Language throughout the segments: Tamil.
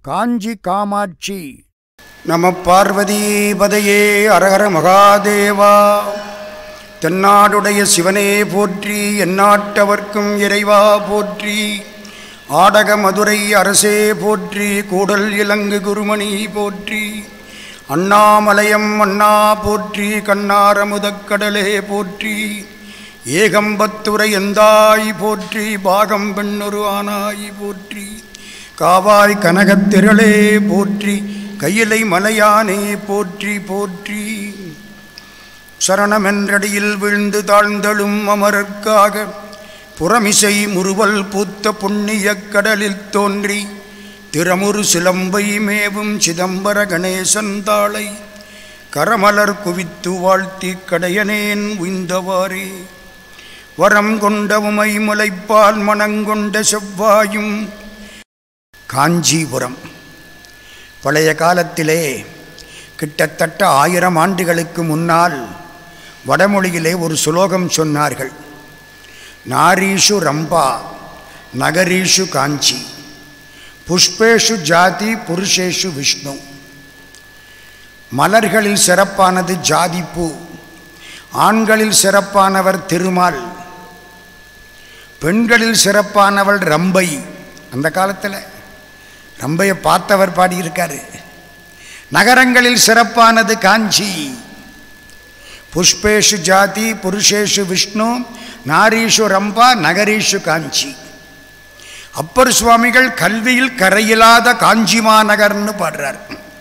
காஞ்சி காமாட்சி நம பார்வதீபதையே அரஹர மகாதேவா தென்னாடுடைய சிவனே போற்றி எந்நாட்டவர்க்கும் இறைவா போற்றி ஆடக மதுரை அரசே போற்றி கூடல் இலங்கு குருமணி போற்றி அண்ணாமலையம் அண்ணா போற்றி கண்ணாரமுதக்கடலே போற்றி ஏகம்பத்துரை எந்தாய் போற்றி பாகம் பெண்ணொரு ஆனாய் போற்றி காவாய் கனகத்திரளே போற்றி கையிலை மலையானே போற்றி போற்றி சரணமென்றடியில் வீழ்ந்து தாழ்ந்தழும் அமரர்க்காக புறமிசை முறுவல் பூத்த புண்ணியக் கடலில் தோன்றி திறமுறு சிலம்பை மேவும் சிதம்பர கணேசன் தாளை கரமலர் குவித்து வாழ்த்தி கடையனேன் உய்ந்தவாறே வரம் கொண்ட உமை முலைப்பால் மணங்கொண்ட செவ்வாயும் காஞ்சிபுரம் பழைய காலத்திலே கிட்டத்தட்ட ஆயிரம் ஆண்டுகளுக்கு முன்னால் வடமொழியிலே ஒரு சுலோகம் சொன்னார்கள் நாரீஷு ரம்பா நகரீஷு காஞ்சி புஷ்பேஷு ஜாதி புருஷேஷு விஷ்ணு மலர்களில் சிறப்பானது ஜாதி பூ ஆண்களில் சிறப்பானவர் திருமால் பெண்களில் சிறப்பானவள் ரம்பை அந்த காலத்தில் ரம்பையை பார்த்தவர் பாடியிருக்காரு நகரங்களில் சிறப்பானது காஞ்சி புஷ்பேஷு ஜாதி புருஷேஷு விஷ்ணு நாரீஷு ரம்பா நகரீஷு காஞ்சி அப்பர் சுவாமிகள் கல்வியில் கரையில்லாத காஞ்சிமா நகர்னு பாடுறார்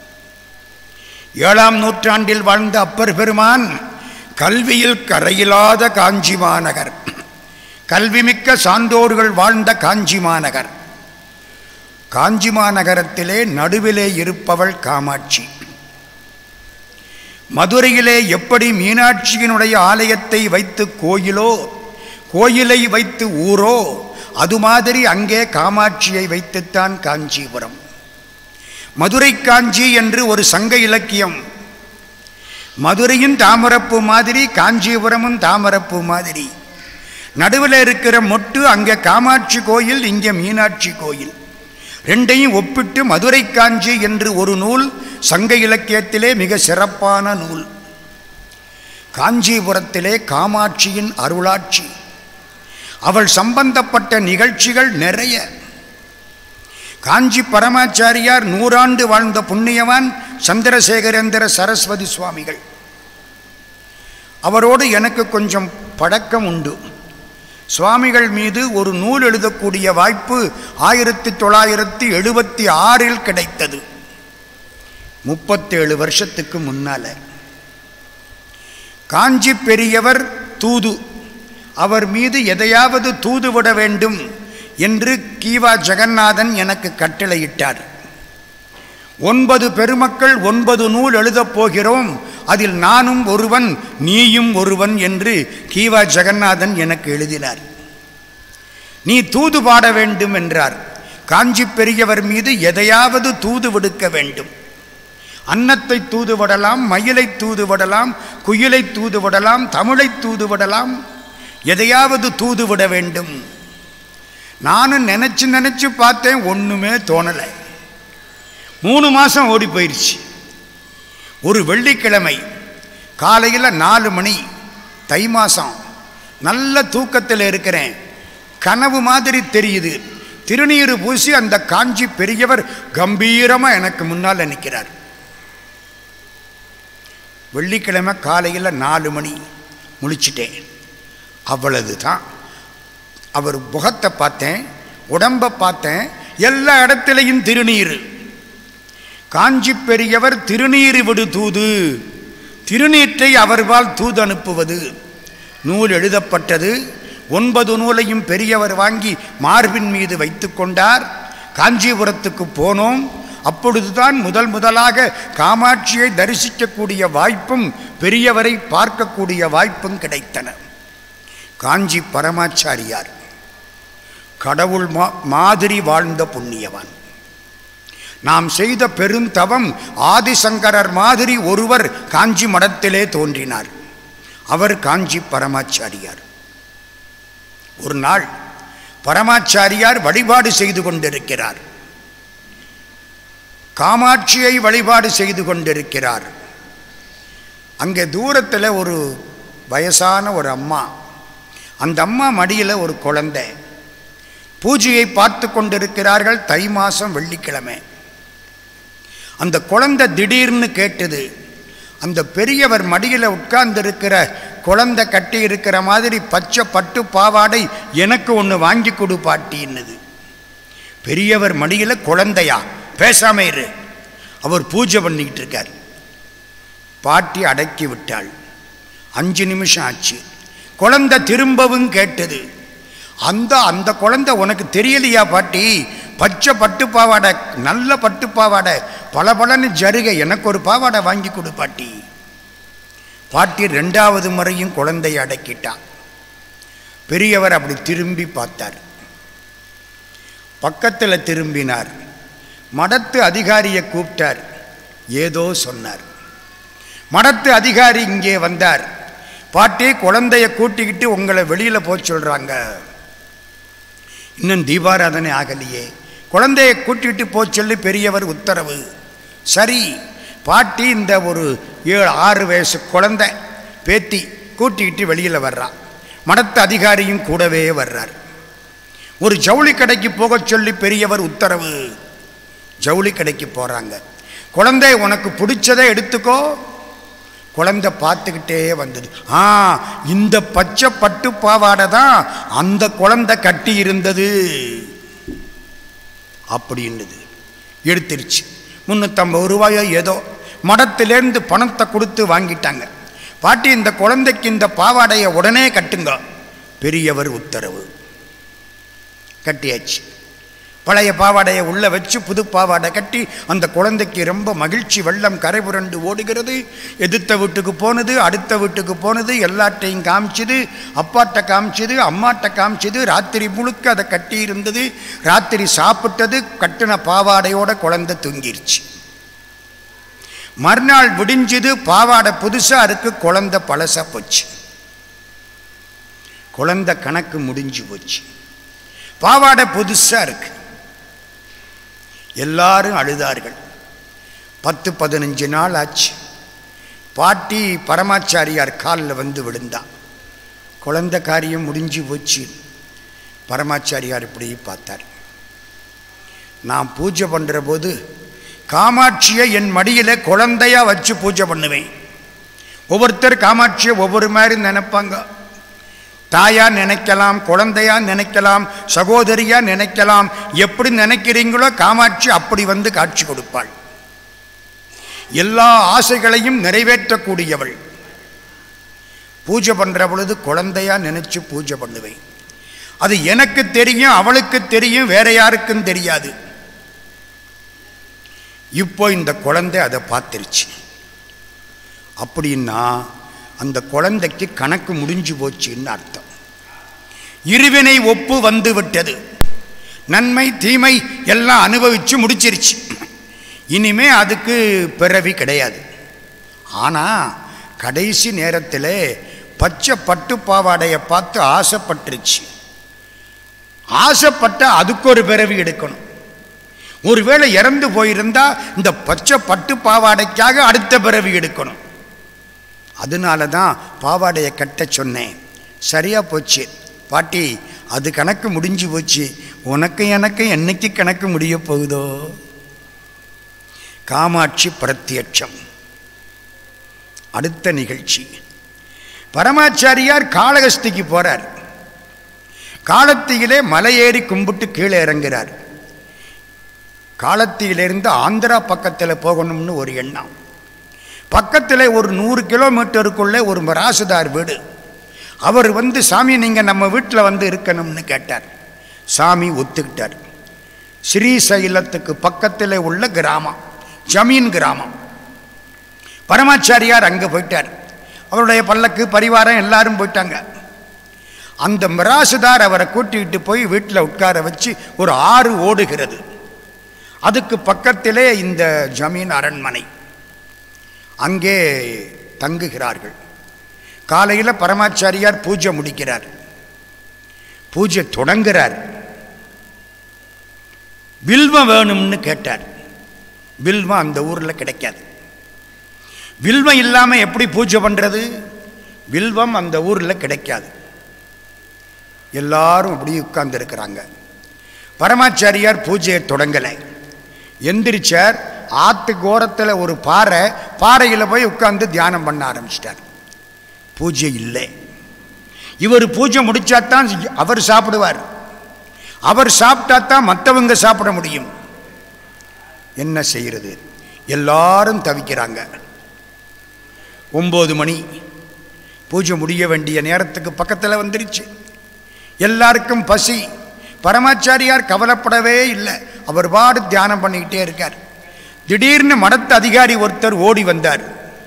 ஏழாம் நூற்றாண்டில் வாழ்ந்த அப்பர் பெருமான் கல்வியில் கரையில்லாத காஞ்சி மாநகர் கல்விமிக்க சான்றோர்கள் வாழ்ந்த காஞ்சி மாநகர் காஞ்சி மாநகரத்திலே நடுவிலே இருப்பவள் காமாட்சி மதுரையிலே எப்படி மீனாட்சியினுடைய ஆலயத்தை வைத்து கோயிலோ கோயிலை வைத்து ஊரோ அது மாதிரி அங்கே காமாட்சியை வைத்துத்தான் காஞ்சிபுரம் மதுரை காஞ்சி என்று ஒரு சங்க இலக்கியம் மதுரையும் தாமரப்பு மாதிரி காஞ்சிபுரமும் தாமரப்பு மாதிரி நடுவில் இருக்கிற மொட்டு அங்கே காமாட்சி கோயில் இங்கே மீனாட்சி கோயில் ரெண்டையும் ஒப்பிட்டு மதுரை காஞ்சி என்று ஒரு நூல் சங்க இலக்கியத்திலே மிக சிறப்பான நூல் காஞ்சிபுரத்திலே காமாட்சியின் அருளாட்சி அவள் சம்பந்தப்பட்ட நிகழ்ச்சிகள் நிறைய காஞ்சி பரமாச்சாரியார் நூறாண்டு வாழ்ந்த புண்ணியவான் சந்திரசேகரேந்திர சரஸ்வதி சுவாமிகள் அவரோடு எனக்கு கொஞ்சம் பழக்கம் உண்டு சுவாமிகள் மீது ஒரு நூல் எழுதக்கூடிய வாய்ப்பு ஆயிரத்தி தொள்ளாயிரத்தி எழுபத்தி ஆறில் கிடைத்தது முப்பத்தேழு வருஷத்துக்கு முன்னால காஞ்சி பெரியவர் தூது அவர் மீது எதையாவது தூதுவிட வேண்டும் என்று கீவா ஜெகநாதன் எனக்கு கட்டளையிட்டார் ஒன்பது பெருமக்கள் ஒன்பது நூல் எழுதப் போகிறோம் அதில் நானும் ஒருவன் நீயும் ஒருவன் என்று கீவா ஜெகநாதன் எனக்கு எழுதினார் நீ தூது பாட வேண்டும் என்றார் காஞ்சி பெரியவர் மீது எதையாவது தூது விடுக்க வேண்டும் அன்னத்தை தூதுவிடலாம் மயிலை தூதுவிடலாம் குயிலை தூதுவிடலாம் தமிழை தூதுவிடலாம் எதையாவது தூதுவிட வேண்டும் நானும் நினச்சி நினச்சி பார்த்தேன் ஒன்றுமே தோணலை மூணு மாதம் ஓடி போயிடுச்சு ஒரு வெள்ளிக்கிழமை காலையில் நாலு மணி தை மாதம் நல்ல தூக்கத்தில் இருக்கிறேன் கனவு மாதிரி தெரியுது திருநீர் பூசி அந்த காஞ்சி பெரியவர் கம்பீரமாக எனக்கு முன்னால் நிற்கிறார் வெள்ளிக்கிழமை காலையில் நாலு மணி முழிச்சிட்டேன் அவ்வளவு தான் அவர் முகத்தை பார்த்தேன் உடம்பை பார்த்தேன் எல்லா இடத்துலையும் திருநீர் காஞ்சி பெரியவர் திருநீர் விடு தூது திருநீற்றை அவர்வால் தூது அனுப்புவது நூல் எழுதப்பட்டது ஒன்பது நூலையும் பெரியவர் வாங்கி மார்பின் மீது வைத்து கொண்டார் காஞ்சிபுரத்துக்கு போனோம் அப்பொழுதுதான் முதல் முதலாக காமாட்சியை தரிசிக்கக்கூடிய வாய்ப்பும் பெரியவரை பார்க்கக்கூடிய வாய்ப்பும் கிடைத்தன காஞ்சி பரமாச்சாரியார் கடவுள் மா மாதிரி வாழ்ந்த புண்ணியவான் நாம் செய்த பெருந்தவம் ஆதிசங்கரர் மாதிரி ஒருவர் காஞ்சி மடத்திலே தோன்றினார் அவர் காஞ்சி பரமாச்சாரியார் ஒரு நாள் பரமாச்சாரியார் வழிபாடு செய்து கொண்டிருக்கிறார் காமாட்சியை வழிபாடு செய்து கொண்டிருக்கிறார் அங்கே தூரத்தில் ஒரு வயசான ஒரு அம்மா அந்த அம்மா மடியில் ஒரு குழந்தை பூஜையை பார்த்து கொண்டிருக்கிறார்கள் தை மாதம் வெள்ளிக்கிழமை அந்த குழந்தை திடீர்னு கேட்டது அந்த பெரியவர் மடியில் உட்கார்ந்திருக்கிற குழந்தை கட்டி இருக்கிற மாதிரி பச்சை பட்டு பாவாடை எனக்கு ஒன்று வாங்கி கொடு பாட்டின்னுது பெரியவர் மடியில் குழந்தையா பேசாம இரு அவர் பூஜை பண்ணிக்கிட்டு இருக்கார் பாட்டி அடக்கி விட்டாள் அஞ்சு நிமிஷம் ஆச்சு குழந்தை திரும்பவும் கேட்டது அந்த அந்த குழந்தை உனக்கு தெரியலையா பாட்டி பச்சை பட்டு பாவாடை நல்ல பட்டு பாவாடை பல பலன்னு ஜருக எனக்கு ஒரு பாவாடை வாங்கி கொடு பாட்டி பாட்டி ரெண்டாவது முறையும் குழந்தையை அடக்கிட்டான் பெரியவர் அப்படி திரும்பி பார்த்தார் பக்கத்தில் திரும்பினார் மடத்து அதிகாரியை கூப்பிட்டார் ஏதோ சொன்னார் மடத்து அதிகாரி இங்கே வந்தார் பாட்டி குழந்தைய கூட்டிக்கிட்டு உங்களை வெளியில் போக சொல்கிறாங்க இன்னும் தீபாராதனை ஆகலையே குழந்தைய கூட்டிகிட்டு போக சொல்லி பெரியவர் உத்தரவு சரி பாட்டி இந்த ஒரு ஏழு ஆறு வயசு குழந்தை பேத்தி கூட்டிக்கிட்டு வெளியில் வர்றா மடத்து அதிகாரியும் கூடவே வர்றார் ஒரு ஜவுளி கடைக்கு போகச் சொல்லி பெரியவர் உத்தரவு ஜவுளி கடைக்கு போகிறாங்க குழந்தை உனக்கு பிடிச்சதை எடுத்துக்கோ குழந்தை பார்த்துக்கிட்டே வந்தது ஆ இந்த பச்சை பட்டு பாவாடை தான் அந்த குழந்தை கட்டி இருந்தது அப்படின்னுது எடுத்துருச்சு முந்நூற்றம்பது ரூபாயோ ஏதோ மடத்திலேருந்து பணத்தை கொடுத்து வாங்கிட்டாங்க பாட்டி இந்த குழந்தைக்கு இந்த பாவாடையை உடனே கட்டுங்க பெரியவர் உத்தரவு கட்டியாச்சு பழைய பாவாடையை உள்ள வச்சு புது பாவாடை கட்டி அந்த குழந்தைக்கு ரொம்ப மகிழ்ச்சி வெள்ளம் கரை புரண்டு ஓடுகிறது எதிர்த்த வீட்டுக்கு போனது அடுத்த வீட்டுக்கு போனது எல்லாட்டையும் காமிச்சது அப்பாட்ட காமிச்சது அம்மாட்ட காமிச்சது ராத்திரி முழுக்க அதை கட்டி இருந்தது ராத்திரி சாப்பிட்டது கட்டின பாவாடையோட குழந்தை தூங்கிருச்சு மறுநாள் விடிஞ்சது பாவாடை புதுசா இருக்கு குழந்தை பழசா போச்சு குழந்தை கணக்கு முடிஞ்சு போச்சு பாவாடை புதுசா இருக்கு எல்லாரும் அழுதார்கள் பத்து பதினஞ்சு நாள் ஆச்சு பாட்டி பரமாச்சாரியார் காலில் வந்து விழுந்தான் குழந்தை காரியம் முடிஞ்சு போச்சு பரமாச்சாரியார் இப்படி பார்த்தார் நான் பூஜை பண்ணுற போது காமாட்சியை என் மடியில் குழந்தையா வச்சு பூஜை பண்ணுவேன் ஒவ்வொருத்தர் காமாட்சியை ஒவ்வொரு மாதிரி நினைப்பாங்க தாயா நினைக்கலாம் குழந்தையா நினைக்கலாம் சகோதரியா நினைக்கலாம் எப்படி நினைக்கிறீங்களோ காமாட்சி அப்படி வந்து காட்சி கொடுப்பாள் எல்லா ஆசைகளையும் நிறைவேற்றக்கூடியவள் பூஜை பண்ற பொழுது குழந்தையா நினைச்சு பூஜை பண்ணுவேன் அது எனக்கு தெரியும் அவளுக்கு தெரியும் வேற யாருக்கும் தெரியாது இப்போ இந்த குழந்தை அதை பார்த்துருச்சு அப்படின்னா அந்த குழந்தைக்கு கணக்கு முடிஞ்சு போச்சுன்னு அர்த்தம் இருவினை ஒப்பு வந்து விட்டது நன்மை தீமை எல்லாம் அனுபவிச்சு முடிச்சிருச்சு இனிமே அதுக்கு பிறவி கிடையாது ஆனால் கடைசி நேரத்தில் பச்சை பட்டு பாவாடையை பார்த்து ஆசைப்பட்டுருச்சு ஆசைப்பட்ட அதுக்கு ஒரு பிறவி எடுக்கணும் ஒருவேளை இறந்து போயிருந்தா இந்த பச்சை பட்டு பாவாடைக்காக அடுத்த பிறவி எடுக்கணும் அதனால தான் பாவாடையை கட்ட சொன்னேன் சரியா போச்சு பாட்டி அது கணக்கு முடிஞ்சு போச்சு உனக்கு எனக்கு என்னைக்கு கணக்கு முடிய போகுதோ காமாட்சி பிரத்யட்சம் அடுத்த நிகழ்ச்சி பரமாச்சாரியார் காளகஸ்திக்கு போறார் காலத்தியிலே மலையேறி கும்பிட்டு கீழே இறங்குறார் காலத்தியிலிருந்து ஆந்திரா பக்கத்தில் போகணும்னு ஒரு எண்ணம் பக்கத்தில் ஒரு நூறு கிலோமீட்டருக்குள்ளே ஒரு மராசுதார் வீடு அவர் வந்து சாமி நீங்கள் நம்ம வீட்டில் வந்து இருக்கணும்னு கேட்டார் சாமி ஒத்துக்கிட்டார் ஸ்ரீசைலத்துக்கு பக்கத்தில் உள்ள கிராமம் ஜமீன் கிராமம் பரமாச்சாரியார் அங்கே போயிட்டார் அவருடைய பல்லக்கு பரிவாரம் எல்லாரும் போயிட்டாங்க அந்த மிராசுதார் அவரை கூட்டிகிட்டு போய் வீட்டில் உட்கார வச்சு ஒரு ஆறு ஓடுகிறது அதுக்கு பக்கத்திலே இந்த ஜமீன் அரண்மனை அங்கே தங்குகிறார்கள் காலையில் பரமாச்சாரியார் பூஜை முடிக்கிறார் பூஜை தொடங்குறார் வில்வம் வேணும்னு கேட்டார் வில்வம் அந்த ஊரில் கிடைக்காது வில்வம் இல்லாமல் எப்படி பூஜை பண்ணுறது வில்வம் அந்த ஊரில் கிடைக்காது எல்லாரும் அப்படியே உட்கார்ந்து இருக்கிறாங்க பரமாச்சாரியார் பூஜையை தொடங்கலை எந்திரிச்சார் ஆத்து கோரத்தில் ஒரு பாறை பாறையில் போய் உட்கார்ந்து தியானம் பண்ண ஆரம்பிச்சிட்டார் பூஜை இல்லை இவர் பூஜை முடிச்சாதான் அவர் சாப்பிடுவார் அவர் சாப்பிட்டா தான் மற்றவங்க சாப்பிட முடியும் என்ன செய்கிறது எல்லாரும் தவிக்கிறாங்க ஒம்பது மணி பூஜை முடிய வேண்டிய நேரத்துக்கு பக்கத்தில் வந்துருச்சு எல்லாருக்கும் பசி பரமாச்சாரியார் கவலைப்படவே இல்லை அவர் பாடு தியானம் பண்ணிக்கிட்டே இருக்கார் திடீர்னு மடத்து அதிகாரி ஒருத்தர் ஓடி வந்தார்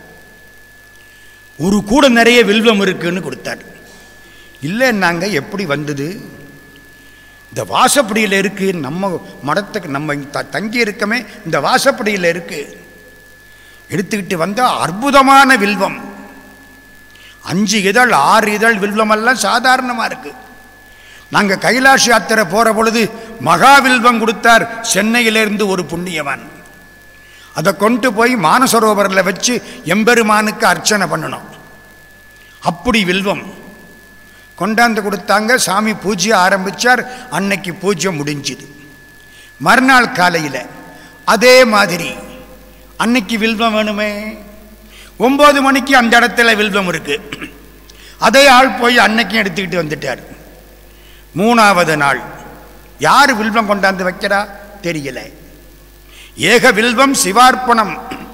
ஒரு கூட நிறைய வில்வம் இருக்குன்னு கொடுத்தார் இல்லைன்னாங்க எப்படி வந்தது இந்த வாசப்படியில் இருக்கு நம்ம மடத்துக்கு நம்ம த- தங்கி இருக்கமே இந்த வாசப்படியில் இருக்கு எடுத்துக்கிட்டு வந்தால் அற்புதமான வில்வம் அஞ்சு இதழ் ஆறு இதழ் வில்வமெல்லாம் சாதாரணமாக இருக்கு நாங்கள் கைலாஷ் யாத்திரை போகிற பொழுது மகாவில்வம் கொடுத்தார் சென்னையிலிருந்து ஒரு புண்ணியவான் அதை கொண்டு போய் மானசரோவரில் வச்சு எம்பெருமானுக்கு அர்ச்சனை பண்ணணும் அப்படி வில்வம் கொண்டாந்து கொடுத்தாங்க சாமி பூஜை ஆரம்பித்தார் அன்னைக்கு பூஜை முடிஞ்சுது மறுநாள் காலையில் அதே மாதிரி அன்னைக்கு வில்வம் வேணுமே ஒம்பது மணிக்கு அந்த இடத்துல வில்வம் இருக்கு அதே ஆள் போய் அன்னைக்கும் எடுத்துக்கிட்டு வந்துட்டார் மூணாவது நாள் யார் வில்வம் கொண்டாந்து வைக்கிறா தெரியல ஏக வில்வம் சிவார்ப்பணம்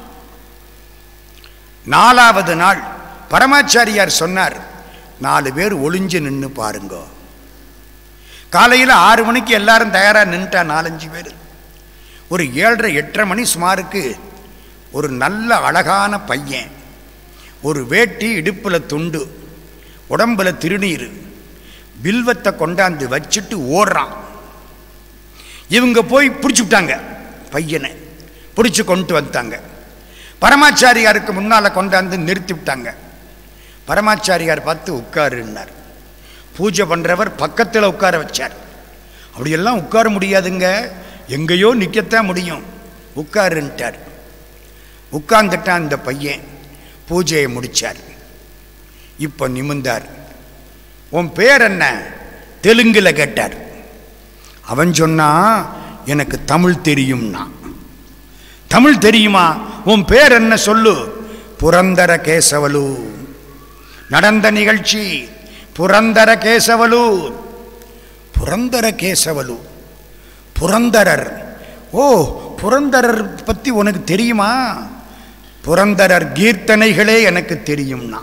நாலாவது நாள் பரமாச்சாரியார் சொன்னார் நாலு பேர் ஒளிஞ்சு நின்று பாருங்க காலையில் ஆறு மணிக்கு எல்லாரும் தயாராக நின்றுட்டா நாலஞ்சு பேர் ஒரு ஏழரை எட்டரை மணி சுமாருக்கு ஒரு நல்ல அழகான பையன் ஒரு வேட்டி இடுப்பில் துண்டு உடம்புல திருநீர் வில்வத்தை கொண்டாந்து வச்சுட்டு ஓடுறான் இவங்க போய் பிடிச்சி விட்டாங்க பையனை பிடிச்சி கொண்டு வந்துட்டாங்க பரமாச்சாரியாருக்கு முன்னால் கொண்டாந்து நிறுத்தி விட்டாங்க பரமாச்சாரியார் பார்த்து உட்காருன்னார் பூஜை பண்ணுறவர் பக்கத்தில் உட்கார வச்சார் அப்படியெல்லாம் உட்கார முடியாதுங்க எங்கேயோ நிற்கத்தான் முடியும் உட்காருன்ட்டார் உட்கார்ந்துட்டான் அந்த பையன் பூஜையை முடிச்சார் இப்போ நிமிந்தார் உன் பேர் என்ன தெலுங்கில் கேட்டார் அவன் சொன்னா எனக்கு தமிழ் தெரியும்னா தமிழ் தெரியுமா உன் பேர் என்ன சொல்லு புரந்தர கேசவலு நடந்த நிகழ்ச்சி புரந்தர கேசவலு புரந்தர கேசவலு புரந்தரர் ஓ புரந்தரர் பற்றி உனக்கு தெரியுமா புரந்தரர் கீர்த்தனைகளே எனக்கு தெரியும்னா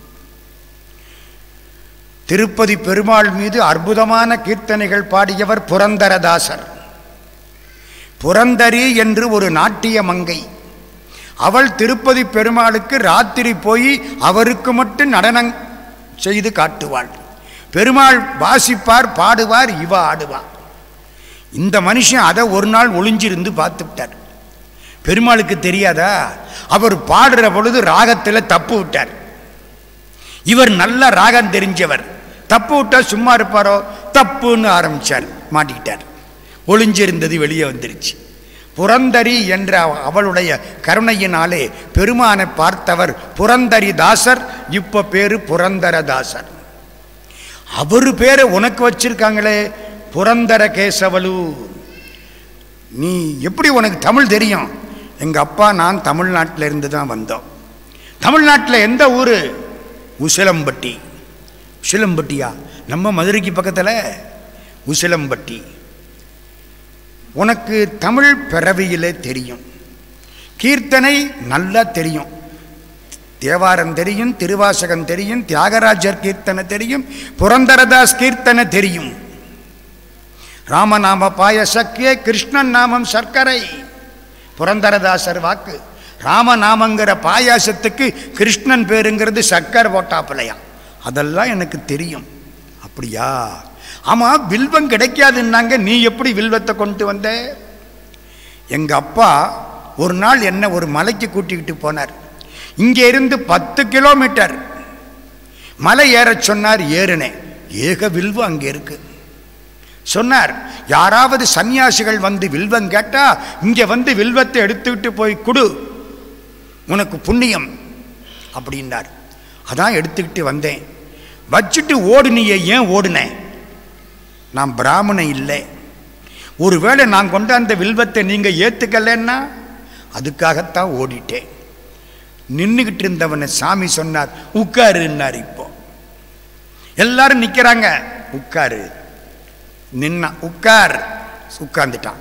திருப்பதி பெருமாள் மீது அற்புதமான கீர்த்தனைகள் பாடியவர் புரந்தரதாசர் புரந்தரி என்று ஒரு நாட்டிய மங்கை அவள் திருப்பதி பெருமாளுக்கு ராத்திரி போய் அவருக்கு மட்டும் நடனம் செய்து காட்டுவாள் பெருமாள் வாசிப்பார் பாடுவார் இவ ஆடுவார் இந்த மனுஷன் அதை ஒரு நாள் ஒளிஞ்சிருந்து பார்த்துவிட்டார் பெருமாளுக்கு தெரியாதா அவர் பாடுற பொழுது ராகத்தில் தப்பு விட்டார் இவர் நல்ல ராகம் தெரிஞ்சவர் தப்பு விட்டா சும்மா இருப்பாரோ தப்புன்னு ஆரம்பிச்சார் மாட்டிக்கிட்டார் ஒளிஞ்சிருந்தது வெளியே வந்துருச்சு புரந்தரி என்ற அவளுடைய கருணையினாலே பெருமானை பார்த்தவர் புரந்தரி தாசர் இப்ப பேரு புரந்தரதாசர் அவர் பேரை உனக்கு வச்சிருக்காங்களே புரந்தர கேசவலு நீ எப்படி உனக்கு தமிழ் தெரியும் எங்க அப்பா நான் தமிழ்நாட்டில் இருந்து தான் வந்தோம் தமிழ்நாட்டில் எந்த ஊர் உசிலம்பட்டி உசிலம்பட்டியா நம்ம மதுரைக்கு பக்கத்தில் உசிலம்பட்டி உனக்கு தமிழ் பிறவியிலே தெரியும் கீர்த்தனை நல்லா தெரியும் தேவாரம் தெரியும் திருவாசகம் தெரியும் தியாகராஜர் கீர்த்தனை தெரியும் புரந்தரதாஸ் கீர்த்தனை தெரியும் ராமநாம பாயசக்கே கிருஷ்ணன் நாமம் சர்க்கரை புரந்தரதாசர் வாக்கு ராமநாமங்கிற பாயாசத்துக்கு கிருஷ்ணன் பேருங்கிறது சர்க்கர் போட்டாப்பிலையா அதெல்லாம் எனக்கு தெரியும் அப்படியா ஆமாம் வில்வம் கிடைக்காதுன்னாங்க நீ எப்படி வில்வத்தை கொண்டு வந்த எங்கள் அப்பா ஒரு நாள் என்ன ஒரு மலைக்கு கூட்டிக்கிட்டு போனார் இங்கே இருந்து பத்து கிலோமீட்டர் மலை ஏறச் சொன்னார் ஏறினேன் ஏக வில்வம் அங்கே இருக்கு சொன்னார் யாராவது சன்னியாசிகள் வந்து வில்வம் கேட்டா இங்க வந்து வில்வத்தை எடுத்துக்கிட்டு போய் கொடு உனக்கு புண்ணியம் அப்படின்னார் அதான் எடுத்துக்கிட்டு வந்தேன் வச்சுட்டு ஓடுனியே ஏன் ஓடுனேன் நான் பிராமணன் இல்லை ஒருவேளை நான் கொண்டாந்த வில்வத்தை நீங்க ஏத்துக்கலன்னா அதுக்காகத்தான் ஓடிட்டேன் நின்றுகிட்டு இருந்தவனை சாமி சொன்னார் உட்காருன்னார் இப்போ எல்லாரும் நிக்கிறாங்க உட்காரு நின்னா உட்கார் உட்கார்ந்துட்டான்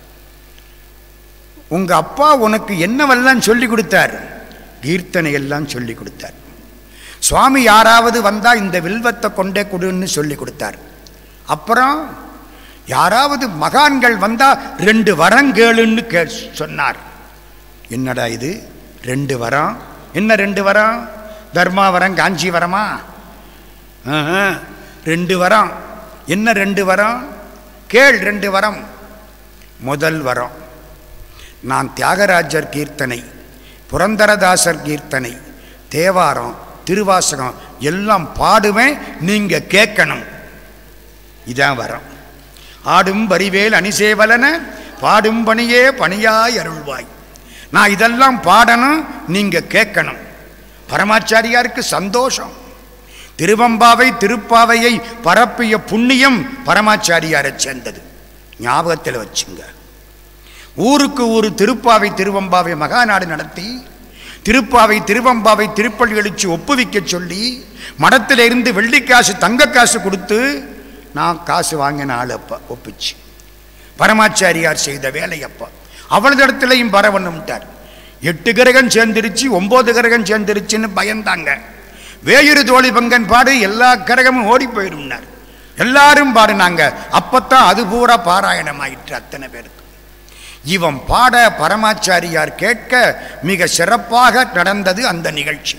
உங்க அப்பா உனக்கு என்னவெல்லாம் சொல்லி கொடுத்தார் கீர்த்தனை எல்லாம் சொல்லி கொடுத்தார் சுவாமி யாராவது வந்தா இந்த வில்வத்தை கொண்டே கொடுன்னு சொல்லி கொடுத்தார் அப்புறம் யாராவது மகான்கள் வந்தா ரெண்டு வரம் கேளுன்னு கே சொன்னார் என்னடா இது ரெண்டு வரம் என்ன ரெண்டு வரம் தர்மாவரம் காஞ்சி வரமா ஆஹா, ரெண்டு வரம் என்ன ரெண்டு வரம் கேள் ரெண்டு வரம் முதல் வரம் நான் தியாகராஜர் கீர்த்தனை புரந்தரதாசர் கீர்த்தனை தேவாரம் திருவாசகம் எல்லாம் பாடுவேன் நீங்க கேட்கணும் இதான் வரம் ஆடும் பரிவேல் அணிசேவலன பாடும் பணியே பணியாய் அருள்வாய் நான் இதெல்லாம் பாடணும் நீங்க கேட்கணும் பரமாச்சாரியாருக்கு சந்தோஷம் திருவம்பாவை திருப்பாவையை பரப்பிய புண்ணியம் பரமாச்சாரியாரை சேர்ந்தது ஞாபகத்தில் வச்சுங்க ஊருக்கு ஊரு திருப்பாவை திருவம்பாவை மகாநாடு நடத்தி திருப்பாவை திருவம்பாவை திருப்பள்ளி எழுச்சி ஒப்புவிக்க சொல்லி மடத்தில் இருந்து வெள்ளிக்காசு தங்க காசு கொடுத்து நான் காசு வாங்கின ஆள் அப்ப ஒப்பிச்சு பரமாச்சாரியார் செய்த வேலை அப்பா அவளது இடத்துலையும் பரவணும்ட்டார் எட்டு கிரகம் சேர்ந்துருச்சு ஒன்பது கிரகம் சேர்ந்துருச்சுன்னு பயந்தாங்க வேயுறு தோழி பங்கன் பாடு எல்லா கிரகமும் ஓடி போயிருந்தார் எல்லாரும் பாடினாங்க அப்பத்தான் அது பூரா பாராயணம் ஆயிற்று அத்தனை பேருக்கு இவன் பாட பரமாச்சாரியார் கேட்க மிக சிறப்பாக நடந்தது அந்த நிகழ்ச்சி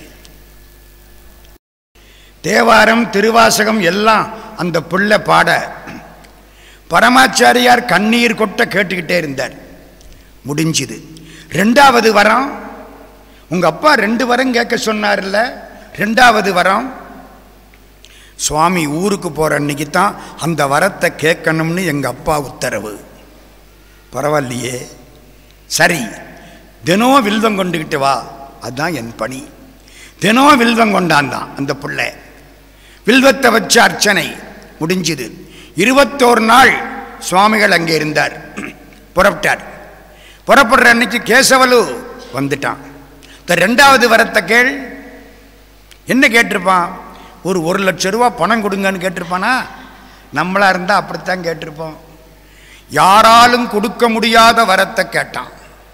தேவாரம் திருவாசகம் எல்லாம் அந்த பிள்ளை பாட பரமாச்சாரியார் கண்ணீர் கொட்ட கேட்டுக்கிட்டே இருந்தார் முடிஞ்சுது ரெண்டாவது வரம் உங்க அப்பா ரெண்டு வரம் கேட்க சொன்னார்ல ரெண்டாவது வரம் சுவாமி ஊருக்கு போற அன்னைக்கு தான் அந்த வரத்தை கேட்கணும்னு எங்க அப்பா உத்தரவு பரவாயில்லையே சரி தினம் வில்வம் கொண்டுகிட்டு வா அதுதான் என் பணி தினம் வில்வம் கொண்டாந்தான் அந்த பிள்ளை வில்வத்தை வச்ச அர்ச்சனை முடிஞ்சுது இருபத்தோரு நாள் சுவாமிகள் அங்கே இருந்தார் புறப்பட்டார் புறப்படுற அன்னைக்கு கேசவலு வந்துட்டான் இந்த ரெண்டாவது வரத்தை கேள் என்ன கேட்டிருப்பான் ஒரு ஒரு லட்ச ரூபா பணம் கொடுங்கன்னு கேட்டிருப்பானா நம்மளா இருந்தால் அப்படித்தான் கேட்டிருப்போம் யாராலும் கொடுக்க முடியாத வரத்தை கேட்டான்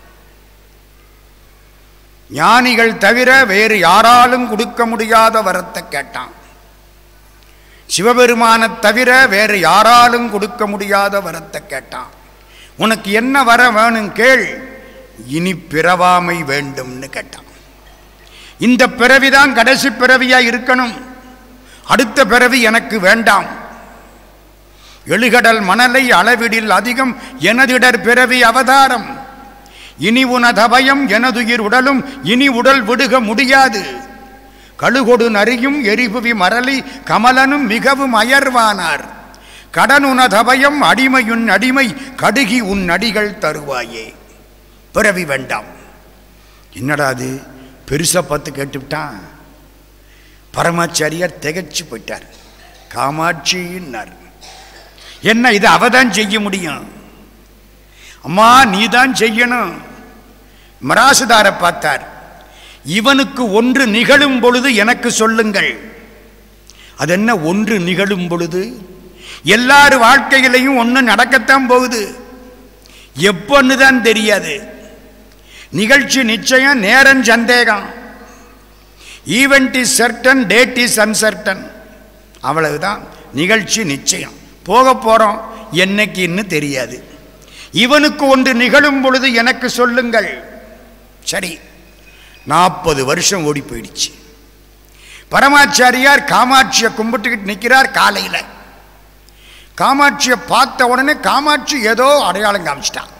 ஞானிகள் தவிர வேறு யாராலும் கொடுக்க முடியாத வரத்தை கேட்டான் சிவபெருமானைத் தவிர வேறு யாராலும் கொடுக்க முடியாத வரத்தை கேட்டான் உனக்கு என்ன வர வேணும் கேள் இனி பிறவாமை வேண்டும்னு கேட்டான் இந்த பிறவிதான் கடைசி பிறவியா இருக்கணும் அடுத்த பிறவி எனக்கு வேண்டாம் எழுகடல் மணலை அளவிடில் அதிகம் எனதிடர் பிறவி அவதாரம் இனி உனதபயம் எனதுயிர் உடலும் இனி உடல் விடுக முடியாது கழுகொடு நரியும் எரிபுவி மரளி கமலனும் மிகவும் அயர்வானார் கடன் உனதபயம் அடிமையுன் அடிமை கடுகி உன் அடிகள் தருவாயே பிறவி வேண்டாம் என்னடா அது பெருசா பார்த்து கேட்டுவிட்டான் பரமாச்சாரியார் திகைச்சு போயிட்டார் காமாட்சின்னார் என்ன இது அவதான் செய்ய முடியும் அம்மா நீ தான் செய்யணும் மராசுதாரை பார்த்தார் இவனுக்கு ஒன்று நிகழும் பொழுது எனக்கு சொல்லுங்கள் அது என்ன ஒன்று நிகழும் பொழுது எல்லார் வாழ்க்கையிலையும் ஒன்று நடக்கத்தான் போகுது எப்பொன்னு தான் தெரியாது நிகழ்ச்சி நிச்சயம் நேரம் சந்தேகம் event is certain date is uncertain அவ்வளவுதான் நிகழ்ச்சி நிச்சயம் போக போகிறோம் என்னைக்குன்னு தெரியாது இவனுக்கு ஒன்று நிகழும் பொழுது எனக்கு சொல்லுங்கள் சரி நாற்பது வருஷம் ஓடி போயிடுச்சு பரமாச்சாரியார் காமாட்சியை கும்பிட்டுக்கிட்டு நிற்கிறார் காலையில் காமாட்சியை பார்த்த உடனே காமாட்சி ஏதோ அடையாளம் காமிச்சிட்டான்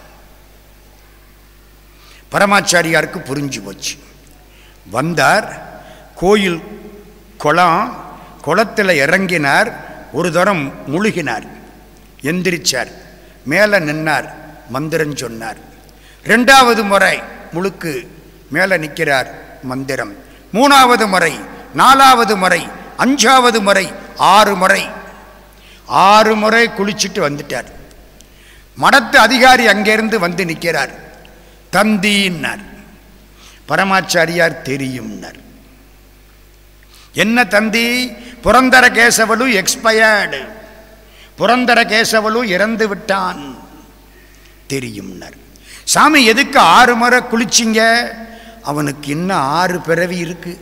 பரமாச்சாரியாருக்கு புரிஞ்சு போச்சு வந்தார் கோயில் குளம் குளத்தில் இறங்கினார் ஒரு தரம் முழுகினார் எந்திரிச்சார் மேலே நின்னார் மந்திரம் சொன்னார் ரெண்டாவது முறை முழுக்கு மேலே நிற்கிறார் மந்திரம் மூணாவது முறை நாலாவது முறை அஞ்சாவது முறை ஆறு முறை ஆறு முறை குளிச்சுட்டு வந்துட்டார் மடத்து அதிகாரி அங்கிருந்து வந்து நிற்கிறார் தந்தின்னார் பரமாச்சாரியார் தெரியும்னார் என்ன தந்தி புரந்தர கேசவலு எக்ஸ்பயர்டு புரந்தர கேசவலு இறந்து விட்டான் தெரியும்னார் சாமி எதுக்கு ஆறு முறை குளிச்சிங்க அவனுக்கு இன்னும் ஆறு பிறவி இருக்கு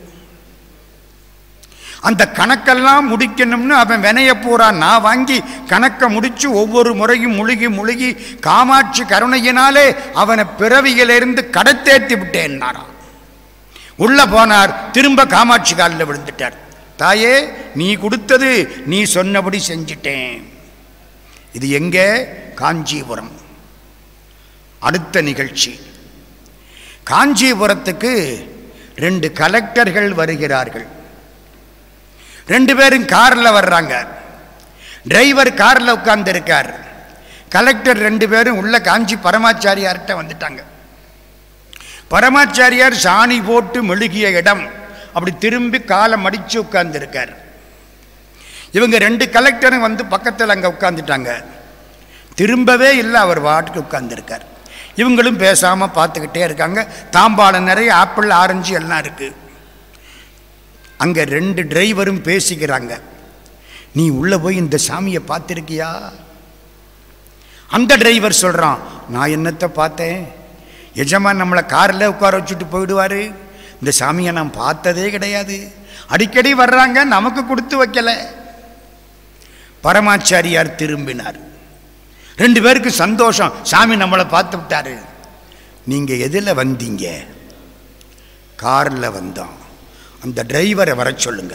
அந்த கணக்கெல்லாம் முடிக்கணும்னு அவன் வினைய பூரா நான் வாங்கி கணக்கை முடிச்சு ஒவ்வொரு முறையும் முழுகி முழுகி காமாட்சி கருணையினாலே அவனை பிறவியிலிருந்து கடத்தேத்தி விட்டேன்னாராம் உள்ள போனார் திரும்ப காமாட்சி காலில் விழுந்துட்டார் தாயே நீ கொடுத்தது நீ சொன்னபடி செஞ்சிட்டேன் இது எங்கே காஞ்சிபுரம் அடுத்த நிகழ்ச்சி காஞ்சிபுரத்துக்கு ரெண்டு கலெக்டர்கள் வருகிறார்கள் ரெண்டு பேரும் காரில் வர்றாங்க டிரைவர் காரில் உட்கார்ந்துருக்கார் கலெக்டர் ரெண்டு பேரும் உள்ள காஞ்சி பரமாச்சாரியார்கிட்ட வந்துட்டாங்க பரமாச்சாரியார் சாணி போட்டு மெழுகிய இடம் அப்படி திரும்பி காலை மடித்து உட்கார்ந்துருக்கார் இவங்க ரெண்டு கலெக்டரும் வந்து பக்கத்தில் அங்கே உட்காந்துட்டாங்க திரும்பவே இல்லை அவர் வாட்டுக்கு உட்கார்ந்துருக்கார் இவங்களும் பேசாமல் பார்த்துக்கிட்டே இருக்காங்க தாம்பாளம் நிறைய ஆப்பிள் ஆரஞ்சு எல்லாம் இருக்குது அங்கே ரெண்டு டிரைவரும் பேசிக்கிறாங்க நீ உள்ளே போய் இந்த சாமியை பார்த்துருக்கியா அந்த டிரைவர் சொல்கிறான் நான் என்னத்தை பார்த்தேன் எஜமான் நம்மளை காரில் உட்கார வச்சுட்டு போயிடுவார் இந்த சாமியை நான் பார்த்ததே கிடையாது அடிக்கடி வர்றாங்க நமக்கு கொடுத்து வைக்கல பரமாச்சாரியார் திரும்பினார் ரெண்டு பேருக்கு சந்தோஷம் சாமி நம்மளை பார்த்து விட்டாரு நீங்கள் எதில் வந்தீங்க காரில் வந்தோம் அந்த டிரைவரை வர சொல்லுங்க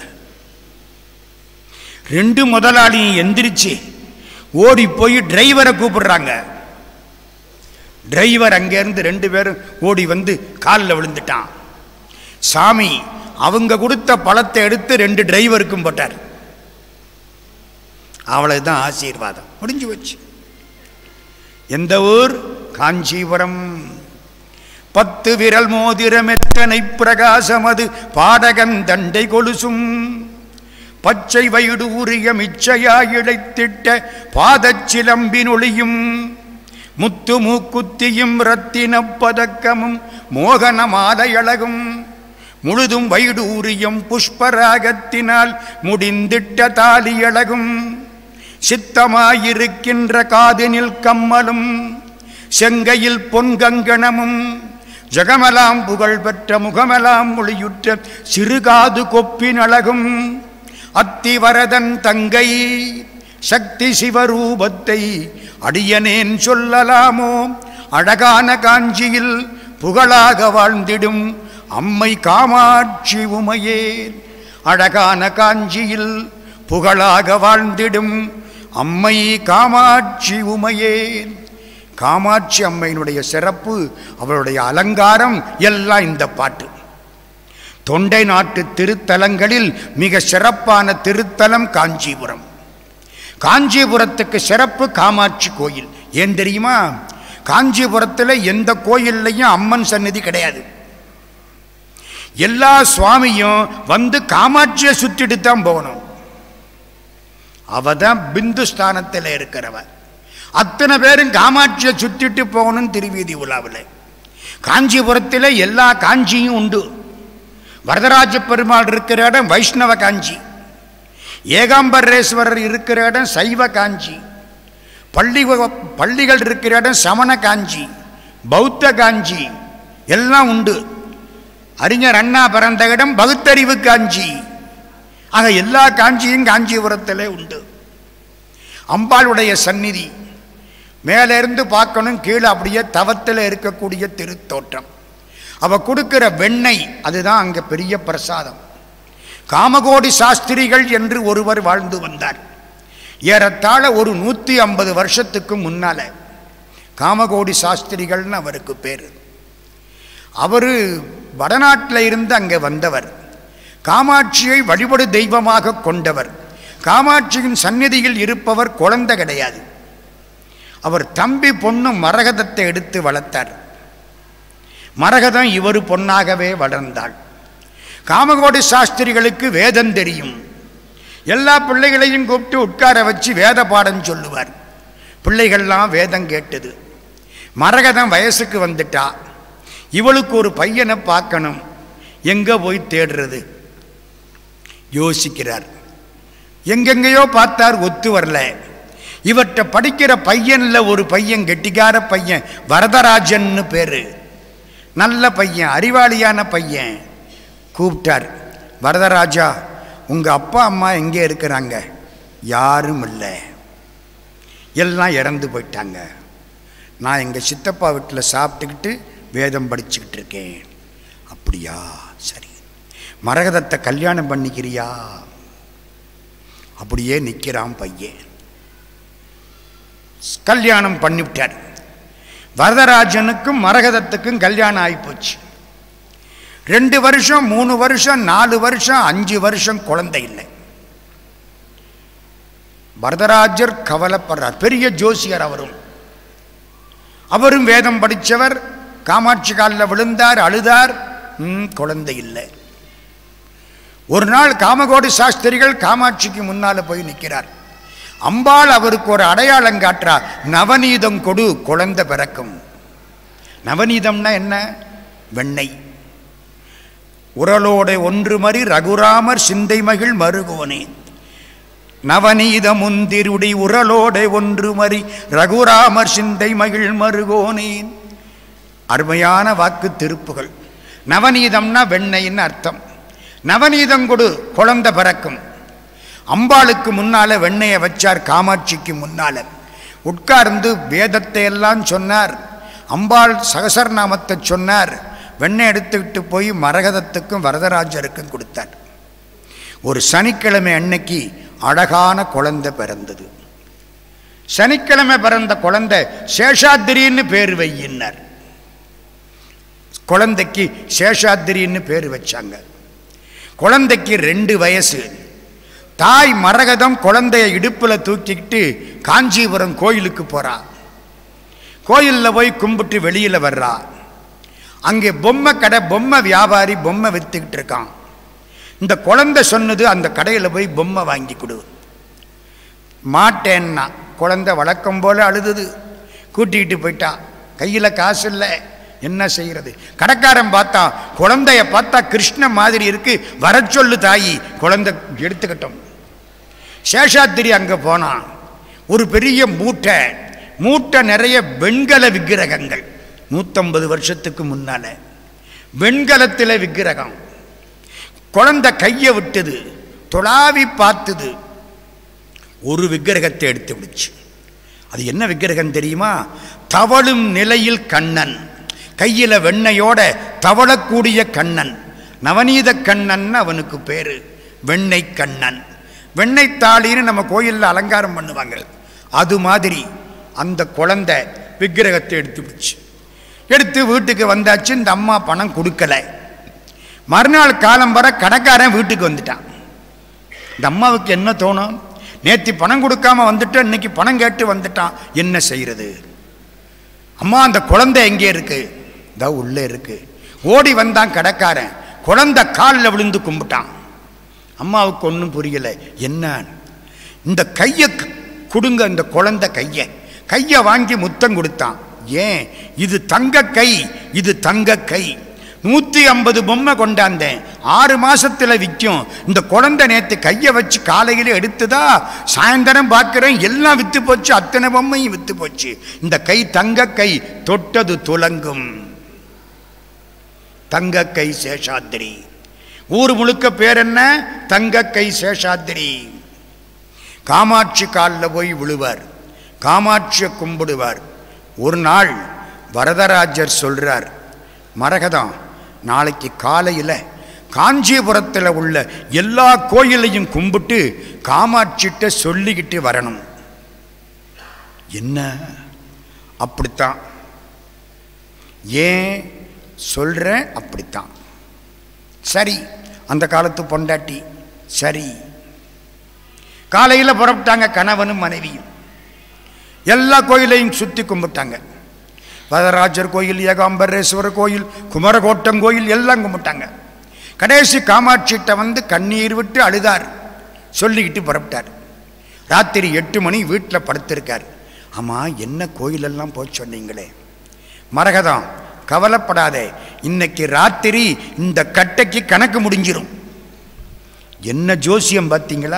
ரெண்டு முதலாளியும் எந்திரிச்சு ஓடி போய் டிரைவரை கூப்பிடுறாங்க டிரைவர் அங்கேருந்து ரெண்டு பேரும் ஓடி வந்து காலில் விழுந்துட்டான் சாமி அவங்க கொடுத்த பழத்தை எடுத்து ரெண்டு டிரைவருக்கும் போட்டார் அவ்வளவுதான் ஆசீர்வாதம் முடிஞ்சு வச்சு எந்த ஊர் காஞ்சிபுரம் பத்து விரல் மோதிரம் எத்தனை பிரகாசம் அது பாடகன் தண்டை கொலுசும் பச்சை வயிடு உரிய மிச்சையாய் இழைத்திட்ட பாதச்சிலம்பின் ஒளியும் முத்து மூக்குத்தியும் ரத்தின பதக்கமும் மோகன மாலையழகும் முழுதும் வயிடு உரியும் புஷ்பராகத்தினால் முடிந்திட்ட தாலியழகும் சித்தமாயிருக்கின்ற காதினில் கம்மலும் செங்கையில் பொன்கங்கணமும் ஜகமலாம் புகழ் பெற்ற முகமலாம் மொழியுற்ற சிறுகாது கொப்பின் அழகும் அத்திவரதன் தங்கை சக்தி சிவரூபத்தை அடியனேன் சொல்லலாமோ அழகான காஞ்சியில் புகழாக வாழ்ந்திடும் அம்மை காமாட்சி உமையே அழகான காஞ்சியில் புகழாக வாழ்ந்திடும் அம்மை காமாட்சி உமையே காமாட்சி அம்மையினுடைய சிறப்பு அவளுடைய அலங்காரம் எல்லாம் இந்த பாட்டு தொண்டை நாட்டு திருத்தலங்களில் மிக சிறப்பான திருத்தலம் காஞ்சிபுரம் காஞ்சிபுரத்துக்கு சிறப்பு காமாட்சி கோயில் ஏன் தெரியுமா காஞ்சிபுரத்தில் எந்த கோயில்லையும் அம்மன் சந்நிதி கிடையாது எல்லா சுவாமியும் வந்து காமாட்சியை சுற்றிட்டு தான் போகணும் அவ தான் பிந்து ஸ்தானத்தில் இருக்கிறவ அத்தனை பேரும் காமாட்சியை சுற்றிட்டு போகணும் திருவீதி உலாவில் காஞ்சிபுரத்தில் எல்லா காஞ்சியும் உண்டு வரதராஜ பெருமாள் இருக்கிற இடம் வைஷ்ணவ காஞ்சி ஏகாம்பரேஸ்வரர் இருக்கிற இடம் சைவ காஞ்சி பள்ளி பள்ளிகள் இருக்கிற இடம் சமண காஞ்சி பௌத்த காஞ்சி எல்லாம் உண்டு அறிஞர் அண்ணா பிறந்த இடம் பகுத்தறிவு காஞ்சி ஆக எல்லா காஞ்சியும் காஞ்சிபுரத்திலே உண்டு அம்பாளுடைய சந்நிதி மேலேருந்து பார்க்கணும் கீழே அப்படியே தவத்தில் இருக்கக்கூடிய திருத்தோற்றம் அவ கொடுக்கிற வெண்ணெய் அதுதான் அங்கே பெரிய பிரசாதம் காமகோடி சாஸ்திரிகள் என்று ஒருவர் வாழ்ந்து வந்தார் ஏறத்தாழ ஒரு நூற்றி ஐம்பது வருஷத்துக்கு முன்னால காமகோடி சாஸ்திரிகள்னு அவருக்கு பேர் அவர் வடநாட்டில் இருந்து அங்கே வந்தவர் காமாட்சியை வழிபடு தெய்வமாக கொண்டவர் காமாட்சியின் சந்நிதியில் இருப்பவர் குழந்தை கிடையாது அவர் தம்பி பொண்ணு மரகதத்தை எடுத்து வளர்த்தார் மரகதம் இவர் பொன்னாகவே வளர்ந்தாள் காமகோடி சாஸ்திரிகளுக்கு வேதம் தெரியும் எல்லா பிள்ளைகளையும் கூப்பிட்டு உட்கார வச்சு வேத பாடம் சொல்லுவார் பிள்ளைகள்லாம் வேதம் கேட்டது மரகதம் வயசுக்கு வந்துட்டா இவளுக்கு ஒரு பையனை பார்க்கணும் எங்கே போய் தேடுறது யோசிக்கிறார் எங்கெங்கேயோ பார்த்தார் ஒத்து வரல இவற்றை படிக்கிற பையன்ல ஒரு பையன் கெட்டிக்கார பையன் வரதராஜன்னு பேரு நல்ல பையன் அறிவாளியான பையன் கூப்பிட்டார் வரதராஜா உங்க அப்பா அம்மா எங்கே இருக்கிறாங்க யாரும் இல்லை எல்லாம் இறந்து போயிட்டாங்க நான் எங்கள் சித்தப்பா வீட்டில் சாப்பிட்டுக்கிட்டு வேதம் படிச்சுக்கிட்டு இருக்கேன் அப்படியா சரி மரகதத்தை கல்யாணம் பண்ணிக்கிறியா அப்படியே நிற்கிறான் பையன் கல்யாணம் பண்ணிவிட்டார் வரதராஜனுக்கும் மரகதத்துக்கும் கல்யாணம் ஆகிப்போச்சு ரெண்டு வருஷம் மூணு வருஷம் நாலு வருஷம் அஞ்சு வருஷம் குழந்தை இல்லை வரதராஜர் கவலைப்படுறார் பெரிய ஜோசியர் அவரும் அவரும் வேதம் படித்தவர் காமாட்சி காலில் விழுந்தார் அழுதார் ம், குழந்தை இல்லை ஒரு நாள் காமகோடி சாஸ்திரிகள் காமாட்சிக்கு முன்னால போய் நிற்கிறார் அம்பாள் அவருக்கு ஒரு அடையாளம் காட்டுறா நவநீதம் கொடு குழந்தை பிறக்கும் நவநீதம்னா என்ன வெண்ணெய் உரலோட ஒன்று மறி ரகுராமர் சிந்தை மகிழ் மருகோனே நவநீத முந்திருடி உரலோட ஒன்று மறி ரகுராமர் சிந்தை மகிழ் மருகோனேன் அருமையான வாக்கு திருப்புகள் நவநீதம்னா வெண்ணெய்ன்னு அர்த்தம் நவநீதம் கொடு குழந்தை பிறக்கும் அம்பாளுக்கு முன்னால வெண்ணெயை வச்சார் காமாட்சிக்கு முன்னால உட்கார்ந்து வேதத்தை எல்லாம் சொன்னார் அம்பாள் சகசரநாமத்தை சொன்னார் வெண்ணெய் எடுத்துக்கிட்டு போய் மரகதத்துக்கும் வரதராஜருக்கும் கொடுத்தார் ஒரு சனிக்கிழமை அன்னைக்கு அழகான குழந்தை பிறந்தது சனிக்கிழமை பிறந்த குழந்தை சேஷாத்திரின்னு பேர் வையினார் குழந்தைக்கு சேஷாத்திரின்னு பேர் வச்சாங்க குழந்தைக்கு ரெண்டு வயசு தாய் மரகதம் குழந்தைய இடுப்பில் தூக்கிக்கிட்டு காஞ்சிபுரம் கோயிலுக்கு போறா கோயிலில் போய் கும்பிட்டு வெளியில் வர்றா அங்கே பொம்மை கடை பொம்மை வியாபாரி பொம்மை வித்துக்கிட்டு இருக்கான் இந்த குழந்தை சொன்னது அந்த கடையில் போய் பொம்மை வாங்கி கொடு மாட்டேன்னா குழந்தை வழக்கம் போல அழுதுது கூட்டிகிட்டு போயிட்டா கையில் காசு இல்லை என்ன செய்யறது கடைக்காரன் பார்த்தா குழந்தைய பார்த்தா கிருஷ்ண மாதிரி இருக்கு வர சொல்லு தாயி குழந்தை எடுத்துக்கிட்டோம் சேஷாத்திரி அங்கே போனான் ஒரு பெரிய மூட்டை மூட்டை நிறைய வெண்கல விக்கிரகங்கள் நூற்றம்பது வருஷத்துக்கு முன்னால வெண்கலத்தில் விக்கிரகம் குழந்தை கையை விட்டது தொலாவி பார்த்தது ஒரு விக்கிரகத்தை எடுத்து விடுச்சு அது என்ன விக்கிரகம் தெரியுமா தவழும் நிலையில் கண்ணன் கையில் வெண்ணையோட தவழக்கூடிய கண்ணன் நவநீத கண்ணன் அவனுக்கு பேரு வெண்ணெய் கண்ணன் வெண்ணெய் தாளின்னு நம்ம கோயிலில் அலங்காரம் பண்ணுவாங்க அது மாதிரி அந்த குழந்தை விக்கிரகத்தை எடுத்து விடுச்சு எடுத்து வீட்டுக்கு வந்தாச்சு இந்த அம்மா பணம் கொடுக்கல மறுநாள் காலம் வர கடைக்காரன் வீட்டுக்கு வந்துட்டான் இந்த அம்மாவுக்கு என்ன தோணும் நேத்தி பணம் கொடுக்காம வந்துட்டு இன்னைக்கு பணம் கேட்டு வந்துட்டான் என்ன செய்யறது அம்மா அந்த குழந்தை எங்கே இருக்கு இதோ உள்ளே இருக்கு ஓடி வந்தான் கடைக்காரன் குழந்தை காலில் விழுந்து கும்பிட்டான் அம்மாவுக்கு ஒன்றும் புரியல என்ன இந்த கையை க- கொடுங்க இந்த குழந்தை கையை கையை வாங்கி முத்தம் கொடுத்தான் ஏன் இது தங்க கை இது தங்க கை நூற்றி ஐம்பது பொம்மை கொண்டாந்தேன் ஆறு மாசத்துல விற்கும் இந்த குழந்தை நேற்று கையை வச்சு காலையில் எடுத்துதா சாயந்தரம் பார்க்குறேன் எல்லாம் வித்து போச்சு அத்தனை பொம்மையும் வித்து போச்சு இந்த கை தங்க கை தொட்டது துலங்கும் தங்க கை சேஷாத்திரி ஊர் முழுக்க பேர் என்ன தங்க கை சேஷாத்திரி காமாட்சி காலில் போய் விழுவார் காமாட்சியை கும்பிடுவார் ஒரு நாள் வரதராஜர் சொல்றார் மரகதம் நாளைக்கு காலையில் காஞ்சிபுரத்தில் உள்ள எல்லா கோயிலையும் கும்பிட்டு காமாட்சிட்ட சொல்லிக்கிட்டு வரணும் என்ன அப்படித்தான் ஏன் சொல்கிறேன் அப்படித்தான் சரி அந்த காலத்து பொண்டாட்டி சரி காலையில் புறப்பட்டாங்க கணவனும் மனைவியும் எல்லா கோயிலையும் சுற்றி கும்பிட்டாங்க வரதராஜர் கோயில் ஏகாம்பரேஸ்வரர் கோயில் குமரகோட்டம் கோயில் எல்லாம் கும்பிட்டாங்க கடைசி காமாட்சிகிட்ட வந்து கண்ணீர் விட்டு அழுதார் சொல்லிக்கிட்டு புறப்பட்டார் ராத்திரி எட்டு மணி வீட்டில் படுத்திருக்கார் ஆமாம் என்ன கோயிலெல்லாம் போய் சொன்னீங்களே மரகதம் கவலைப்படாதே இன்னைக்கு ராத்திரி இந்த கட்டைக்கு கணக்கு முடிஞ்சிரும் என்ன ஜோசியம் பார்த்தீங்களா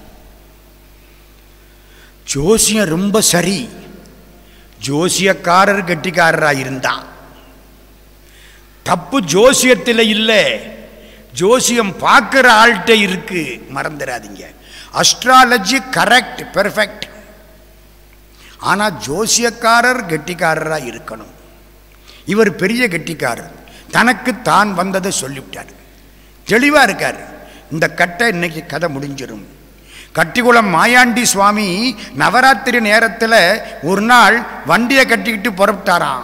ஜோசியம் ரொம்ப சரி ஜோசியக்காரர் கெட்டிக்காரராக இருந்தான் தப்பு ஜோசியத்தில் இல்லை ஜோசியம் பார்க்குற ஆள்கிட்ட இருக்கு மறந்துடாதீங்க அஸ்ட்ராலஜி கரெக்ட் பெர்ஃபெக்ட் ஆனால் ஜோசியக்காரர் கெட்டிக்காரராக இருக்கணும் இவர் பெரிய கெட்டிக்காரர் தனக்கு தான் வந்ததை சொல்லிவிட்டார் தெளிவாக இருக்கார் இந்த கட்டை இன்னைக்கு கதை முடிஞ்சிடும் கட்டிக்குளம் மாயாண்டி சுவாமி நவராத்திரி நேரத்தில் ஒரு நாள் வண்டியை கட்டிக்கிட்டு புறப்பட்டாராம்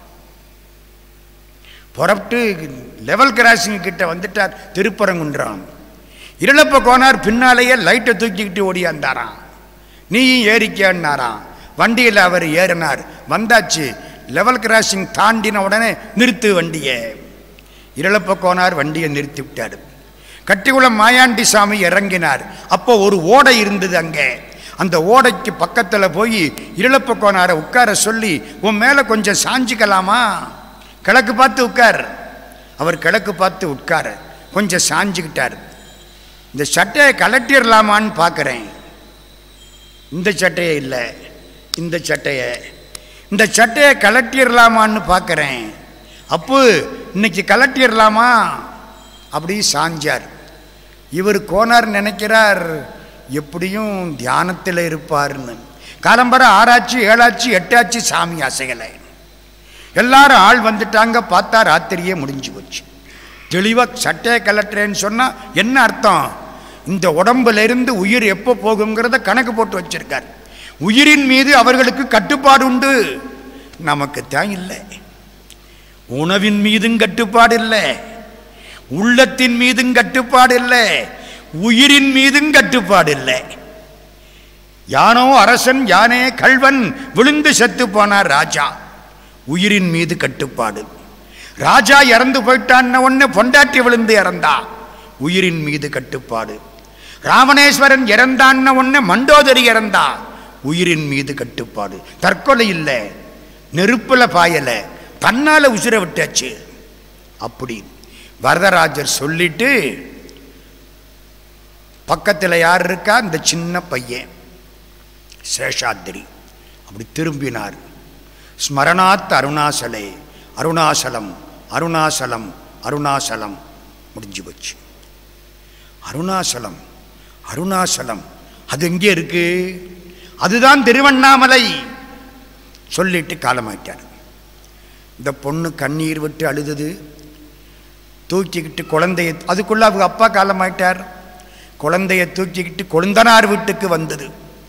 புறப்பட்டு லெவல் கிராசிங் கிட்ட வந்துட்டார் திருப்பரங்குன்றான் இருளப்ப கோனார் பின்னாலேயே லைட்டை தூக்கிக்கிட்டு ஓடியாந்தாராம் நீயும் ஏறிக்கன்னாராம் வண்டியில் அவர் ஏறினார் வந்தாச்சு லெவல் கிராசிங் தாண்டின உடனே நிறுத்து வண்டியை இருளப்ப கோனார் வண்டியை நிறுத்தி விட்டார் கட்டிக்குளம் மாயாண்டி சாமி இறங்கினார் அப்போ ஒரு ஓடை இருந்தது அங்கே அந்த ஓடைக்கு பக்கத்தில் போய் இருளப்ப கோனாரை உட்கார சொல்லி உன் மேலே கொஞ்சம் சாஞ்சிக்கலாமா கிழக்கு பார்த்து உட்கார் அவர் கிழக்கு பார்த்து உட்கார கொஞ்சம் சாஞ்சுக்கிட்டார் இந்த சட்டையை கலட்டிடலாமான்னு பார்க்குறேன் இந்த சட்டையை இல்லை இந்த சட்டையை இந்த சட்டையை கலட்டிடலாமான்னு பார்க்குறேன் அப்பு இன்னைக்கு கலட்டிடலாமா அப்படி சாஞ்சார் இவர் கோனார் நினைக்கிறார் எப்படியும் தியானத்தில் இருப்பார்னு காலம்பர ஆறாச்சு ஏழாச்சு எட்டாச்சு சாமி அசையலை எல்லாரும் ஆள் வந்துட்டாங்க பார்த்தா ராத்திரியே முடிஞ்சு போச்சு தெளிவாக சட்டையை கலட்டுறேன்னு சொன்னால் என்ன அர்த்தம் இந்த உடம்புல இருந்து உயிர் எப்போ போகுங்கிறத கணக்கு போட்டு வச்சிருக்கார் உயிரின் மீது அவர்களுக்கு கட்டுப்பாடு உண்டு நமக்கு தான் இல்லை உணவின் மீதும் கட்டுப்பாடு இல்லை உள்ளத்தின் மீதும் கட்டுப்பாடு இல்லை உயிரின் மீதும் கட்டுப்பாடு இல்லை யானோ அரசன் யானே கல்வன் விழுந்து செத்து போனார் ராஜா உயிரின் மீது கட்டுப்பாடு ராஜா இறந்து போயிட்டான்னு ஒன்று பொண்டாட்டி விழுந்து இறந்தா உயிரின் மீது கட்டுப்பாடு ராவணேஸ்வரன் இறந்தான்னு ஒன்று மண்டோதரி இறந்தா உயிரின் மீது கட்டுப்பாடு தற்கொலை இல்லை நெருப்பில் பாயலை தன்னால் உசிர விட்டாச்சு அப்படி வரதராஜர் சொல்லிட்டு பக்கத்தில் யார் இருக்கா இந்த சின்ன பையன் சேஷாத்திரி அப்படி திரும்பினார் ஸ்மரணாத் அருணாசலே அருணாசலம் அருணாசலம் அருணாசலம் முடிஞ்சு போச்சு அருணாசலம் அருணாசலம் அது எங்கே இருக்கு அதுதான் திருவண்ணாமலை சொல்லிட்டு காலமாயிட்டார் இந்த பொண்ணு கண்ணீர் விட்டு அழுதது தூக்கிக்கிட்டு குழந்தைய அதுக்குள்ள அவங்க அப்பா காலமாயிட்டார் குழந்தைய தூக்கிக்கிட்டு கொழுந்தனார் வீட்டுக்கு வந்தது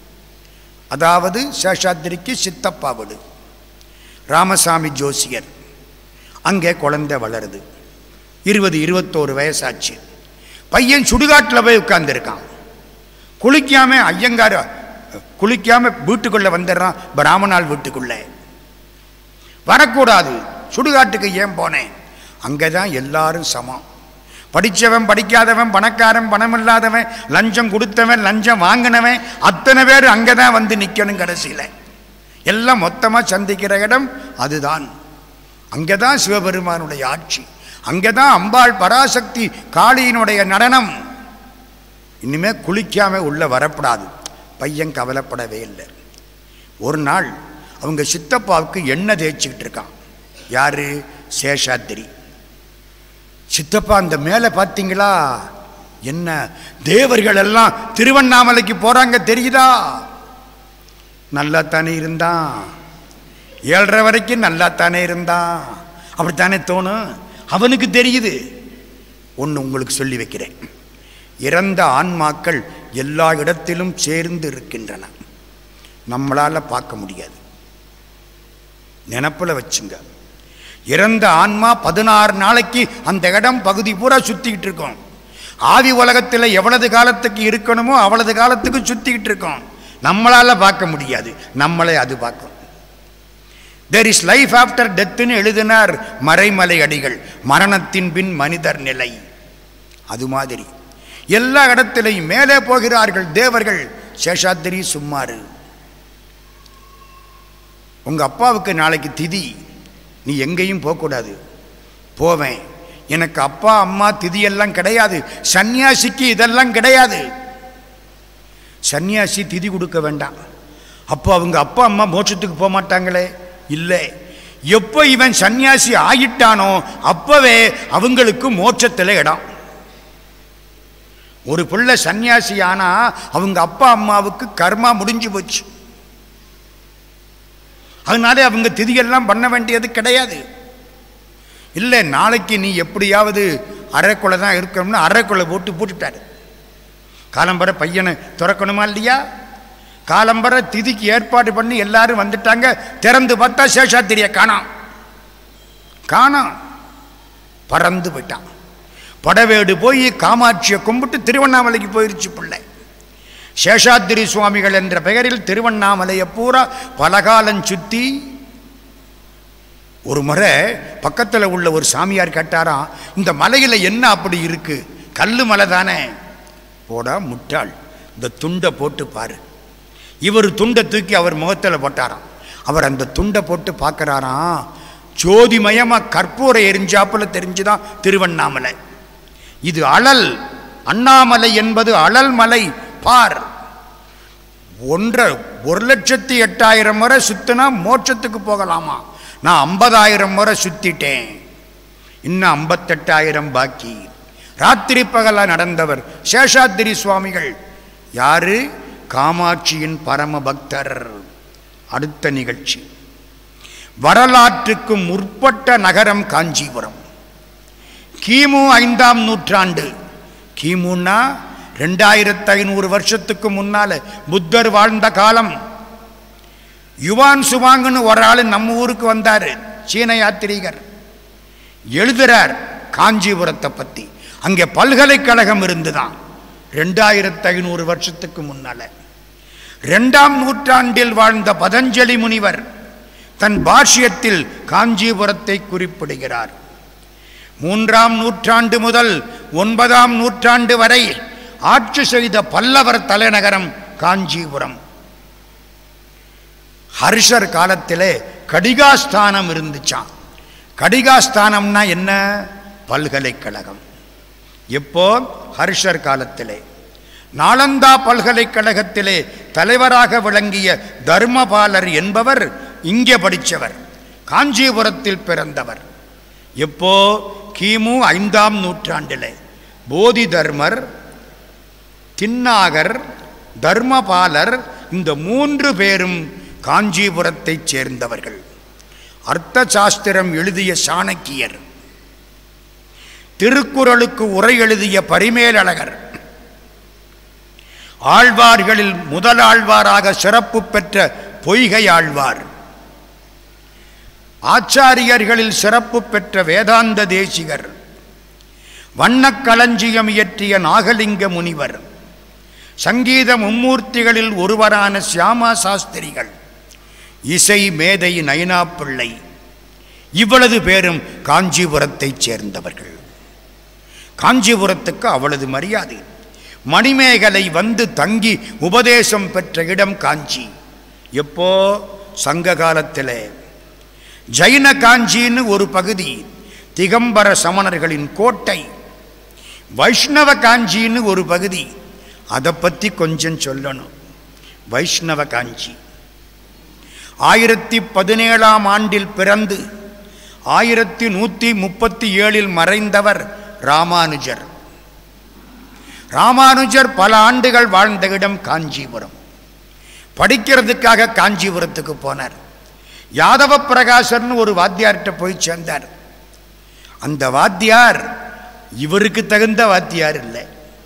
அதாவது சேஷாத்திரிக்கு சித்தப்பா வீடு ராமசாமி ஜோசியர் அங்கே குழந்தை வளருது இருபது இருபத்தோரு வயசாச்சு பையன் சுடுகாட்டில் போய் உட்கார்ந்துருக்கான் குளிக்காம ஐயங்கார குளிக்காம வீட்டுக்குள்ளே வந்துடுறான் பிராமணால் வீட்டுக்குள்ளே வரக்கூடாது சுடுகாட்டுக்கு ஏன் போனேன் அங்கே தான் எல்லாரும் சமம் படித்தவன் படிக்காதவன் பணக்காரன் பணம் இல்லாதவன் லஞ்சம் கொடுத்தவன் லஞ்சம் வாங்கினவன் அத்தனை பேர் அங்கே தான் வந்து நிற்கணும் கடைசியில் எல்லாம் மொத்தமாக சந்திக்கிற இடம் அதுதான் அங்கே தான் சிவபெருமானுடைய ஆட்சி அங்கே தான் அம்பாள் பராசக்தி காளியினுடைய நடனம் இனிமே குளிக்காம உள்ள வரப்படாது பையன் கவலைப்படவே இல்லை ஒரு நாள் அவங்க சித்தப்பாவுக்கு எண்ணெய் தேய்ச்சிக்கிட்டு இருக்கான் யாரு சேஷாத்திரி சித்தப்பா அந்த மேலே பார்த்தீங்களா என்ன தேவர்கள் எல்லாம் திருவண்ணாமலைக்கு போறாங்க தெரியுதா நல்லா தானே இருந்தான் ஏழரை வரைக்கும் நல்லா தானே இருந்தான் அப்படித்தானே தோணும் அவனுக்கு தெரியுது ஒன்று உங்களுக்கு சொல்லி வைக்கிறேன் இறந்த ஆன்மாக்கள் எல்லா இடத்திலும் சேர்ந்து இருக்கின்றன நம்மளால் பார்க்க முடியாது நினப்பில் வச்சுங்க இறந்த ஆன்மா பதினாறு நாளைக்கு அந்த இடம் பகுதி பூரா சுற்றிக்கிட்டு இருக்கோம் ஆதி உலகத்தில் எவ்வளவு காலத்துக்கு இருக்கணுமோ அவ்வளவு காலத்துக்கு சுற்றிக்கிட்டு இருக்கோம் நம்மளால் பார்க்க முடியாது நம்மளை அது பார்க்கும் தெர் இஸ் லைஃப் ஆஃப்டர் டெத்துன்னு எழுதினார் மறைமலை அடிகள் மரணத்தின் பின் மனிதர் நிலை அது மாதிரி எல்லா இடத்திலையும் மேலே போகிறார்கள் தேவர்கள் சேஷாத்திரி சும்மாரு உங்க அப்பாவுக்கு நாளைக்கு திதி நீ எங்கேயும் போகக்கூடாது போவேன் எனக்கு அப்பா அம்மா திதி எல்லாம் கிடையாது சன்னியாசிக்கு இதெல்லாம் கிடையாது சன்னியாசி திதி கொடுக்க வேண்டாம் அப்போ அவங்க அப்பா அம்மா மோட்சத்துக்கு போக மாட்டாங்களே இல்லை எப்போ இவன் சன்னியாசி ஆகிட்டானோ அப்பவே அவங்களுக்கு மோட்சத்தில் இடம் ஒரு பிள்ளை சன்னியாசி ஆனா அவங்க அப்பா அம்மாவுக்கு கர்மா முடிஞ்சு போச்சு அதனால அவங்க திதியெல்லாம் பண்ண வேண்டியது கிடையாது இல்லை நாளைக்கு நீ எப்படியாவது அரைக்குலை தான் இருக்கணும்னு அரைக்குலை போட்டு போட்டுட்டாரு காலம்பர பையனை திறக்கணுமா இல்லையா காலம்பர திதிக்கு ஏற்பாடு பண்ணி எல்லாரும் வந்துட்டாங்க திறந்து பார்த்தா சேஷாத்திரிய காணாம் காணாம் பறந்து போயிட்டான் படவேடு போய் காமாட்சியை கும்பிட்டு திருவண்ணாமலைக்கு போயிருச்சு பிள்ளை சேஷாத்திரி சுவாமிகள் என்ற பெயரில் திருவண்ணாமலையை பூரா பலகாலம் சுத்தி ஒரு முறை பக்கத்தில் உள்ள ஒரு சாமியார் கேட்டாராம் இந்த மலையில் என்ன அப்படி இருக்கு கல்லு மலை தானே போடா முட்டாள் இந்த துண்டை போட்டு பாரு இவர் துண்டை தூக்கி அவர் முகத்தில் போட்டாராம் அவர் அந்த துண்டை போட்டு பார்க்குறாராம் ஜோதிமயமாக கற்பூரை எரிஞ்சாப்புல தெரிஞ்சுதான் திருவண்ணாமலை இது அழல் அண்ணாமலை என்பது அழல் மலை பார் ஒன்றரை ஒரு லட்சத்தி எட்டாயிரம் முறை சுத்தினா மோட்சத்துக்கு போகலாமா நான் ஐம்பதாயிரம் முறை சுத்திட்டேன் இன்னும் ஐம்பத்தெட்டாயிரம் பாக்கி ராத்திரி பகலா நடந்தவர் சேஷாத்திரி சுவாமிகள் யாரு காமாட்சியின் பரம பக்தர் அடுத்த நிகழ்ச்சி வரலாற்றுக்கு முற்பட்ட நகரம் காஞ்சிபுரம் கிமு ஐந்தாம் நூற்றாண்டு கிமுன்னா ரெண்டாயிரத்து ஐநூறு வருஷத்துக்கு முன்னால புத்தர் வாழ்ந்த காலம் யுவான் சுவாங்குன்னு ஒரு ஆள் நம்ம ஊருக்கு வந்தார் சீன யாத்திரிகர் எழுதுறார் காஞ்சிபுரத்தை பற்றி அங்கே பல்கலைக்கழகம் இருந்துதான் ரெண்டாயிரத்து ஐநூறு வருஷத்துக்கு முன்னால ரெண்டாம் நூற்றாண்டில் வாழ்ந்த பதஞ்சலி முனிவர் தன் பாஷ்யத்தில் காஞ்சிபுரத்தை குறிப்பிடுகிறார் மூன்றாம் நூற்றாண்டு முதல் ஒன்பதாம் நூற்றாண்டு வரை ஆட்சி செய்த பல்லவர் தலைநகரம் காஞ்சிபுரம் ஹர்ஷர் காலத்திலே கடிகாஸ்தானம் இருந்துச்சான் கடிகாஸ்தானம்னா என்ன பல்கலைக்கழகம் எப்போ ஹர்ஷர் காலத்திலே நாளந்தா பல்கலைக்கழகத்திலே தலைவராக விளங்கிய தர்மபாலர் என்பவர் இங்கே படித்தவர் காஞ்சிபுரத்தில் பிறந்தவர் எப்போ கிமு ஐந்தாம் நூற்றாண்டிலே போதி தர்மர் தின்னாகர் தர்மபாலர் இந்த மூன்று பேரும் காஞ்சிபுரத்தைச் சேர்ந்தவர்கள் அர்த்த சாஸ்திரம் எழுதிய சாணக்கியர் திருக்குறளுக்கு உரை எழுதிய பரிமேலழகர் ஆழ்வார்களில் முதல் ஆழ்வாராக சிறப்பு பெற்ற பொய்கை ஆழ்வார் ஆச்சாரியர்களில் சிறப்பு பெற்ற வேதாந்த தேசிகர் வண்ணக் களஞ்சியம் இயற்றிய நாகலிங்க முனிவர் சங்கீத மும்மூர்த்திகளில் ஒருவரான சியாமா சாஸ்திரிகள் இசை மேதை நயனா பிள்ளை இவ்வளவு பேரும் காஞ்சிபுரத்தைச் சேர்ந்தவர்கள் காஞ்சிபுரத்துக்கு அவ்வளவு மரியாதை மணிமேகலை வந்து தங்கி உபதேசம் பெற்ற இடம் காஞ்சி எப்போ சங்க காலத்திலே ஜைன காஞ்சின்னு ஒரு பகுதி திகம்பர சமணர்களின் கோட்டை வைஷ்ணவ காஞ்சின்னு ஒரு பகுதி அதை பற்றி கொஞ்சம் சொல்லணும் வைஷ்ணவ காஞ்சி ஆயிரத்தி பதினேழாம் ஆண்டில் பிறந்து ஆயிரத்தி நூற்றி முப்பத்தி ஏழில் மறைந்தவர் ராமானுஜர் ராமானுஜர் பல ஆண்டுகள் வாழ்ந்த இடம் காஞ்சிபுரம் படிக்கிறதுக்காக காஞ்சிபுரத்துக்கு போனார் யாதவ பிரகாசர்னு ஒரு வாத்தியார்கிட்ட போய் சேர்ந்தார் அந்த வாத்தியார் இவருக்கு தகுந்த வாத்தியார் இல்லை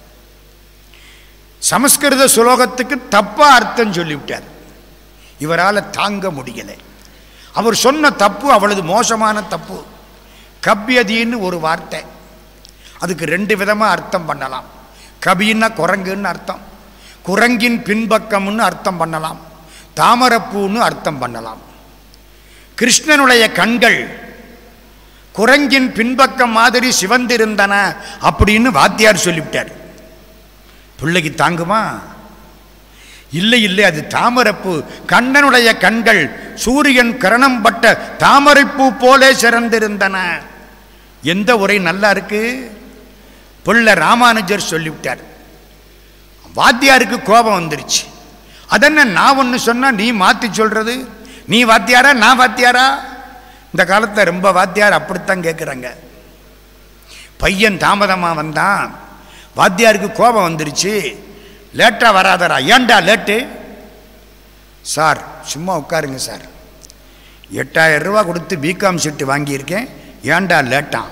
சமஸ்கிருத சுலோகத்துக்கு தப்பா அர்த்தம் சொல்லிவிட்டார் இவரால் தாங்க முடியலை அவர் சொன்ன தப்பு அவ்வளவு மோசமான தப்பு கவ்யதின்னு ஒரு வார்த்தை அதுக்கு ரெண்டு விதமாக அர்த்தம் பண்ணலாம் கபின்னா குரங்குன்னு அர்த்தம் குரங்கின் பின்பக்கம்னு அர்த்தம் பண்ணலாம் தாமரப்பூன்னு அர்த்தம் பண்ணலாம் கிருஷ்ணனுடைய கண்கள் குரங்கின் பின்பக்கம் மாதிரி சிவந்திருந்தன அப்படின்னு வாத்தியார் சொல்லிவிட்டார் பிள்ளைக்கு தாங்குமா இல்லை இல்லை அது தாமரைப்பூ கண்ணனுடைய கண்கள் சூரியன் கரணம் பட்ட தாமரைப்பூ போலே சிறந்திருந்தன எந்த உரை நல்லா இருக்கு பிள்ளை ராமானுஜர் சொல்லிவிட்டார் வாத்தியாருக்கு கோபம் வந்துருச்சு அதென்ன நான் ஒன்று சொன்னா நீ மாற்றி சொல்றது நீ வாத்தியாரா நான் வாத்தியாரா இந்த காலத்தில் ரொம்ப வாத்தியார் அப்படித்தான் கேட்குறாங்க பையன் தாமதமாக வந்தான் வாத்தியாருக்கு கோபம் வந்துருச்சு லேட்டாக வராதரா ஏன்டா லேட்டு சார் சும்மா உட்காருங்க சார் எட்டாயிரம் ரூபா கொடுத்து பிகாம் சீட்டு வாங்கியிருக்கேன் ஏன்டா லேட்டான்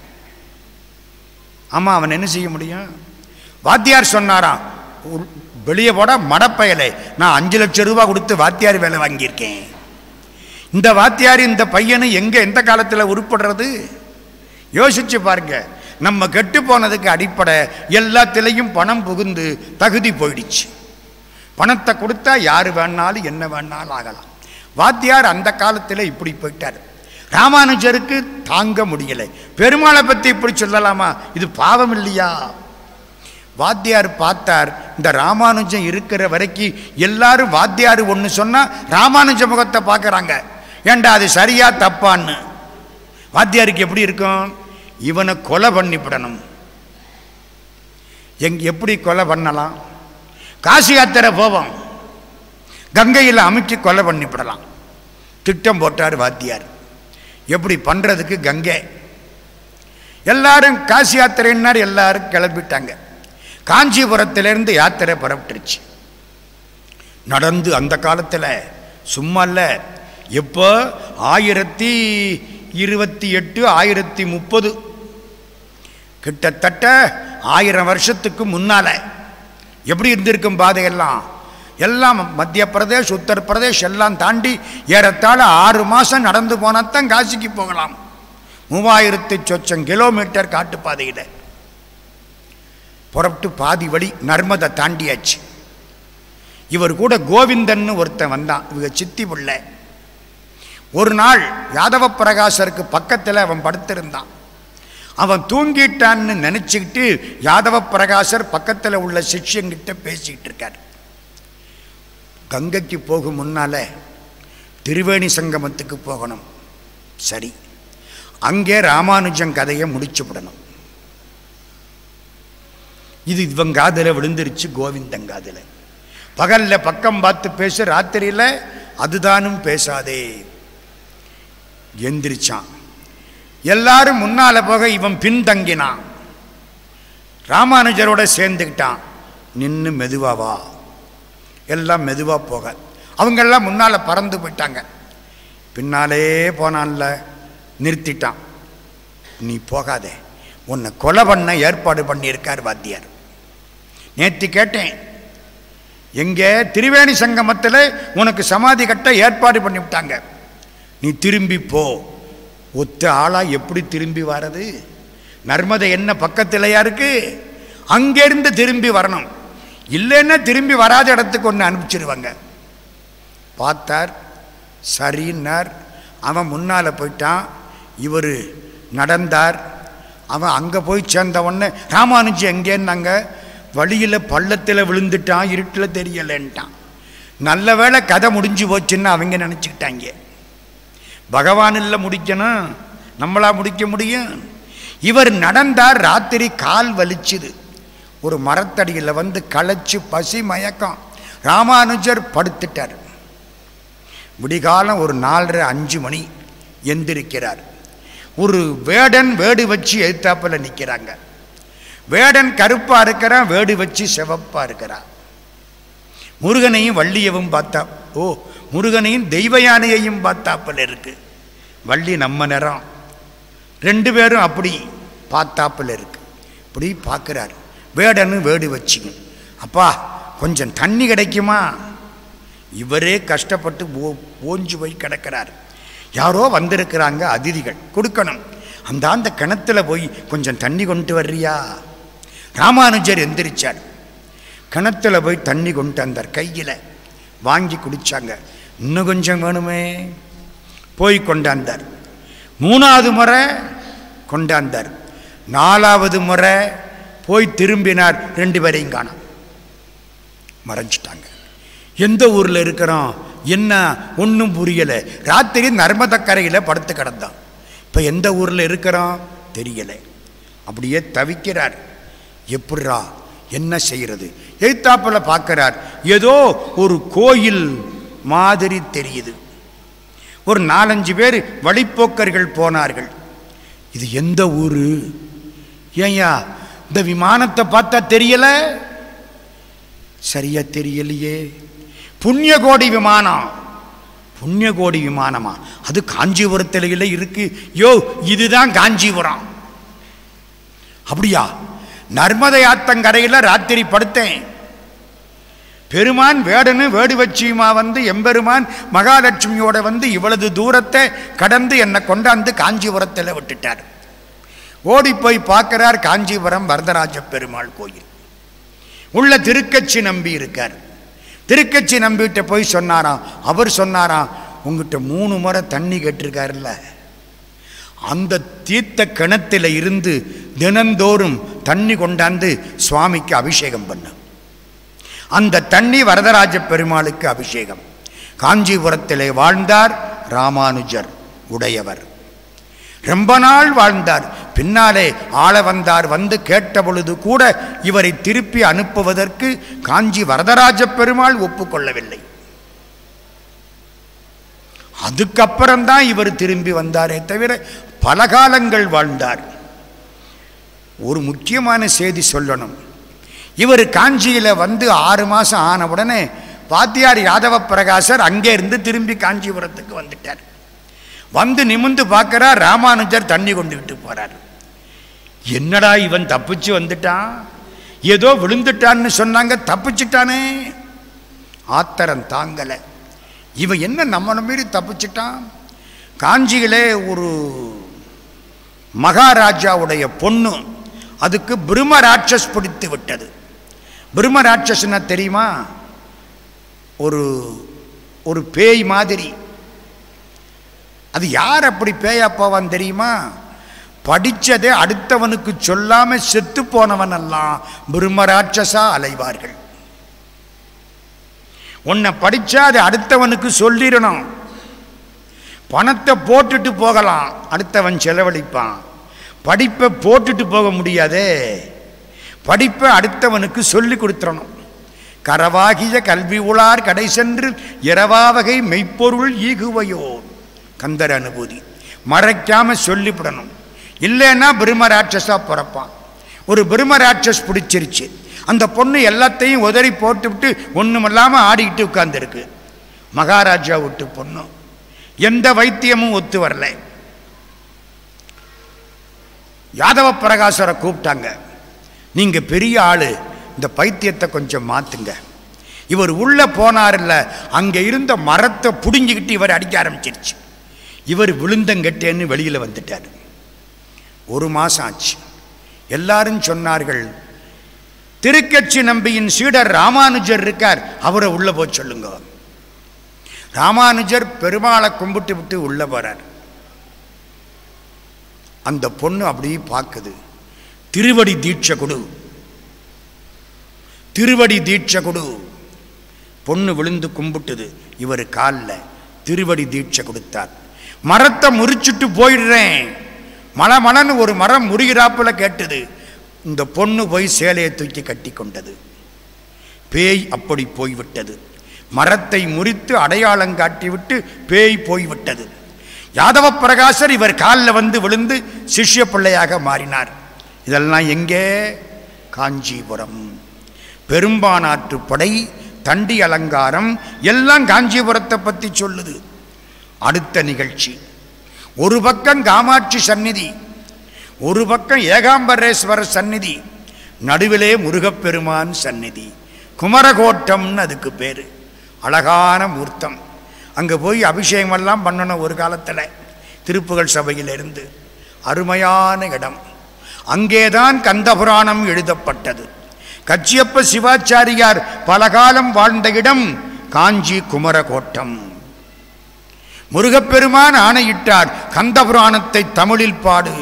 ஆமாம் அவன் என்ன செய்ய முடியும் வாத்தியார் சொன்னாராம் உள்- வெளியே போட மடப்பயலை நான் அஞ்சு லட்சம் ரூபா கொடுத்து வாத்தியார் வேலை வாங்கியிருக்கேன் இந்த வாத்தியார் இந்த பையனு எங்கே எந்த காலத்தில் உருப்படுறது யோசிச்சு பாருங்க நம்ம கெட்டு போனதுக்கு அடிப்படை எல்லாத்திலையும் பணம் புகுந்து தகுதி போயிடுச்சு பணத்தை கொடுத்தா யார் வேணாலும் என்ன வேணாலும் ஆகலாம் வாத்தியார் அந்த காலத்தில் இப்படி போயிட்டார் ராமானுஜருக்கு தாங்க முடியலை பெருமாளை பற்றி இப்படி சொல்லலாமா இது பாவம் இல்லையா வாத்தியார் பார்த்தார் இந்த ராமானுஜம் இருக்கிற வரைக்கும் எல்லாரும் வாத்தியார் ஒன்று சொன்னால் ராமானுஜ முகத்தை பார்க்குறாங்க ஏண்டா அது சரியா தப்பான்னு வாத்தியாருக்கு எப்படி இருக்கும் இவனை கொலை பண்ணிவிடணும் எங் எப்படி கொலை பண்ணலாம் காசி யாத்திரை போவோம் கங்கையில் அமைச்சு கொலை பண்ணிவிடலாம் திட்டம் போட்டார் வாத்தியார் எப்படி பண்ணுறதுக்கு கங்கை எல்லாரும் காசி யாத்திரைன்னார் எல்லாரும் கிளம்பிட்டாங்க காஞ்சிபுரத்திலிருந்து யாத்திரை புறப்பட்டுருச்சு நடந்து அந்த காலத்தில் சும்மா இல்லை எப்போ ஆயிரத்தி இருபத்தி எட்டு ஆயிரத்தி முப்பது கிட்டத்தட்ட ஆயிரம் வருஷத்துக்கு முன்னால எப்படி இருந்திருக்கும் பாதையெல்லாம் எல்லாம் மத்திய பிரதேஷ் உத்தரப்பிரதேஷ் எல்லாம் தாண்டி ஏறத்தாழ ஆறு மாதம் நடந்து போனாத்தான் காசிக்கு போகலாம் மூவாயிரத்து சொச்சம் கிலோமீட்டர் காட்டுப்பாதையில் புறப்பட்டு பாதி வழி நர்மதை தாண்டியாச்சு இவர் கூட கோவிந்தன்னு ஒருத்தன் வந்தான் இவங்க சித்தி பிள்ளை ஒரு நாள் யாதவ பிரகாசருக்கு பக்கத்தில் அவன் படுத்திருந்தான் அவன் தூங்கிட்டான்னு நினச்சிக்கிட்டு யாதவ பிரகாசர் பக்கத்தில் உள்ள சிஷ்யங்கிட்ட பேசிக்கிட்டு இருக்கார் கங்கைக்கு போகும் முன்னால திருவேணி சங்கமத்துக்கு போகணும் சரி அங்கே ராமானுஜன் கதையை முடிச்சு விடணும் இது இவன் காதில் விழுந்துருச்சு கோவிந்தன் காதில் பகல்ல பக்கம் பார்த்து பேசு ராத்திரியில் அதுதானும் பேசாதே எந்திரிச்சான் எல்லாரும் முன்னால போக இவன் பின்தங்கினான் ராமானுஜரோட சேர்ந்துக்கிட்டான் நின்று மெதுவா வா எல்லாம் மெதுவா போக அவங்கெல்லாம் முன்னால பறந்து போயிட்டாங்க பின்னாலே போனான்ல நிறுத்திட்டான் நீ போகாதே உன்னை கொலை பண்ண ஏற்பாடு பண்ணியிருக்கார் வாத்தியார் நேற்று கேட்டேன் எங்கே திரிவேணி சங்கமத்தில் உனக்கு சமாதி கட்ட ஏற்பாடு பண்ணி விட்டாங்க நீ திரும்பி போ ஒத்த ஆளா எப்படி திரும்பி வர்றது நர்மதை என்ன பக்கத்திலையா இருக்கு அங்கேருந்து திரும்பி வரணும் இல்லைன்னா திரும்பி வராத இடத்துக்கு ஒன்று அனுப்பிச்சிருவாங்க பார்த்தார் சரின்னார் அவன் முன்னால் போயிட்டான் இவர் நடந்தார் அவன் அங்கே போய் சேர்ந்த உடனே ராமானுஜி எங்கேன்னாங்க வழியில் பள்ளத்தில் விழுந்துட்டான் இருட்டில் தெரியலைன்ட்டான் நல்ல வேளை கதை முடிஞ்சு போச்சுன்னு அவங்க நினச்சிக்கிட்டாங்க பகவானில் முடிக்கணும் நம்மளா முடிக்க முடியும் இவர் நடந்தார் ராத்திரி கால் வலிச்சுது ஒரு மரத்தடியில் வந்து களைச்சு பசி மயக்கம் ராமானுஜர் படுத்துட்டார் விடிகாலம் ஒரு நாலரை அஞ்சு மணி எந்திரிக்கிறார் ஒரு வேடன் வேடு வச்சு எதிர்த்தாப்பில் நிற்கிறாங்க வேடன் கருப்பா இருக்கிறான் வேடு வச்சு சிவப்பா இருக்கிறான் முருகனையும் வள்ளியவும் பார்த்தா ஓ முருகனையும் தெய்வ யானையையும் பார்த்தாப்பில் இருக்கு வள்ளி நம்ம நிறம் ரெண்டு பேரும் அப்படி பார்த்தாப்பில் இருக்கு இப்படி பார்க்குறார் வேடன்னு வேடு வச்சுங்க அப்பா கொஞ்சம் தண்ணி கிடைக்குமா இவரே கஷ்டப்பட்டு ஓ ஓஞ்சு போய் கிடக்கிறார் யாரோ வந்திருக்கிறாங்க அதிதிகள் கொடுக்கணும் அந்த அந்த கிணத்துல போய் கொஞ்சம் தண்ணி கொண்டு வர்றியா ராமானுஜர் எந்திரிச்சார் கிணத்துல போய் தண்ணி கொண்டு வந்தார் கையில் வாங்கி குடிச்சாங்க இன்னும் கொஞ்சம் வேணுமே போய் கொண்டாந்தார் மூணாவது முறை கொண்டாந்தார் நாலாவது முறை போய் திரும்பினார் ரெண்டு பேரையும் காணோம் மறைஞ்சிட்டாங்க எந்த ஊரில் இருக்கிறோம் என்ன ஒன்றும் புரியலை ராத்திரி நர்மதக்கரையில் படுத்து கிடந்தான் இப்போ எந்த ஊரில் இருக்கிறோம் தெரியலை அப்படியே தவிக்கிறார் எப்படிரா என்ன செய்கிறது எய்த்தாப்பில் பார்க்கிறார் ஏதோ ஒரு கோயில் மாதிரி தெரியுது ஒரு நாலஞ்சு பேர் வழிப்போக்கர்கள் போனார்கள் இது எந்த ஊர் ஏய்யா இந்த விமானத்தை பார்த்தா தெரியல சரியா தெரியலையே புண்ணியகோடி விமானம் புண்ணியகோடி விமானமா அது காஞ்சிபுரத்தில் இருக்கு யோ இதுதான் காஞ்சிபுரம் அப்படியா நர்மதை ஆத்தங்கரையில் ராத்திரி படுத்தேன் பெருமான் வேடனு வேடு வச்சியுமா வந்து எம்பெருமான் மகாலட்சுமியோட வந்து இவ்வளவு தூரத்தை கடந்து என்னை கொண்டாந்து காஞ்சிபுரத்தில் விட்டுட்டார் ஓடி போய் பார்க்கிறார் காஞ்சிபுரம் வரதராஜ பெருமாள் கோயில் உள்ள திருக்கச்சி நம்பி இருக்கார் திருக்கச்சி நம்பிகிட்ட போய் சொன்னாராம் அவர் சொன்னாராம் உங்ககிட்ட மூணு முறை தண்ணி கேட்டிருக்காருல்ல அந்த தீர்த்த கிணத்துல இருந்து தினந்தோறும் தண்ணி கொண்டாந்து சுவாமிக்கு அபிஷேகம் பண்ண அந்த தண்ணி வரதராஜ பெருமாளுக்கு அபிஷேகம் காஞ்சிபுரத்திலே வாழ்ந்தார் ராமானுஜர் உடையவர் ரொம்ப நாள் வாழ்ந்தார் பின்னாலே ஆள வந்தார் வந்து கேட்ட பொழுது கூட இவரை திருப்பி அனுப்புவதற்கு காஞ்சி வரதராஜ பெருமாள் ஒப்புக்கொள்ளவில்லை அதுக்கப்புறம்தான் இவர் திரும்பி வந்தாரே தவிர பல காலங்கள் வாழ்ந்தார் ஒரு முக்கியமான செய்தி சொல்லணும் இவர் காஞ்சியில் வந்து ஆறு மாதம் ஆன உடனே வாத்தியார் யாதவ பிரகாசர் அங்கே இருந்து திரும்பி காஞ்சிபுரத்துக்கு வந்துட்டார் வந்து நிமிந்து பார்க்கிறார் ராமானுஜர் தண்ணி கொண்டு விட்டு போறார் என்னடா இவன் தப்பிச்சு வந்துட்டான் ஏதோ விழுந்துட்டான்னு சொன்னாங்க தப்பிச்சிட்டானே ஆத்தரம் தாங்கலை இவன் என்ன நம்மளை மீறி தப்பிச்சிட்டான் காஞ்சியிலே ஒரு மகாராஜாவுடைய பொண்ணு அதுக்கு பிரம்ம ராட்சஸ் பிடித்து விட்டது பிரம்ம ராட்சஸ்னா தெரியுமா ஒரு ஒரு பேய் மாதிரி அது யார் அப்படி பேயா போவான் தெரியுமா படித்ததை அடுத்தவனுக்கு சொல்லாம செத்து போனவன் எல்லாம் பிரம்ம ராட்சசா அலைவார்கள் உன்னை படிச்சா அதை அடுத்தவனுக்கு சொல்லிடணும் பணத்தை போட்டுட்டு போகலாம் அடுத்தவன் செலவழிப்பான் படிப்பை போட்டுட்டு போக முடியாதே படிப்பை அடுத்தவனுக்கு சொல்லி கொடுத்துடணும் கரவாகிய கல்வி உளார் கடை சென்று இரவாவகை மெய்ப்பொருள் ஈகுவையோ கந்தர் அனுபூதி மறைக்காம சொல்லிவிடணும் இல்லைன்னா பிரம்ம ராட்சஸா பிறப்பான் ஒரு பிரம்ம ராட்சஸ் பிடிச்சிருச்சு அந்த பொண்ணு எல்லாத்தையும் உதறி போட்டுவிட்டு ஒன்றுமில்லாமல் ஆடிக்கிட்டு உட்கார்ந்துருக்கு மகாராஜா விட்டு பொண்ணு எந்த வைத்தியமும் ஒத்து வரல யாதவ பிரகாசரை கூப்பிட்டாங்க நீங்க பெரிய ஆளு இந்த பைத்தியத்தை கொஞ்சம் மாத்துங்க இவர் உள்ள போனார்ல அங்க இருந்த மரத்தை புடுங்கிக்கிட்டு இவர் அடிக்க ஆரம்பிச்சிருச்சு இவர் விழுந்தங்கட்டேன்னு வெளியில வந்துட்டார் ஒரு மாசம் ஆச்சு எல்லாரும் சொன்னார்கள் திருக்கட்சி நம்பியின் சீடர் ராமானுஜர் இருக்கார் அவரை உள்ள போய் சொல்லுங்க ராமானுஜர் பெருமாளை கும்பிட்டு விட்டு உள்ள போறார் அந்த பொண்ணு அப்படியே பார்க்குது திருவடி தீட்சை கொடு திருவடி தீட்சை கொடு பொண்ணு விழுந்து கும்பிட்டுது இவர் காலில் திருவடி தீட்சை கொடுத்தார் மரத்தை முறிச்சிட்டு போயிடுறேன் மல மலன்னு ஒரு மரம் முறிகிறாப்புல கேட்டது இந்த பொண்ணு போய் சேலையை தூக்கி கட்டி கொண்டது பேய் அப்படி போய்விட்டது மரத்தை முறித்து அடையாளம் காட்டிவிட்டு பேய் போய்விட்டது யாதவ பிரகாசர் இவர் காலில் வந்து விழுந்து சிஷ்ய பிள்ளையாக மாறினார் இதெல்லாம் எங்கே காஞ்சிபுரம் பெரும்பானாற்று படை தண்டி அலங்காரம் எல்லாம் காஞ்சிபுரத்தை பற்றி சொல்லுது அடுத்த நிகழ்ச்சி ஒரு பக்கம் காமாட்சி சந்நிதி ஒரு பக்கம் ஏகாம்பரேஸ்வரர் சந்நிதி நடுவிலே முருகப்பெருமான் சந்நிதி குமரகோட்டம்னு அதுக்கு பேர் அழகான மூர்த்தம் அங்கே போய் அபிஷேகமெல்லாம் பண்ணணும் ஒரு காலத்தில் திருப்புகழ் சபையிலிருந்து அருமையான இடம் அங்கேதான் கந்தபுராணம் எழுதப்பட்டது கச்சியப்ப சிவாச்சாரியார் பலகாலம் வாழ்ந்த இடம் காஞ்சி குமரகோட்டம் முருகப்பெருமான் ஆணையிட்டார் கந்தபுராணத்தை தமிழில் பாடு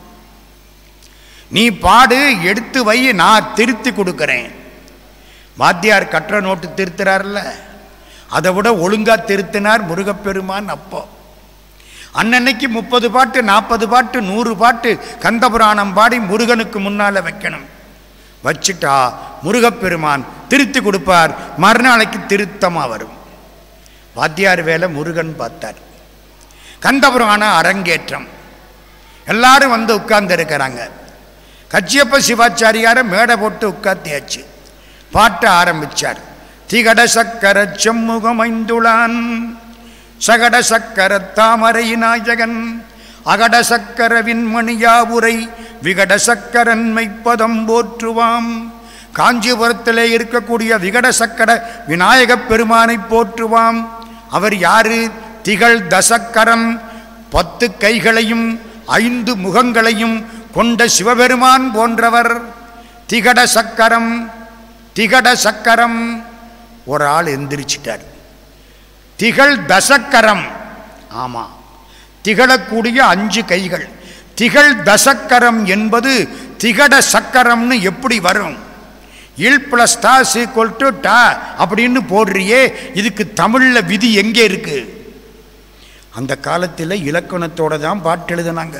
நீ பாடு எடுத்து வை நான் திருத்தி கொடுக்கிறேன் வாத்தியார் கற்ற நோட்டு திருத்துறார்ல அதை விட ஒழுங்கா திருத்தினார் முருகப்பெருமான் அப்போ அன்னன்னைக்கு முப்பது பாட்டு நாற்பது பாட்டு நூறு பாட்டு கந்தபுராணம் பாடி முருகனுக்கு முன்னால வைக்கணும் வச்சுட்டா முருகப்பெருமான் திருத்தி கொடுப்பார் மறுநாளைக்கு திருத்தமா வரும் வாத்தியார் வேலை முருகன் பார்த்தார் கந்தபுராண அரங்கேற்றம் எல்லாரும் வந்து உட்கார்ந்து இருக்கிறாங்க கச்சியப்ப சிவாச்சாரியார மேடை போட்டு உட்கார்த்தியாச்சு பாட்ட ஆரம்பிச்சார் திகட சக்கர செம்முகமைந்துளான் சகட சக்கர தாமரை நாயகன் அகட சக்கர விண்மணியாவுரை விகட சக்கரன் மெய்ப்பதம் போற்றுவாம் காஞ்சிபுரத்திலே இருக்கக்கூடிய விகட சக்கர விநாயகப் பெருமானை போற்றுவாம் அவர் யாரு திகழ் தசக்கரம் பத்து கைகளையும் ஐந்து முகங்களையும் கொண்ட சிவபெருமான் போன்றவர் திகட சக்கரம் திகட சக்கரம் ஒரு ஆள் எந்திரிச்சிட்டார் திகழ் தசக்கரம் ஆமா திகழக்கூடிய அஞ்சு கைகள் திகழ் தசக்கரம் என்பது திகட சக்கரம்னு எப்படி வரும் இல் பிளஸ் டா சீக்வல் டு டா அப்படின்னு போடுறியே இதுக்கு தமிழில் விதி எங்கே இருக்கு அந்த காலத்தில் இலக்கணத்தோட தான் பாட்டு எழுதுனாங்க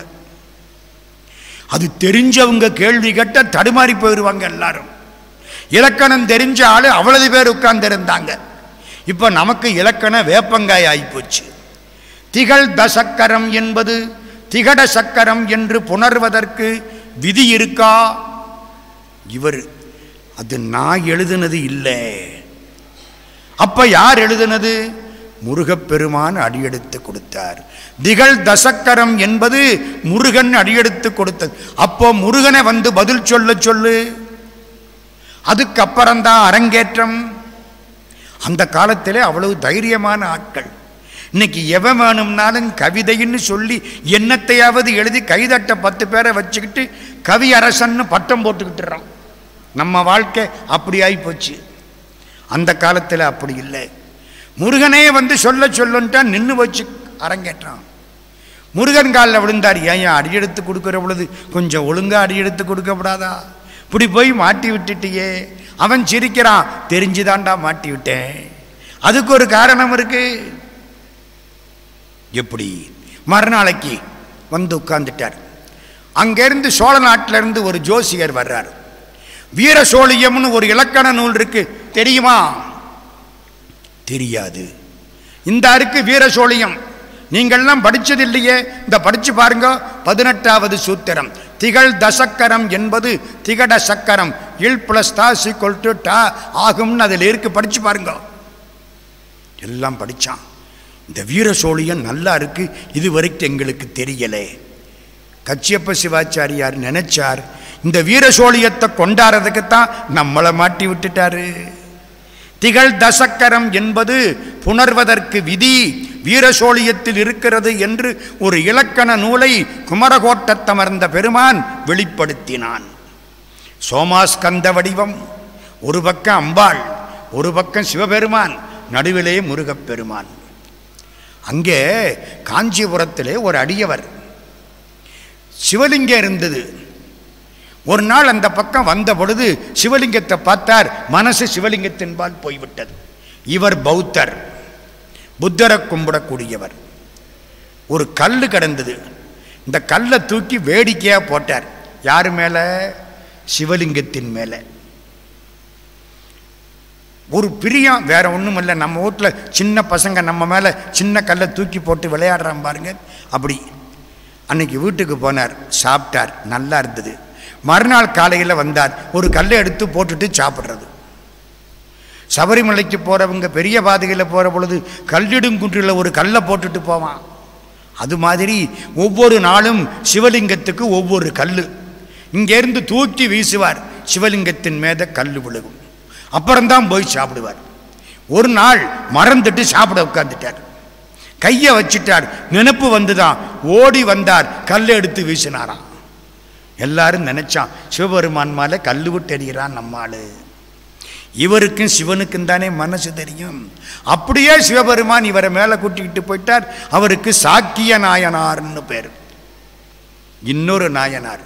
அது தெரிஞ்சவங்க கேள்வி கேட்ட தடுமாறி போயிடுவாங்க எல்லாரும் இலக்கணம் தெரிஞ்ச ஆளு அவ்வளவு பேர் உட்கார்ந்து இருந்தாங்க இப்போ நமக்கு இலக்கண வேப்பங்காய் ஆயிப்போச்சு திகழ் தசக்கரம் என்பது திகட சக்கரம் என்று புணர்வதற்கு விதி இருக்கா இவர் அது நான் எழுதுனது இல்லை அப்ப யார் எழுதுனது முருகப்பெருமான் அடியெடுத்து கொடுத்தார் திகழ் தசக்கரம் என்பது முருகன் அடியெடுத்து கொடுத்தது அப்போ முருகனை வந்து பதில் சொல்ல சொல்லு அதுக்கப்புறம்தான் அரங்கேற்றம் அந்த காலத்திலே அவ்வளவு தைரியமான ஆட்கள் இன்னைக்கு எவன் வேணும்னாலும் கவிதைன்னு சொல்லி என்னத்தையாவது எழுதி கைதட்ட பத்து பேரை வச்சுக்கிட்டு கவி அரசன்னு பட்டம் போட்டுக்கிட்டுறான் நம்ம வாழ்க்கை அப்படி ஆகி போச்சு அந்த காலத்தில் அப்படி இல்லை முருகனே வந்து சொல்ல சொல்லுன்ட்டா நின்று வச்சு அரங்கேற்றான் முருகன் காலில் விழுந்தார் ஏன் ஏன் அடியெடுத்து கொடுக்குற பொழுது கொஞ்சம் ஒழுங்காக அடியெடுத்து கொடுக்கப்படாதா இப்படி போய் மாட்டி விட்டுட்டியே அவன் சிரிக்கிறான் தெரிஞ்சுதான்டா மாட்டி விட்டேன் அதுக்கு ஒரு காரணம் இருக்கு எப்படி மறுநாளைக்கு வந்து உட்கார்ந்துட்டார் அங்கேருந்து சோழ நாட்டிலிருந்து ஒரு ஜோசியர் வர்றார் வீர சோழியம்னு ஒரு இலக்கண நூல் இருக்கு தெரியுமா தெரியாது இந்த இருக்கு வீர சோழியம் நீங்கள்லாம் படிச்சது இல்லையே இந்த படிச்சு பாருங்க பதினெட்டாவது சூத்திரம் திகழ் தசக்கரம் என்பது திகட சக்கரம் இல் பிளஸ் தா சீக்வல் டு டா ஆகும்னு அதில் இருக்கு படிச்சு பாருங்க எல்லாம் படிச்சான் இந்த வீர சோழியம் நல்லா இருக்கு இது வரைக்கும் எங்களுக்கு தெரியலே கச்சியப்ப சிவாச்சாரியார் நினைச்சார் இந்த வீர சோழியத்தை கொண்டாடுறதுக்குத்தான் நம்மளை மாட்டி விட்டுட்டாரு திகழ் தசக்கரம் என்பது புணர்வதற்கு விதி வீரசோழியத்தில் இருக்கிறது என்று ஒரு இலக்கண நூலை குமரகோட்டத்தமர்ந்த பெருமான் வெளிப்படுத்தினான் சோமாஸ்கந்த வடிவம் ஒரு பக்கம் அம்பாள் ஒரு பக்கம் சிவபெருமான் நடுவிலே முருகப்பெருமான் அங்கே காஞ்சிபுரத்திலே ஒரு அடியவர் சிவலிங்கம் இருந்தது ஒரு நாள் அந்த பக்கம் வந்த பொழுது சிவலிங்கத்தை பார்த்தார் மனசு சிவலிங்கத்தின்பால் போய்விட்டது இவர் பௌத்தர் புத்தரை கும்பிடக்கூடியவர் ஒரு கல் கிடந்தது இந்த கல்லை தூக்கி வேடிக்கையாக போட்டார் யார் மேலே சிவலிங்கத்தின் மேலே ஒரு பிரியம் வேற ஒன்றும் இல்லை நம்ம வீட்டில் சின்ன பசங்க நம்ம மேலே சின்ன கல்லை தூக்கி போட்டு விளையாடுறான் பாருங்க அப்படி அன்னைக்கு வீட்டுக்கு போனார் சாப்பிட்டார் நல்லா இருந்தது மறுநாள் காலையில் வந்தார் ஒரு கல்லை எடுத்து போட்டுட்டு சாப்பிட்றது சபரிமலைக்கு போகிறவங்க பெரிய பாதையில் போகிற பொழுது கல்லிடுங்குன்றில் ஒரு கல்லை போட்டுட்டு போவான் அது மாதிரி ஒவ்வொரு நாளும் சிவலிங்கத்துக்கு ஒவ்வொரு கல் இங்கேருந்து தூக்கி வீசுவார் சிவலிங்கத்தின் மேத கல் விழுகும் அப்புறம்தான் போய் சாப்பிடுவார் ஒரு நாள் மறந்துட்டு சாப்பிட உட்காந்துட்டார் கையை வச்சிட்டார் நினப்பு வந்துதான் ஓடி வந்தார் கல்லை எடுத்து வீசினாராம் எல்லாரும் நினைச்சான் சிவபெருமான் மேலே கல்லு விட்டு எறிகிறான் நம்மாளு இவருக்கும் சிவனுக்கும் தானே மனசு தெரியும் அப்படியே சிவபெருமான் இவரை மேலே கூட்டிக்கிட்டு போயிட்டார் அவருக்கு சாக்கிய நாயனார்னு பேர் இன்னொரு நாயனார்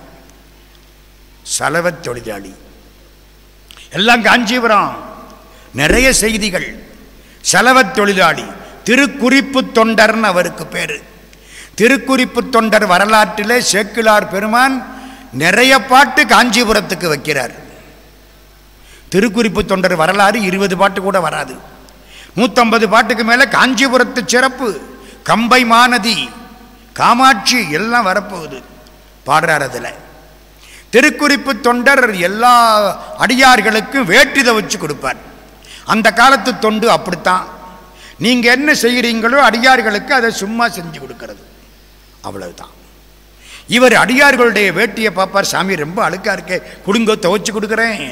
சலவத் தொழிலாளி எல்லாம் காஞ்சிபுரம் நிறைய செய்திகள் செலவத் தொழிலாளி திருக்குறிப்பு தொண்டர்னு அவருக்கு பேரு திருக்குறிப்பு தொண்டர் வரலாற்றிலே சேக்கிலார் பெருமான் நிறைய பாட்டு காஞ்சிபுரத்துக்கு வைக்கிறார் திருக்குறிப்பு தொண்டர் வரலாறு இருபது பாட்டு கூட வராது நூற்றம்பது பாட்டுக்கு மேலே காஞ்சிபுரத்து சிறப்பு கம்பை மாநதி காமாட்சி எல்லாம் வரப்போகுது பாடுறார் அதில் திருக்குறிப்பு தொண்டர் எல்லா அடியார்களுக்கும் வேட்டிதை வச்சு கொடுப்பார் அந்த காலத்து தொண்டு அப்படித்தான் நீங்கள் என்ன செய்கிறீங்களோ அடியார்களுக்கு அதை சும்மா செஞ்சு கொடுக்கறது அவ்வளவுதான் இவர் அடியார்களுடைய வேட்டியை பார்ப்பார் சாமி ரொம்ப அழுக்கா இருக்கே குடுங்க துவைச்சு கொடுக்குறேன்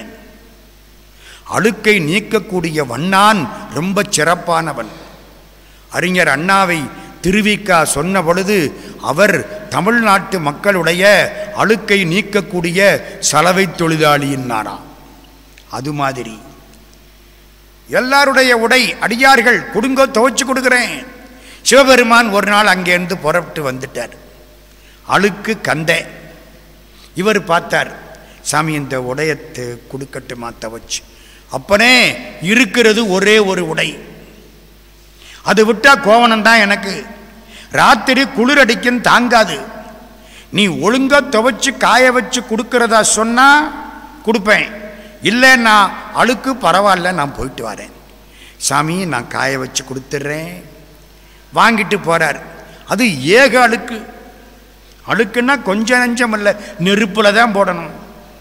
அழுக்கை நீக்கக்கூடிய வண்ணான் ரொம்ப சிறப்பானவன் அறிஞர் அண்ணாவை திருவிக்கா சொன்ன பொழுது அவர் தமிழ்நாட்டு மக்களுடைய அழுக்கை நீக்கக்கூடிய சலவை தொழிலாளியின்னாராம் அது மாதிரி எல்லாருடைய உடை அடியார்கள் கொடுங்க துவைச்சு கொடுக்குறேன் சிவபெருமான் ஒரு நாள் அங்கேருந்து புறப்பட்டு வந்துட்டார் அழுக்கு கந்தை இவர் பார்த்தார் சாமி இந்த உடையத்தை கொடுக்கட்டுமா துவைச்சு அப்பனே இருக்கிறது ஒரே ஒரு உடை அது விட்டா கோவணம் தான் எனக்கு ராத்திரி குளிர் அடிக்கும் தாங்காது நீ ஒழுங்கா துவைச்சு காய வச்சு கொடுக்கறதா சொன்னா கொடுப்பேன் இல்லைன்னா அழுக்கு பரவாயில்ல நான் போயிட்டு வரேன் சாமி நான் காய வச்சு கொடுத்துட்றேன் வாங்கிட்டு போறார் அது ஏக அழுக்கு அழுக்குன்னா கொஞ்சம் நஞ்சம் இல்லை நெருப்பில் தான் போடணும்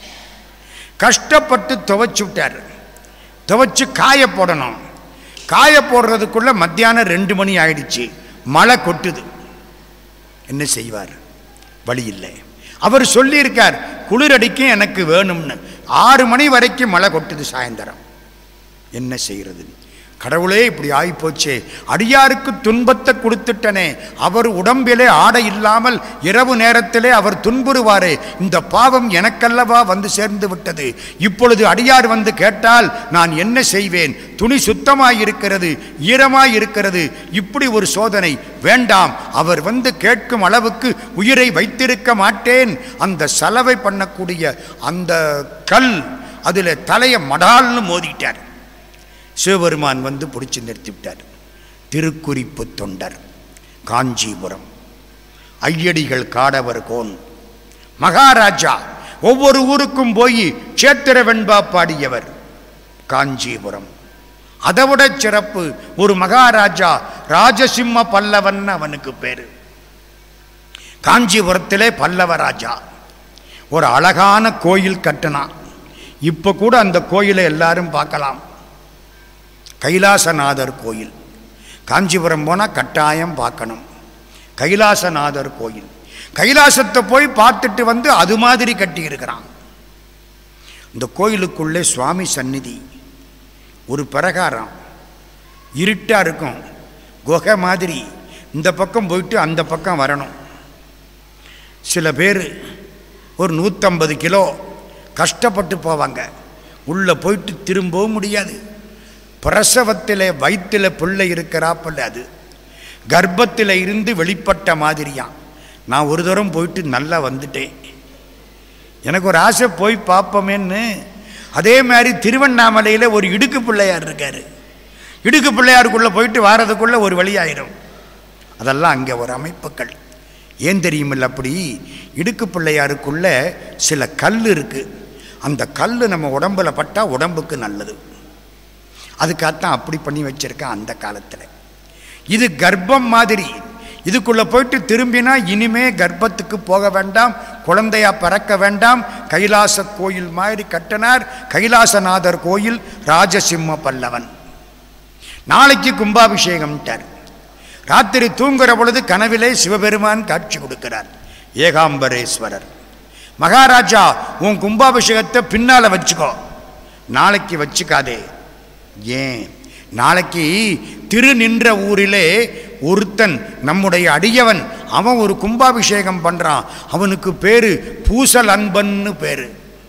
கஷ்டப்பட்டு துவைச்சு விட்டார் துவைச்சு காய போடணும் காய போடுறதுக்குள்ள மத்தியானம் ரெண்டு மணி ஆயிடுச்சு மழை கொட்டுது என்ன செய்வார் வழி இல்லை அவர் சொல்லியிருக்கார் குளிரடிக்கும் எனக்கு வேணும்னு ஆறு மணி வரைக்கும் மழை கொட்டுது சாயந்தரம் என்ன செய்கிறது கடவுளே இப்படி ஆகிப்போச்சே அடியாருக்கு துன்பத்தை கொடுத்துட்டனே அவர் உடம்பிலே ஆடை இல்லாமல் இரவு நேரத்திலே அவர் துன்புறுவாரே இந்த பாவம் எனக்கல்லவா வந்து சேர்ந்து விட்டது இப்பொழுது அடியார் வந்து கேட்டால் நான் என்ன செய்வேன் துணி சுத்தமாயிருக்கிறது ஈரமாயிருக்கிறது இப்படி ஒரு சோதனை வேண்டாம் அவர் வந்து கேட்கும் அளவுக்கு உயிரை வைத்திருக்க மாட்டேன் அந்த சலவை பண்ணக்கூடிய அந்த கல் அதில் தலையை மடால்னு மோதிட்டார் சிவபெருமான் வந்து பிடிச்சி நிறுத்திவிட்டார் திருக்குறிப்பு தொண்டர் காஞ்சிபுரம் ஐயடிகள் காடவர் கோன் மகாராஜா ஒவ்வொரு ஊருக்கும் போய் சேத்திர வெண்பா பாடியவர் காஞ்சிபுரம் அதைவிட சிறப்பு ஒரு மகாராஜா ராஜசிம்ம பல்லவன் அவனுக்கு பேரு காஞ்சிபுரத்திலே பல்லவ ராஜா ஒரு அழகான கோயில் கட்டினான் இப்போ கூட அந்த கோயிலை எல்லாரும் பார்க்கலாம் கைலாசநாதர் கோயில் காஞ்சிபுரம் போனால் கட்டாயம் பார்க்கணும் கைலாசநாதர் கோயில் கைலாசத்தை போய் பார்த்துட்டு வந்து அது மாதிரி கட்டி இருக்கிறான் இந்த கோயிலுக்குள்ளே சுவாமி சந்நிதி ஒரு பிரகாரம் இருட்டாக இருக்கும் குகை மாதிரி இந்த பக்கம் போயிட்டு அந்த பக்கம் வரணும் சில பேர் ஒரு நூற்றம்பது கிலோ கஷ்டப்பட்டு போவாங்க உள்ளே போயிட்டு திரும்பவும் முடியாது பிரசவத்தில் வயிற்றில் பிள்ளை இருக்கிறாப்பில் அது கர்ப்பத்தில் இருந்து வெளிப்பட்ட மாதிரியாம் நான் ஒரு தரம் போயிட்டு நல்லா வந்துட்டேன் எனக்கு ஒரு ஆசை போய் பார்ப்போமேன்னு அதே மாதிரி திருவண்ணாமலையில் ஒரு இடுக்கு பிள்ளையார் இருக்கார் இடுக்கு பிள்ளையாருக்குள்ளே போயிட்டு வாரதுக்குள்ளே ஒரு வழியாயிரும் அதெல்லாம் அங்கே ஒரு அமைப்புகள் ஏன் தெரியுமில்ல அப்படி இடுக்கு பிள்ளையாருக்குள்ள சில கல் இருக்குது அந்த கல் நம்ம உடம்புல பட்டால் உடம்புக்கு நல்லது அதுக்காகத்தான் அப்படி பண்ணி வச்சிருக்கேன் அந்த காலத்தில் இது கர்ப்பம் மாதிரி இதுக்குள்ளே போயிட்டு திரும்பினா இனிமே கர்ப்பத்துக்கு போக வேண்டாம் குழந்தையா பிறக்க வேண்டாம் கைலாச கோயில் மாதிரி கட்டினார் கைலாசநாதர் கோயில் ராஜசிம்ம பல்லவன் நாளைக்கு கும்பாபிஷேகம்ட்டார் ராத்திரி தூங்குற பொழுது கனவிலே சிவபெருமான் காட்சி கொடுக்கிறார் ஏகாம்பரேஸ்வரர் மகாராஜா உன் கும்பாபிஷேகத்தை பின்னால் வச்சுக்கோ நாளைக்கு வச்சுக்காதே ஏன் நாளைக்கு திரு நின்ற ஊரிலே ஒருத்தன் நம்முடைய அடியவன் அவன் ஒரு கும்பாபிஷேகம் பண்ணுறான் அவனுக்கு பேரு பூசல் அன்பன்னு பேரு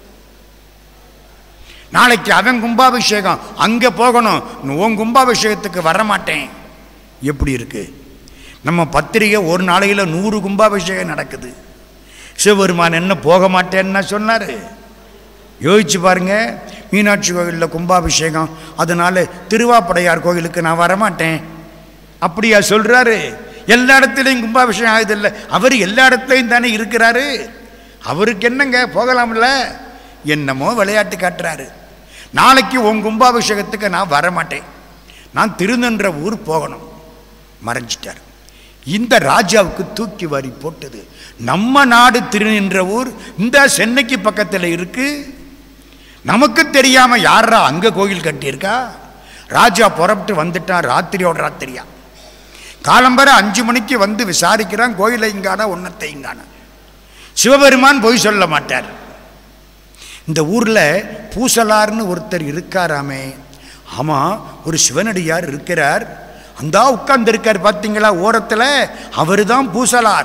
நாளைக்கு அவன் கும்பாபிஷேகம் அங்கே போகணும் உன் கும்பாபிஷேகத்துக்கு வரமாட்டேன் எப்படி இருக்கு நம்ம பத்திரிகை ஒரு நாளையில் நூறு கும்பாபிஷேகம் நடக்குது சிவபெருமான் என்ன போக மாட்டேன்னு சொன்னார் யோசிச்சு பாருங்க மீனாட்சி கோவிலில் கும்பாபிஷேகம் அதனால திருவாப்படையார் கோவிலுக்கு நான் வரமாட்டேன் அப்படியா சொல்றாரு எல்லா இடத்துலையும் கும்பாபிஷேகம் ஆகுதில்ல அவர் எல்லா இடத்துலையும் தானே இருக்கிறாரு அவருக்கு என்னங்க போகலாம்ல என்னமோ விளையாட்டு காட்டுறாரு நாளைக்கு உன் கும்பாபிஷேகத்துக்கு நான் வரமாட்டேன் நான் திருநன்ற ஊர் போகணும் மறைஞ்சிட்டார் இந்த ராஜாவுக்கு தூக்கி வாரி போட்டது நம்ம நாடு திருநின்ற ஊர் இந்த சென்னைக்கு பக்கத்தில் இருக்கு நமக்கு தெரியாம யாரா அங்க கோயில் கட்டியிருக்கா ராஜா புறப்பட்டு வந்துட்டான் ராத்திரியோட ராத்திரியா காலம்பர அஞ்சு மணிக்கு வந்து விசாரிக்கிறான் கோயிலை இங்கான ஒன்னத்தை இங்கான சிவபெருமான் பொய் சொல்ல மாட்டார் இந்த ஊர்ல பூசலார்னு ஒருத்தர் இருக்காராமே ஆமா ஒரு சிவனடியார் இருக்கிறார் அந்த உட்கார்ந்துருக்கார் பார்த்தீங்களா ஓரத்தில் அவர் தான் பூசலார்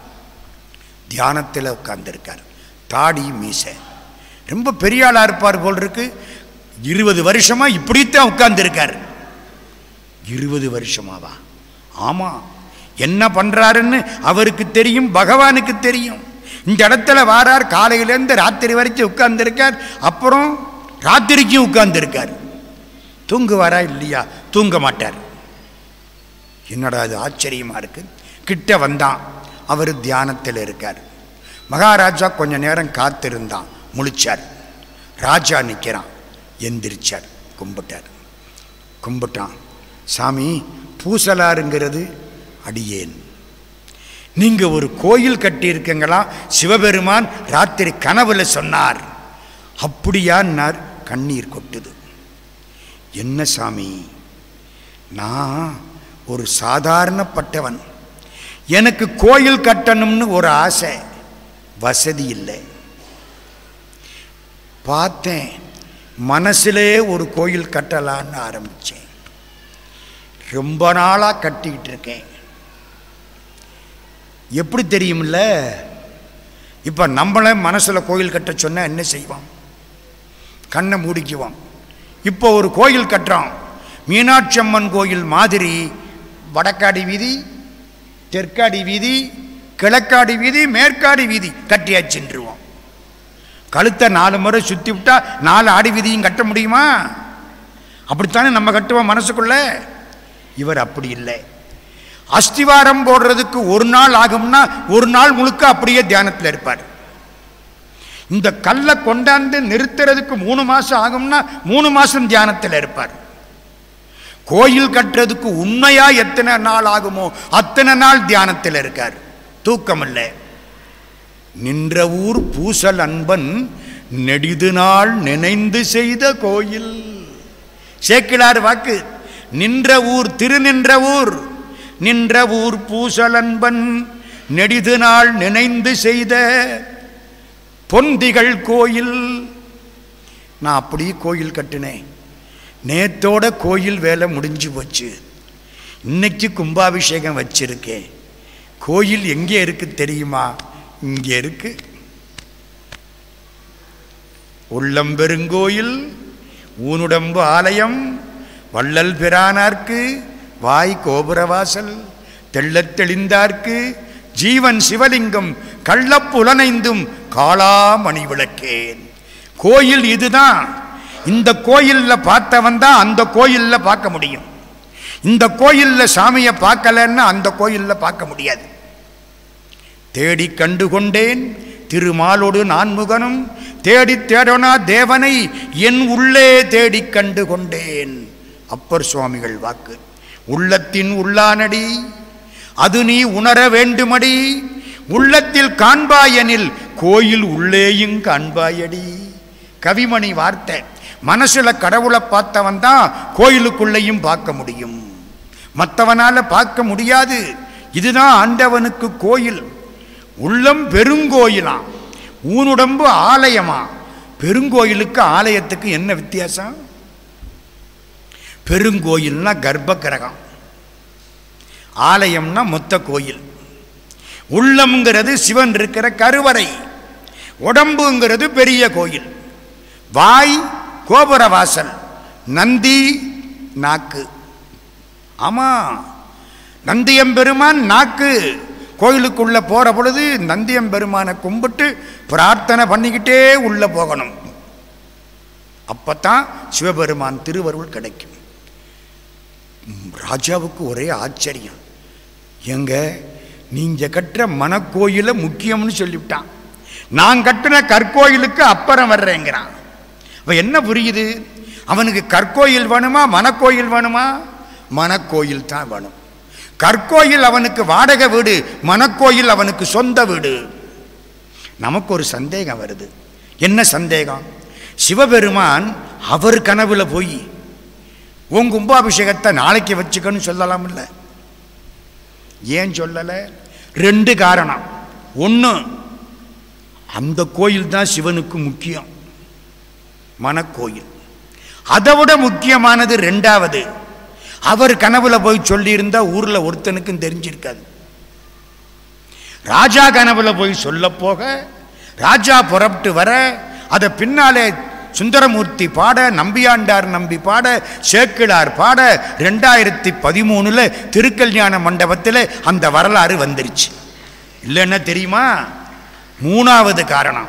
தியானத்தில் உட்கார்ந்துருக்கார் தாடி மீசை ரொம்ப பெரிய ஆளாக இருப்பார் போல் இருக்கு இருபது வருஷமா இப்படித்தான் உட்கார்ந்துருக்கார் இருபது வருஷமாவா ஆமாம் என்ன பண்ணுறாருன்னு அவருக்கு தெரியும் பகவானுக்கு தெரியும் இந்த இடத்துல வாரார் காலையிலேருந்து ராத்திரி வரைக்கும் உட்கார்ந்துருக்கார் அப்புறம் ராத்திரிக்கும் உட்கார்ந்துருக்கார் தூங்குவாரா இல்லையா தூங்க மாட்டார் என்னடா அது ஆச்சரியமாக இருக்கு கிட்ட வந்தான் அவர் தியானத்தில் இருக்கார் மகாராஜா கொஞ்ச நேரம் காத்திருந்தான் முழிச்சார் ராஜா நிற்கிறான் எந்திரிச்சார் கும்பிட்டார் கும்பிட்டான் சாமி பூசலாருங்கிறது அடியேன் நீங்க ஒரு கோயில் கட்டியிருக்கீங்களா சிவபெருமான் ராத்திரி கனவுல சொன்னார் அப்படியான்னார் கண்ணீர் கொட்டுது என்ன சாமி நான் ஒரு சாதாரணப்பட்டவன் எனக்கு கோயில் கட்டணும்னு ஒரு ஆசை வசதி இல்லை பார்த்தேன் மனசிலே ஒரு கோயில் கட்டலான்னு ஆரம்பித்தேன் ரொம்ப நாளாக கட்டிக்கிட்டு இருக்கேன் எப்படி தெரியுமில்ல இப்போ நம்மளே மனசில் கோயில் கட்ட சொன்னால் என்ன செய்வான் கண்ணை மூடிக்குவான் இப்போ ஒரு கோயில் கட்டுறான் மீனாட்சி அம்மன் கோயில் மாதிரி வடக்காடி வீதி தெற்காடி வீதி கிழக்காடி வீதி மேற்காடி வீதி கட்டியாச்சுருவோம் கழுத்தை நாலு முறை சுற்றி விட்டா நாலு ஆடி வீதியும் கட்ட முடியுமா அப்படித்தானே நம்ம கட்டுவோம் மனசுக்குள்ள இவர் அப்படி இல்லை அஸ்திவாரம் போடுறதுக்கு ஒரு நாள் ஆகும்னா ஒரு நாள் முழுக்க அப்படியே தியானத்தில் இருப்பார் இந்த கல்லை கொண்டாந்து நிறுத்துறதுக்கு மூணு மாசம் ஆகும்னா மூணு மாசம் தியானத்தில் இருப்பார் கோயில் கட்டுறதுக்கு உண்மையா எத்தனை நாள் ஆகுமோ அத்தனை நாள் தியானத்தில் இருக்கார் தூக்கம் இல்லை நின்ற ஊர் பூசல் அன்பன் நெடிது நாள் நினைந்து செய்த கோயில் சேக்கிழார் வாக்கு நின்ற ஊர் திருநின்ற ஊர் நின்ற ஊர் பூசலன்பன் நெடிது நாள் நினைந்து செய்த பொந்திகள் கோயில் நான் அப்படியே கோயில் கட்டினேன் நேத்தோட கோயில் வேலை முடிஞ்சு போச்சு இன்னைக்கு கும்பாபிஷேகம் வச்சிருக்கேன் கோயில் எங்கே இருக்கு தெரியுமா இங்கே இருக்கு உள்ளம் பெருங்கோயில் ஊனுடம்பு ஆலயம் வள்ளல் பிரானார்க்கு வாய் கோபுரவாசல் தெள்ளத் தெளிந்தார்க்கு ஜீவன் சிவலிங்கம் கள்ளப்புலனைந்தும் காளாமணி விளக்கேன் கோயில் இதுதான் இந்த கோயிலில் பார்த்தவன் தான் அந்த கோயிலில் பார்க்க முடியும் இந்த கோயிலில் சாமியை பார்க்கலன்னா அந்த கோயிலில் பார்க்க முடியாது தேடி கண்டு கொண்டேன் திருமாலோடு நான்முகனும் தேடி தேடனா தேவனை என் உள்ளே தேடி கண்டு கொண்டேன் அப்பர் சுவாமிகள் வாக்கு உள்ளத்தின் உள்ளானடி அது நீ உணர வேண்டுமடி உள்ளத்தில் காண்பாயனில் கோயில் உள்ளேயும் காண்பாயடி கவிமணி வார்த்தை மனசுல கடவுளை பார்த்தவன் தான் கோயிலுக்குள்ளேயும் பார்க்க முடியும் மற்றவனால பார்க்க முடியாது இதுதான் ஆண்டவனுக்கு கோயில் உள்ளம் பெருங்கோயிலாம் ஊனுடம்பு ஆலயமா பெருங்கோயிலுக்கு ஆலயத்துக்கு என்ன வித்தியாசம் பெருங்கோயில்னா கர்ப்ப கிரகம் ஆலயம்னா மொத்த கோயில் உள்ளம்ங்கிறது சிவன் இருக்கிற கருவறை உடம்புங்கிறது பெரிய கோயில் வாய் கோபுர வாசல் நந்தி நாக்கு ஆமா நந்தியம்பெருமான் நாக்கு கோயிலுக்குள்ள போற பொழுது நந்தியம்பெருமானை கும்பிட்டு பிரார்த்தனை பண்ணிக்கிட்டே உள்ள போகணும் அப்பத்தான் சிவபெருமான் திருவருள் கிடைக்கும் ம், ராஜாவுக்கு ஒரே ஆச்சரியம் எங்க நீங்க கட்டுற மனக்கோயில முக்கியம்னு சொல்லிவிட்டான் நான் கட்டின கற்கோயிலுக்கு அப்புறம் வர்றேங்கிறான் அவன் என்ன புரியுது அவனுக்கு கற்கோயில் வேணுமா மனக்கோயில் வேணுமா மனக்கோயில் தான் வேணும் கற்கோயில் அவனுக்கு வாடகை வீடு மனக்கோயில் அவனுக்கு சொந்த வீடு நமக்கு ஒரு சந்தேகம் வருது என்ன சந்தேகம் சிவபெருமான் அவர் கனவுல போய் உன் கும்பாபிஷேகத்தை நாளைக்கு வச்சுக்கன்னு சொல்லலாம் இல்லை ஏன் சொல்லலை ரெண்டு காரணம் ஒன்று அந்த கோயில் தான் சிவனுக்கு முக்கியம் மனக்கோயில் அதை விட முக்கியமானது ரெண்டாவது அவர் கனவுல போய் சொல்லியிருந்தா ஊர்ல ஒருத்தனுக்கும் தெரிஞ்சிருக்காது ராஜா கனவுல போய் சொல்ல போக ராஜா புறப்பட்டு வர அதை பின்னாலே சுந்தரமூர்த்தி பாட நம்பியாண்டார் நம்பி பாட சேக்கிழார் பாட ரெண்டாயிரத்தி பதிமூணுல திருக்கல்யாண மண்டபத்தில் அந்த வரலாறு வந்துருச்சு இல்லைன்னா தெரியுமா மூணாவது காரணம்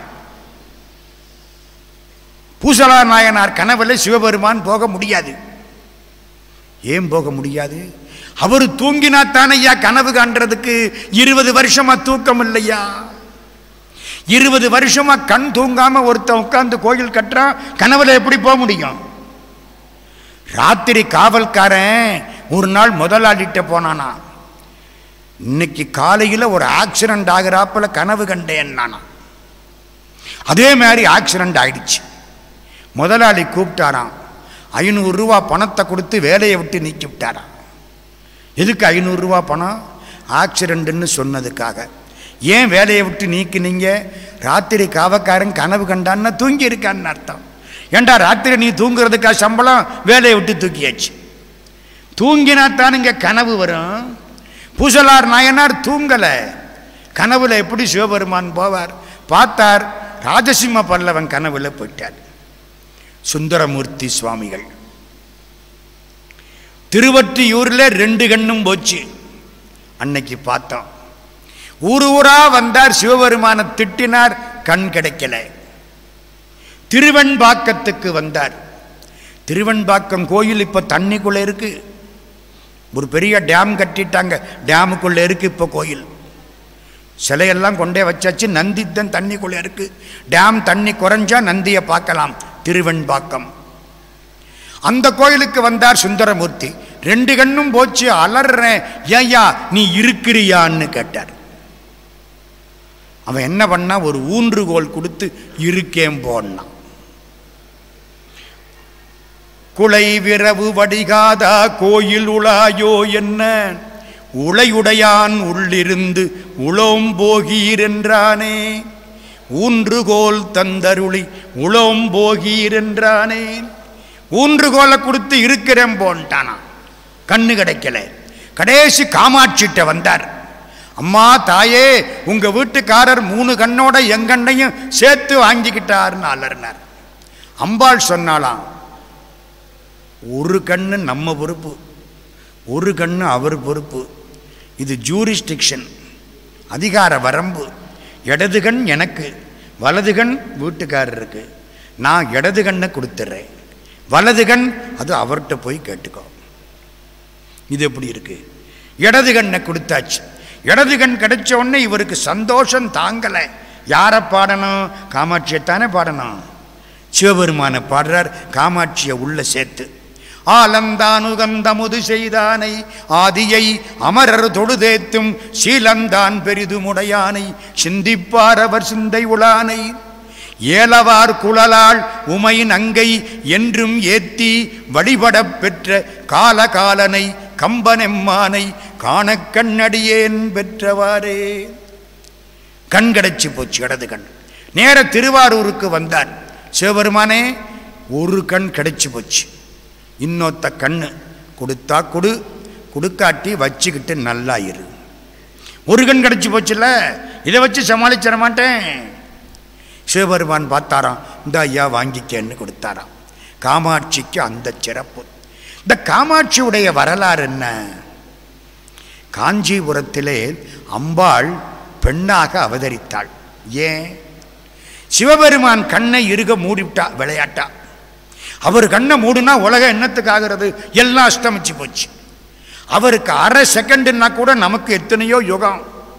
பூசலா நாயனார் கனவுல சிவபெருமான் போக முடியாது ஏன் போக முடியாது அவர் தூங்கினாத்தான் ஐயா கனவு காண்றதுக்கு இருபது வருஷமா தூக்கம் இல்லையா இருபது வருஷமா கண் தூங்காம ஒருத்தன் உட்கார்ந்து கோயில் கட்டுறான் கனவுல எப்படி போக முடியும் ராத்திரி காவல்காரன் ஒரு நாள் முதலாளிட்ட போனானா இன்னைக்கு காலையில் ஒரு ஆக்சிடென்ட் ஆகிறாப்புல கனவு கண்டேன் நானா அதே மாதிரி ஆக்சிடென்ட் ஆயிடுச்சு முதலாளி கூப்பிட்டாராம் ஐநூறுரூவா பணத்தை கொடுத்து வேலையை விட்டு நீக்கி விட்டாராம் எதுக்கு ஐநூறுரூவா பணம் ஆக்சிடென்ட்னு சொன்னதுக்காக ஏன் வேலையை விட்டு நீக்கினீங்க ராத்திரி காவக்காரன் கனவு கண்டான்னா தூங்கி இருக்கான்னு அர்த்தம் ஏண்டா ராத்திரி நீ தூங்குறதுக்கா சம்பளம் வேலையை விட்டு தூக்கியாச்சு தூங்கினா தானுங்க கனவு வரும் பூசலார் நாயனார் தூங்கலை கனவுல எப்படி சிவபெருமான் போவார் பார்த்தார் ராஜசிம்ம பல்லவன் கனவுல போயிட்டார் சுந்தரமூர்த்தி சுவாமிகள் திருவற்றியூரில் ரெண்டு கண்ணும் போச்சு அன்னைக்கு பார்த்தோம் ஊர் ஊரா வந்தார் சிவபெருமான திட்டினார் கண் கிடைக்கல திருவெண்பாக்கத்துக்கு வந்தார் திருவெண்பாக்கம் கோயில் இப்போ தண்ணிக்குள்ளே இருக்கு ஒரு பெரிய டேம் கட்டிட்டாங்க டேமுக்குள்ளே இருக்கு இப்போ கோயில் சிலையெல்லாம் கொண்டே வச்சாச்சு நந்தி தான் தண்ணிக்குள்ளே இருக்கு டேம் தண்ணி குறைஞ்சா நந்தியை பார்க்கலாம் திருவெண்பாக்கம் அந்த கோயிலுக்கு வந்தார் சுந்தரமூர்த்தி ரெண்டு கண்ணும் போச்சு அலறேன் ஏய்யா நீ இருக்கிறியான்னு கேட்டார் அவன் என்ன பண்ணா ஒரு ஊன்றுகோல் கொடுத்து இருக்கேன் போனான் குலை விரவு வடிகாதா கோயில் உளாயோ என்ன உளையுடையான் உள்ளிருந்து உளோம் போகீர் என்றானே ஊன்றுகோல் தந்தருளி உளோம் போகீர் என்றானே ஊன்றுகோலை கொடுத்து இருக்கிறேன் போன்ட்டானா கண்ணு கிடைக்கல கடைசி காமாட்சிட்ட வந்தார் அம்மா தாயே உங்க வீட்டுக்காரர் மூணு கண்ணோட எங்கண்ணையும் சேர்த்து வாங்கிக்கிட்டாருன்னு அலறினார் அம்பாள் சொன்னாலாம் ஒரு கண்ணு நம்ம பொறுப்பு ஒரு கண்ணு அவர் பொறுப்பு இது ஜூரிஸ்டிக்ஷன் அதிகார வரம்பு இடது கண் எனக்கு வலது கண் வீட்டுக்காரருக்கு நான் இடது கண்ணை கொடுத்துட்றேன் வலது கண் அது அவர்கிட்ட போய் கேட்டுக்கோ இது எப்படி இருக்கு இடது கண்ணை கொடுத்தாச்சு இடது கண் கிடைச்ச உடனே இவருக்கு சந்தோஷம் தாங்கலை யாரை பாடணும் காமாட்சியைத்தானே பாடணும் சிவபெருமானை பாடுறார் காமாட்சியை உள்ள சேர்த்து ஆலந்தானுகந்தமுது செய்தானை ஆதியை அமரர் தொழுதேத்தும் சீலந்தான் பெரிதுமுடையானை சிந்திப்பாரவர் சிந்தை உளானை ஏலவார் குழலாள் உமை நங்கை என்றும் ஏத்தி வழிபடப் பெற்ற காலகாலனை கம்பனெம்மானை காணக் கண்ணடியேன் பெற்றவாறே கண் கிடைச்சு போச்சு இடது கண் நேர திருவாரூருக்கு வந்தார் சிவபெருமானே ஒரு கண் கிடைச்சு போச்சு இன்னொத்த கண்ணு கொடுத்தா கொடு கொடுக்காட்டி வச்சுக்கிட்டு நல்லா இரு ஒரு கண் கிடச்சி போச்சுல்ல இதை வச்சு சமாளிச்சிட மாட்டேன் சிவபெருமான் பார்த்தாராம் இந்த ஐயா வாங்கிக்கன்னு கொடுத்தாராம் காமாட்சிக்கு அந்த சிறப்பு இந்த காமாட்சியுடைய வரலாறு என்ன காஞ்சிபுரத்திலே அம்பாள் பெண்ணாக அவதரித்தாள் ஏன் சிவபெருமான் கண்ணை இருக மூடிவிட்டா விளையாட்டா அவர் கண்ணை மூடுனா உலகம் என்னத்துக்கு ஆகிறது எல்லாம் அஸ்தமிச்சு போச்சு அவருக்கு அரை செகண்டுன்னா கூட நமக்கு எத்தனையோ யுகம்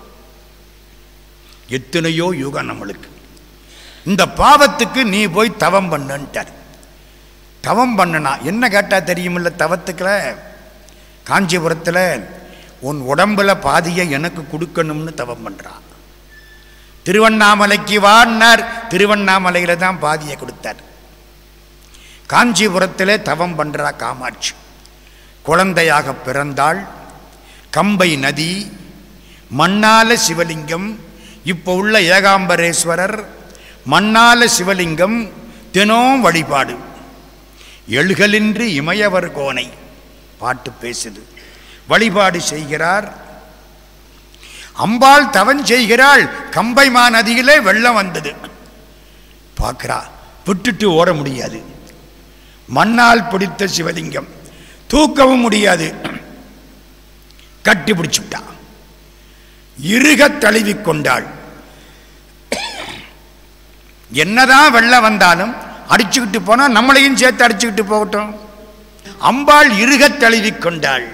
எத்தனையோ யுகம் நம்மளுக்கு இந்த பாவத்துக்கு நீ போய் தவம் பண்ணுன்ட்டார் தவம் பண்ணனா என்ன கேட்டா தெரியுமில்ல தவத்துக்குல காஞ்சிபுரத்தில் உன் உடம்புல பாதியை எனக்கு கொடுக்கணும்னு தவம் பண்ணுறான் திருவண்ணாமலைக்கு வான்னார் திருவண்ணாமலையில் தான் பாதியை கொடுத்தார் காஞ்சிபுரத்தில் தவம் பண்ணுறா காமாட்சி குழந்தையாக பிறந்தாள் கம்பை நதி மண்ணால சிவலிங்கம் இப்போ உள்ள ஏகாம்பரேஸ்வரர் மண்ணால சிவலிங்கம் தினம் வழிபாடு எழுகலின்றி இமயவர் கோனை பாட்டு பேசுது வழிபாடு செய்கிறார் அம்பாள் தவன் செய்கிறாள் கம்பைமா நதியிலே வெள்ளம் வந்தது பார்க்கிறா விட்டுட்டு ஓட முடியாது மண்ணால் பிடித்த சிவலிங்கம் தூக்கவும் முடியாது கட்டி பிடிச்சுட்டா இருக தழுவி கொண்டாள் என்னதான் வெள்ளம் வந்தாலும் அடிச்சுக்கிட்டு போனா நம்மளையும் சேர்த்து அடிச்சுக்கிட்டு போகட்டும் அம்பாள் இருக தழுவி கொண்டாள்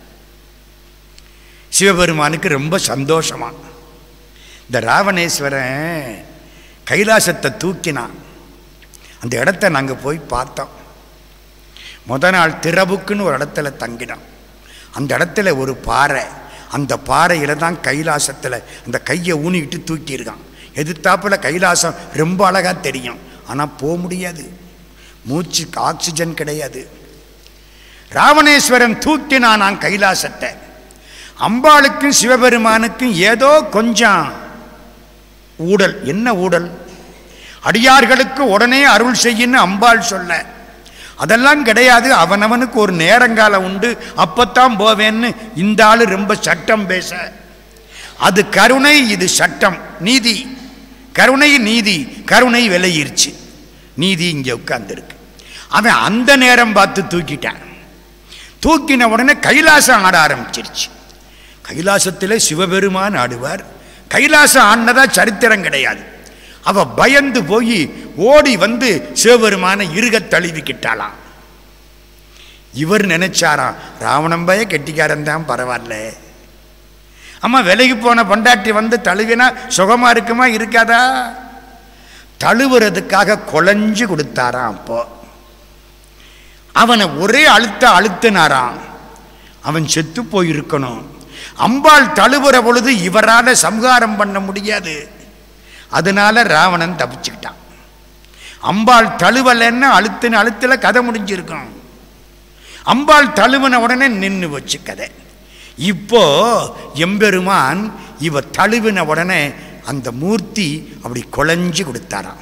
சிவபெருமானுக்கு ரொம்ப சந்தோஷமா இந்த ராவணேஸ்வரன் கைலாசத்தை தூக்கினான் அந்த இடத்த நாங்கள் போய் பார்த்தோம் முத நாள் திரபுக்குன்னு ஒரு இடத்துல தங்கினோம் அந்த இடத்துல ஒரு பாறை அந்த பாறையில் தான் கைலாசத்தில் அந்த கையை ஊனிக்கிட்டு தூக்கியிருக்கான் எதிர்த்தாப்புல கைலாசம் ரொம்ப அழகாக தெரியும் ஆனால் போக முடியாது மூச்சு ஆக்சிஜன் கிடையாது ராவணேஸ்வரன் தூக்கினான் நான் கைலாசத்தை அம்பாளுக்கும் சிவபெருமானுக்கும் ஏதோ கொஞ்சம் ஊடல் என்ன ஊடல் அடியார்களுக்கு உடனே அருள் செய்யின்னு அம்பாள் சொல்ல அதெல்லாம் கிடையாது அவனவனுக்கு ஒரு நேரங்காலம் உண்டு அப்பத்தான் போவேன்னு இந்த ஆளு ரொம்ப சட்டம் பேச அது கருணை இது சட்டம் நீதி கருணை நீதி கருணை விலையிருச்சு நீதி இங்கே உட்கார்ந்துருக்கு அவன் அந்த நேரம் பார்த்து தூக்கிட்டான் தூக்கின உடனே கைலாசம் ஆட ஆரம்பிச்சிருச்சு கைலாசத்தில் சிவபெருமான் ஆடுவார் கைலாசம் ஆடினதா சரித்திரம் கிடையாது அவ பயந்து போய் ஓடி வந்து சிவபெருமான இருக தழுவிக்கிட்டாளாம் இவர் நினைச்சாராம் ராவணம்பய கெட்டிக்காரன் தான் பரவாயில்ல அம்மா விலைக்கு போன பொண்டாட்டி வந்து தழுவினா சுகமா இருக்குமா இருக்காதா தழுவுறதுக்காக குழஞ்சு கொடுத்தாராம் அப்போ அவனை ஒரே அழுத்த அழுத்தினாராம் அவன் செத்து போயிருக்கணும் அம்பாள் தழுவுற பொழுது இவரால் சம்ஹாரம் பண்ண முடியாது அதனால ராவணன் தப்பிச்சுக்கிட்டான் அம்பாள் தழுவலைன்னு அழுத்தின அழுத்துல கதை முடிஞ்சிருக்கும் அம்பாள் தழுவின உடனே நின்று வச்சு கதை இப்போ எம்பெருமான் இவ தழுவின உடனே அந்த மூர்த்தி அப்படி குழஞ்சு கொடுத்தாராம்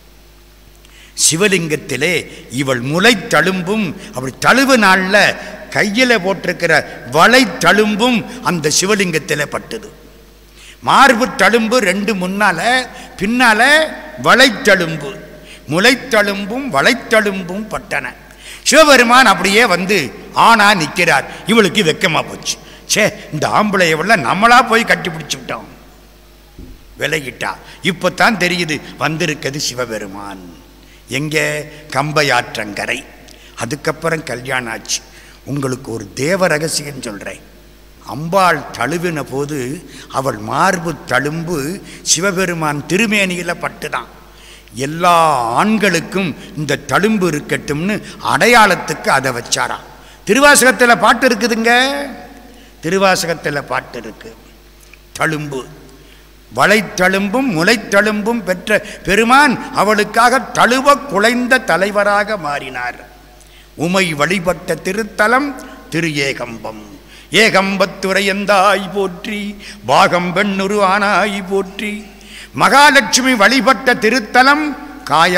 சிவலிங்கத்திலே இவள் முளை தழும்பும் அப்படி தழுவு நாளில் கையில் போட்டிருக்கிற வளை தழும்பும் அந்த சிவலிங்கத்தில் பட்டுது மார்பு தழும்பு ரெண்டு முன்னால பின்னால வளைத்தழும்பு முளைத்தழும்பும் வளைத்தழும்பும் பட்டன சிவபெருமான் அப்படியே வந்து ஆனா நிற்கிறார் இவளுக்கு வெக்கமா போச்சு சே இந்த ஆம்பளையவள நம்மளா போய் கட்டி பிடிச்சு விட்டோம் விலகிட்டா இப்போத்தான் தெரியுது வந்திருக்கிறது சிவபெருமான் எங்கே கம்பையாற்றங்கரை அதுக்கப்புறம் கல்யாணம் ஆச்சு உங்களுக்கு ஒரு தேவ ரகசியம் சொல்கிறேன் அம்பாள் தழுவின போது அவள் மார்பு தழும்பு சிவபெருமான் திருமேனியில் பட்டுதான் எல்லா ஆண்களுக்கும் இந்த தழும்பு இருக்கட்டும்னு அடையாளத்துக்கு அதை வச்சாராம் திருவாசகத்தில் பாட்டு இருக்குதுங்க திருவாசகத்தில் பாட்டு இருக்கு தழும்பு வளைத்தழும்பும் முளைத்தழும்பும் பெற்ற பெருமான் அவளுக்காக தழுவ குலைந்த தலைவராக மாறினார் உமை வழிபட்ட திருத்தலம் திரு ஏகம்பம் ஏகம்பத்துரையந்தாய் போற்றி பாகம் பெண்ணுரு ஆனாய் போற்றி மகாலட்சுமி வழிபட்ட திருத்தலம்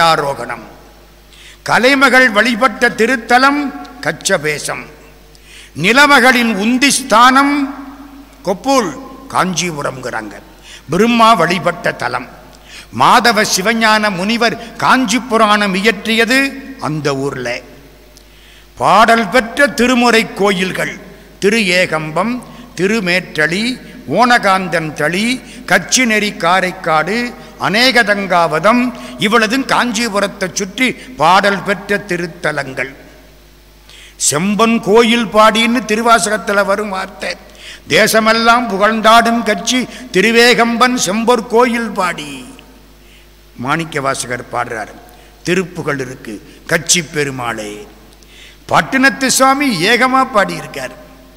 காயாரோகணம் கலைமகள் வழிபட்ட திருத்தலம் கச்சபேசம் நிலமகளின் உந்தி ஸ்தானம் கொப்பூல் காஞ்சிபுரம்ங்கிறாங்க பிரம்மா வழிபட்ட தலம் மாதவ சிவஞான முனிவர் காஞ்சி புராணம் இயற்றியது அந்த ஊர்ல பாடல் பெற்ற திருமுறை கோயில்கள் திரு ஏகம்பம் திருமேற்றளி ஓனகாந்தன் தளி கச்சிநெறி காரைக்காடு அநேகதங்காவதம் இவ்வளதும் காஞ்சிபுரத்தை சுற்றி பாடல் பெற்ற திருத்தலங்கள் செம்பன் கோயில் பாடின்னு திருவாசகத்தில் வரும் வார்த்தை தேசமெல்லாம் புகழ்ந்தாடும் கட்சி திருவேகம்பன் செம்பொர் கோயில் பாடி மாணிக்க வாசகர் பாடுறார் திருப்புகழ் இருக்கு கட்சி பெருமாளே பட்டினத்து சுவாமி ஏகமா பாடியிருக்கார்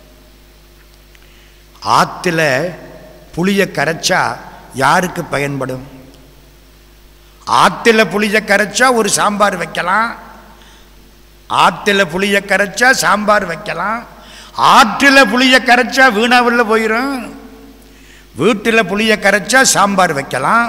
ஆத்துல புளிய கரைச்சா யாருக்கு பயன்படும் ஆத்துல புளிய கரைச்சா ஒரு சாம்பார் வைக்கலாம் ஆத்துல புளிய கரைச்சா சாம்பார் வைக்கலாம் ஆற்றுல புளிய கரைச்சா வீணாவில் போயிடும் வீட்டில் புளிய கரைச்சா சாம்பார் வைக்கலாம்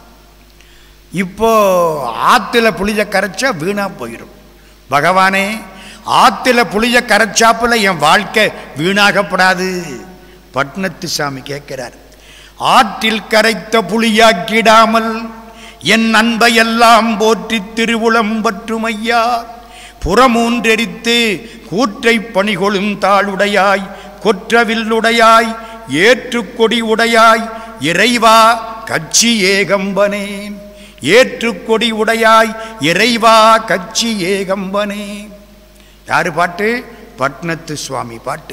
இப்போ ஆத்துல புளிய கரைச்சா வீணா போயிடும் பகவானே ஆத்துல புளிய கரைச்சாப்புல என் வாழ்க்கை வீணாகப்படாது பட்னத்து சாமி கேட்கிறார் ஆற்றில் கரைத்த புளியாக்கிடாமல் என் அன்பையெல்லாம் போற்றி திருவுளம் பற்றும் ஐயா புறமூன்றெரித்து கூற்றை பணிகொளும் தாளுடையாய் கொற்றவில்லுடையாய் ஏற்றுக்கொடி உடையாய் இறைவா கட்சி ஏகம்பனே ஏற்றுக்கொடி உடையாய் இறைவா கட்சி ஏகம்பனே யாரு பாட்டு பட்னத்து சுவாமி பாட்டு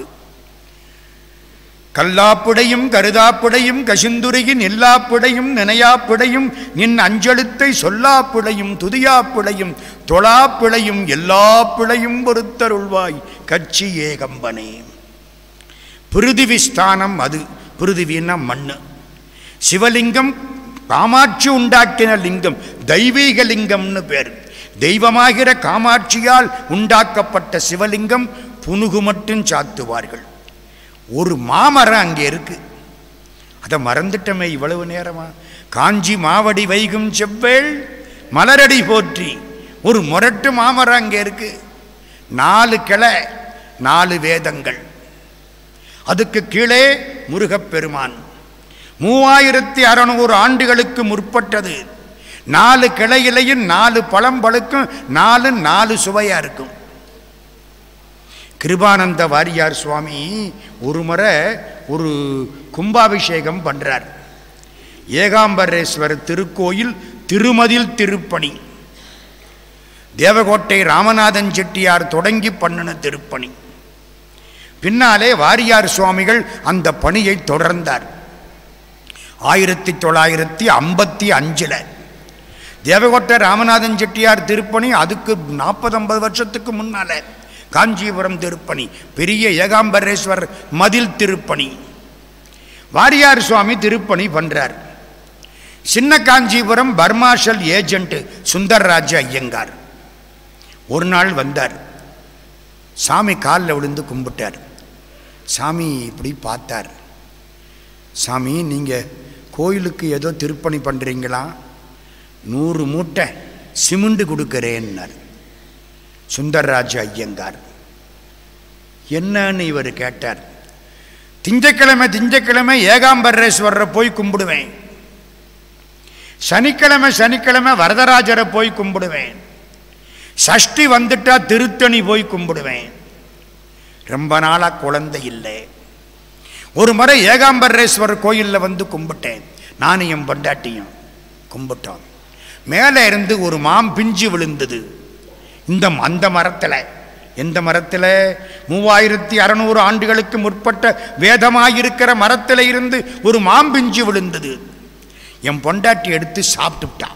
கல்லாப்புடையும் கருதாப்புடையும் கசிந்துரையின் எல்லாப்புடையும் நினையாப்புடையும் நின் அஞ்செழுத்தை சொல்லாப்புடையும் துதியாப்புடையும் தொழாப்பிழையும் எல்லா பிழையும் பொறுத்தருள்வாய் கட்சி ஏகம்பனே பிருதிவி ஸ்தானம் அது பிருதிவின்னா மண்ணு சிவலிங்கம் காமாட்சி உண்டாக்கின லிங்கம் தெய்வீக லிங்கம்னு பேர் தெய்வமாகிற காமாட்சியால் உண்டாக்கப்பட்ட சிவலிங்கம் புனுகு மட்டும் சாத்துவார்கள் ஒரு மாமரம் அங்கே இருக்கு அதை மறந்துட்டமே இவ்வளவு நேரமா காஞ்சி மாவடி வைகும் செவ்வேள் மலரடி போற்றி ஒரு முரட்டு மாமரம் அங்கே இருக்கு நாலு கிளை நாலு வேதங்கள் அதுக்கு கீழே முருகப்பெருமான் மூவாயிரத்தி அறநூறு ஆண்டுகளுக்கு முற்பட்டது நாலு கிளையிலையும் நாலு பழம் பழுக்கும் நாலு நாலு சுவையா இருக்கும் கிருபானந்த வாரியார் சுவாமி ஒரு முறை ஒரு கும்பாபிஷேகம் பண்றார் ஏகாம்பரேஸ்வரர் திருக்கோயில் திருமதில் திருப்பணி தேவகோட்டை ராமநாதன் செட்டியார் தொடங்கி பண்ணின திருப்பணி பின்னாலே வாரியார் சுவாமிகள் அந்த பணியை தொடர்ந்தார் ஆயிரத்தி தொள்ளாயிரத்தி ஐம்பத்தி அஞ்சில் தேவகோட்டை ராமநாதன் செட்டியார் திருப்பணி அதுக்கு நாற்பது ஐம்பது வருஷத்துக்கு முன்னால காஞ்சிபுரம் திருப்பணி பெரிய ஏகாம்பரேஸ்வரர் மதில் திருப்பணி வாரியார் சுவாமி திருப்பணி பண்றார் சின்ன காஞ்சிபுரம் பர்மாஷல் ஏஜென்ட் சுந்தர்ராஜ ஐயங்கார் ஒரு நாள் வந்தார் சாமி காலில் விழுந்து கும்பிட்டார் சாமி இப்படி பார்த்தார் சாமி நீங்கள் கோயிலுக்கு ஏதோ திருப்பணி பண்ணுறீங்களா நூறு மூட்டை சிமெண்ட் கொடுக்குறேன்னார் சுந்தர்ராஜ ஐயங்கார் என்னன்னு இவர் கேட்டார் திங்கக்கிழமை திங்கக்கிழமை ஏகாம்பரேஸ்வரரை போய் கும்பிடுவேன் சனிக்கிழமை சனிக்கிழமை வரதராஜரை போய் கும்பிடுவேன் சஷ்டி வந்துட்டா திருத்தணி போய் கும்பிடுவேன் ரொம்ப நாளா குழந்தை இல்லை ஒரு முறை ஏகாம்பரேஸ்வரர் கோயிலில் வந்து கும்பிட்டேன் நானும் என் பொண்டாட்டியும் கும்பிட்டோம் மேலே இருந்து ஒரு மாம் பிஞ்சு விழுந்தது இந்த அந்த மரத்தில் எந்த மரத்தில் மூவாயிரத்தி அறநூறு ஆண்டுகளுக்கு முற்பட்ட வேதமாயிருக்கிற மரத்தில் இருந்து ஒரு மாம்பிஞ்சு விழுந்தது என் பொண்டாட்டி எடுத்து சாப்பிட்டுட்டா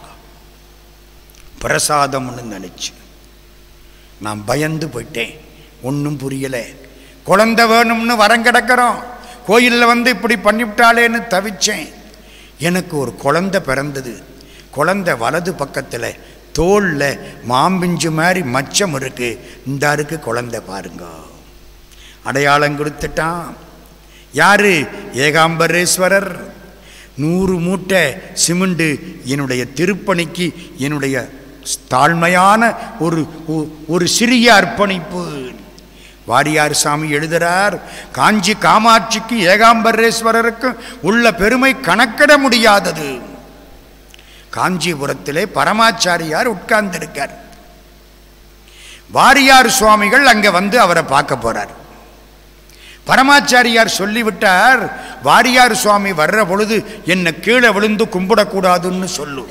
பிரசாதம்னு நினைச்சு நான் பயந்து போயிட்டேன் ஒன்றும் புரியலை குழந்தை வேணும்னு வரம் கிடக்கிறோம் கோயிலில் வந்து இப்படி பண்ணிவிட்டாளேன்னு தவிச்சேன் எனக்கு ஒரு குழந்தை பிறந்தது குழந்தை வலது பக்கத்தில் தோளில் மாம்பிஞ்சு மாதிரி மச்சம் இருக்கு இந்த இருக்கு குழந்தை பாருங்க அடையாளம் கொடுத்துட்டான் யாரு ஏகாம்பரேஸ்வரர் நூறு மூட்டை சிமெண்டு என்னுடைய திருப்பணிக்கு என்னுடைய தாழ்மையான ஒரு ஒ- ஒரு சிறிய அர்ப்பணிப்பு வாரியார் சாமி எழுதுறார் காஞ்சி காமாட்சிக்கு ஏகாம்பரேஸ்வரருக்கு உள்ள பெருமை கணக்கிட முடியாதது காஞ்சிபுரத்திலே பரமாச்சாரியார் உட்கார்ந்திருக்கார் வாரியார் சுவாமிகள் அங்கே வந்து அவரை பார்க்க போறார் பரமாச்சாரியார் சொல்லிவிட்டார் வாரியார் சுவாமி வர்ற பொழுது என்னை கீழே விழுந்து கும்பிடக்கூடாதுன்னு சொல்லு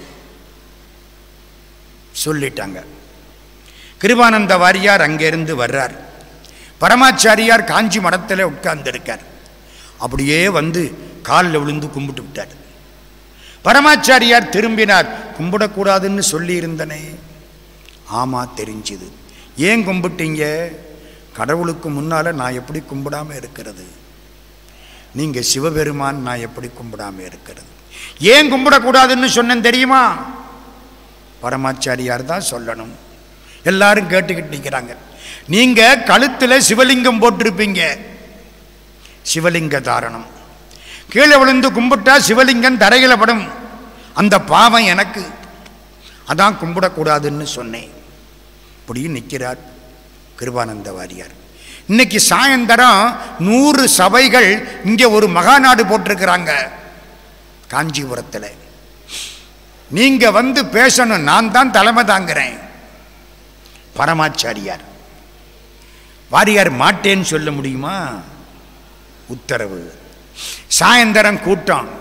சொல்லிட்டாங்க கிருபானந்த வாரியார் அங்கிருந்து வர்றார் பரமாச்சாரியார் காஞ்சி மடத்தில் உட்கார்ந்திருக்கார் அப்படியே வந்து காலில் விழுந்து கும்பிட்டு விட்டார் பரமாச்சாரியார் திரும்பினார் கும்பிடக்கூடாதுன்னு சொல்லியிருந்தனே ஆமா தெரிஞ்சுது ஏன் கும்பிட்டீங்க கடவுளுக்கு முன்னால நான் எப்படி கும்பிடாம இருக்கிறது நீங்க சிவபெருமான் நான் எப்படி கும்பிடாம இருக்கிறது ஏன் கும்பிடக்கூடாதுன்னு சொன்னேன் தெரியுமா பரமாச்சாரியார் தான் சொல்லணும் எல்லாரும் கேட்டுக்கிட்டு நிற்கிறாங்க நீங்க கழுத்துல சிவலிங்கம் போட்டிருப்பீங்க சிவலிங்க தாரணம் கீழே விழுந்து கும்பிட்டா சிவலிங்கம் தரையில படும் அந்த பாவம் எனக்கு அதான் கும்பிடக்கூடாதுன்னு சொன்னேன் இப்படி நிற்கிறார் கிருபானந்த வாரியார் இன்னைக்கு சாயந்தரம் நூறு சபைகள் இங்கே ஒரு மகாநாடு போட்டிருக்கிறாங்க காஞ்சிபுரத்தில் நீங்க வந்து பேசணும் நான் தான் தலைமை தாங்கிறேன் பரமாச்சாரியார் வாரியார் மாட்டேன்னு சொல்ல முடியுமா உத்தரவு சாயந்தரம் கூட்டம்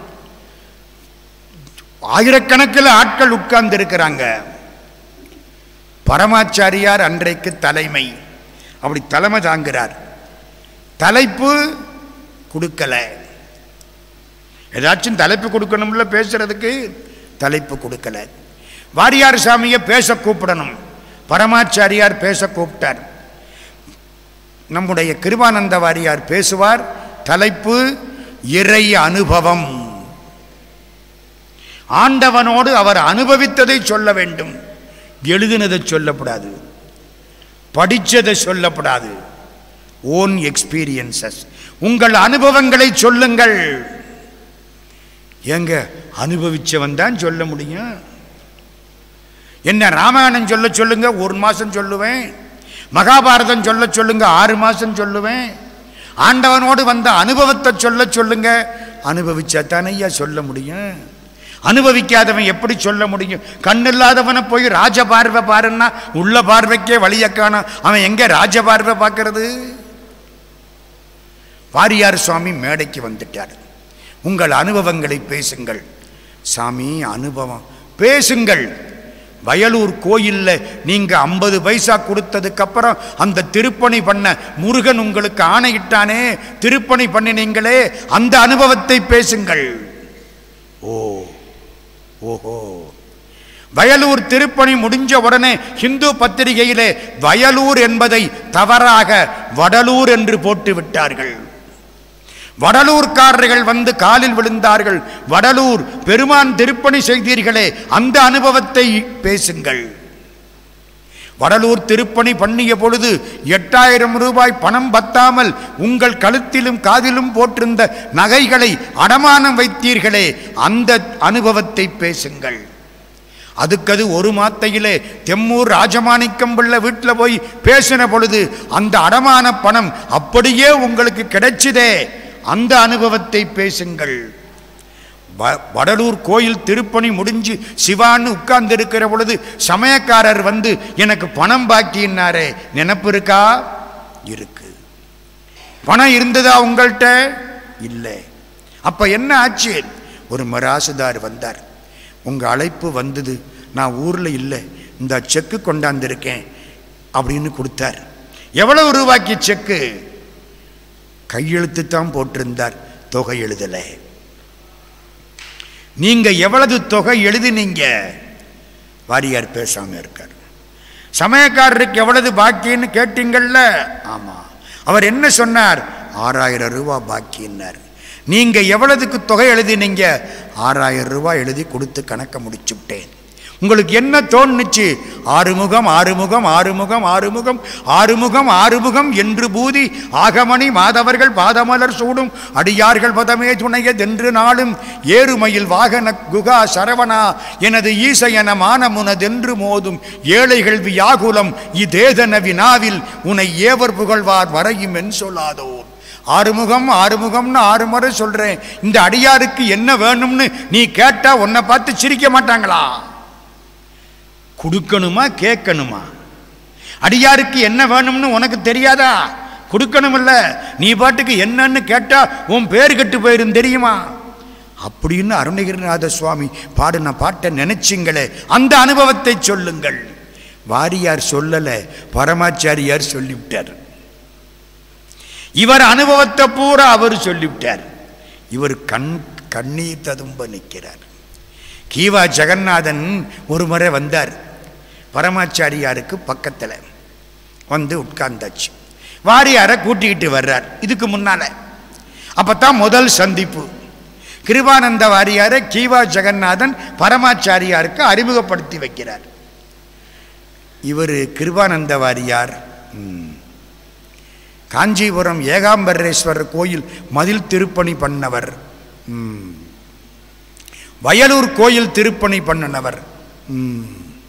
ஆயிரக்கணக்கில் ஆட்கள் உட்கார்ந்து இருக்கிறாங்க பரமாச்சாரியார் அன்றைக்கு தலைமை அப்படி தலைமை தாங்கிறார் தலைப்பு கொடுக்கல ஏதாச்சும் தலைப்பு கொடுக்கணும்ல பேசுறதுக்கு தலைப்பு கொடுக்கல வாரியார் சாமியை பேச கூப்பிடணும் பரமாச்சாரியார் பேச கூப்பிட்டார் நம்முடைய கிருபானந்த வாரியார் பேசுவார் தலைப்பு இறை அனுபவம் ஆண்டவனோடு அவர் அனுபவித்ததை சொல்ல வேண்டும் எழுதினதை சொல்லப்படாது படித்ததை சொல்லப்படாது ஓன் எக்ஸ்பீரியன்சஸ் உங்கள் அனுபவங்களை சொல்லுங்கள் ஏங்க அனுபவிச்சவன் தான் சொல்ல முடியும் என்ன ராமாயணம் சொல்ல சொல்லுங்க ஒரு மாசம் சொல்லுவேன் மகாபாரதம் சொல்ல சொல்லுங்க ஆறு மாசம் சொல்லுவேன் ஆண்டவனோடு வந்த அனுபவத்தை சொல்ல சொல்லுங்க அனுபவிச்சா தானையா சொல்ல முடியும் அனுபவிக்காதவன் எப்படி சொல்ல முடியும் கண்ணில்லாதவனை போய் ராஜ பார்வை பாருன்னா உள்ள பார்வைக்கே வழிய காணோம் அவன் எங்க ராஜ பார்வை பார்க்கறது வாரியார் சுவாமி மேடைக்கு வந்துட்டார் உங்கள் அனுபவங்களை பேசுங்கள் சாமி அனுபவம் பேசுங்கள் வயலூர் கோயில்ல நீங்க ஐம்பது பைசா கொடுத்ததுக்கு அப்புறம் அந்த திருப்பணி பண்ண முருகன் உங்களுக்கு ஆணையிட்டானே திருப்பணி பண்ணினீங்களே அந்த அனுபவத்தை பேசுங்கள் ஓ ஓஹோ வயலூர் திருப்பணி முடிஞ்ச உடனே ஹிந்து பத்திரிகையிலே வயலூர் என்பதை தவறாக வடலூர் என்று போட்டு விட்டார்கள் வடலூர்காரர்கள் வந்து காலில் விழுந்தார்கள் வடலூர் பெருமான் திருப்பணி செய்தீர்களே அந்த அனுபவத்தை பேசுங்கள் வடலூர் திருப்பணி பண்ணிய பொழுது எட்டாயிரம் ரூபாய் பணம் பத்தாமல் உங்கள் கழுத்திலும் காதிலும் போட்டிருந்த நகைகளை அடமானம் வைத்தீர்களே அந்த அனுபவத்தை பேசுங்கள் அதுக்கது ஒரு மாத்தையிலே தெம்மூர் ராஜமாணிக்கம் பிள்ளை வீட்டில் போய் பேசின பொழுது அந்த அடமான பணம் அப்படியே உங்களுக்கு கிடைச்சதே அந்த அனுபவத்தை பேசுங்கள் வ- வடலூர் கோயில் திருப்பணி முடிஞ்சு சிவான்னு உட்கார்ந்து இருக்கிற பொழுது சமயக்காரர் வந்து எனக்கு பணம் பாக்கினாரே நினப்பு இருக்கா இருக்கு பணம் இருந்ததா உங்கள்கிட்ட இல்லை அப்ப என்ன ஆச்சு ஒரு மராசுதார் வந்தார் உங்க அழைப்பு வந்தது நான் ஊர்ல இல்லை இந்த செக்கு கொண்டாந்திருக்கேன் அப்படின்னு கொடுத்தார் எவ்வளவு ரூபாய்க்கு செக்கு கையெழுத்து தான் போட்டிருந்தார் தொகை எழுதலை நீங்க எவ்வளவு தொகை எழுதினீங்க வாரியார் பேசாம இருக்கார் சமயக்காரருக்கு எவ்வளவு பாக்கின்னு கேட்டீங்கள்ல ஆமா அவர் என்ன சொன்னார் ஆறாயிரம் ரூபாய் பாக்கின்னார் நீங்க எவ்வளவுக்கு தொகை எழுதினீங்க ஆறாயிரம் ரூபாய் எழுதி கொடுத்து கணக்க முடிச்சுட்டேன் உங்களுக்கு என்ன தோணுச்சு ஆறுமுகம் ஆறுமுகம் ஆறுமுகம் ஆறுமுகம் ஆறுமுகம் ஆறுமுகம் என்று பூதி ஆகமணி மாதவர்கள் பாதமலர் சூடும் அடியார்கள் பதமே துணையதென்று நாளும் ஏறுமையில் வாகன குகா சரவணா எனது ஈசையன மானமுனதென்று மோதும் ஏழைகள் வியாகுலம் இதேதன வினாவில் உனை ஏவர் புகழ்வார் வரையும் என் சொல்லாதோ ஆறுமுகம் ஆறுமுகம்னு ஆறு முறை சொல்றேன் இந்த அடியாருக்கு என்ன வேணும்னு நீ கேட்டா உன்னை பார்த்து சிரிக்க மாட்டாங்களா கொடுக்கணுமா கேட்கணுமா அடியாருக்கு என்ன வேணும்னு உனக்கு தெரியாதா கொடுக்கணுமில்ல நீ பாட்டுக்கு என்னன்னு கேட்டா உன் பேர் கெட்டு போயிரும் தெரியுமா அப்படின்னு அருணகிரிநாத சுவாமி பாடின பாட்டை நினைச்சிங்களே அந்த அனுபவத்தை சொல்லுங்கள் வாரியார் சொல்லல பரமாச்சாரியார் சொல்லிவிட்டார் இவர் அனுபவத்தை பூரா அவர் சொல்லிவிட்டார் இவர் கண் கண்ணீர் ததும்ப நிற்கிறார் கீவா ஜெகநாதன் ஒரு முறை வந்தார் பரமாச்சாரியாருக்கு பக்கத்தில் வந்து உட்கார்ந்தாச்சு வாரியாரை கூட்டிக்கிட்டு வர்றார் இதுக்கு முன்னால அப்பதான் முதல் சந்திப்பு கிருபானந்த வாரியாரை கீவா ஜெகநாதன் பரமாச்சாரியாருக்கு அறிமுகப்படுத்தி வைக்கிறார் இவர் கிருபானந்த வாரியார் ம், காஞ்சிபுரம் ஏகாம்பரேஸ்வரர் கோயில் மதில் திருப்பணி பண்ணவர் ம். வயலூர் கோயில் திருப்பணி பண்ணினவர் ம்.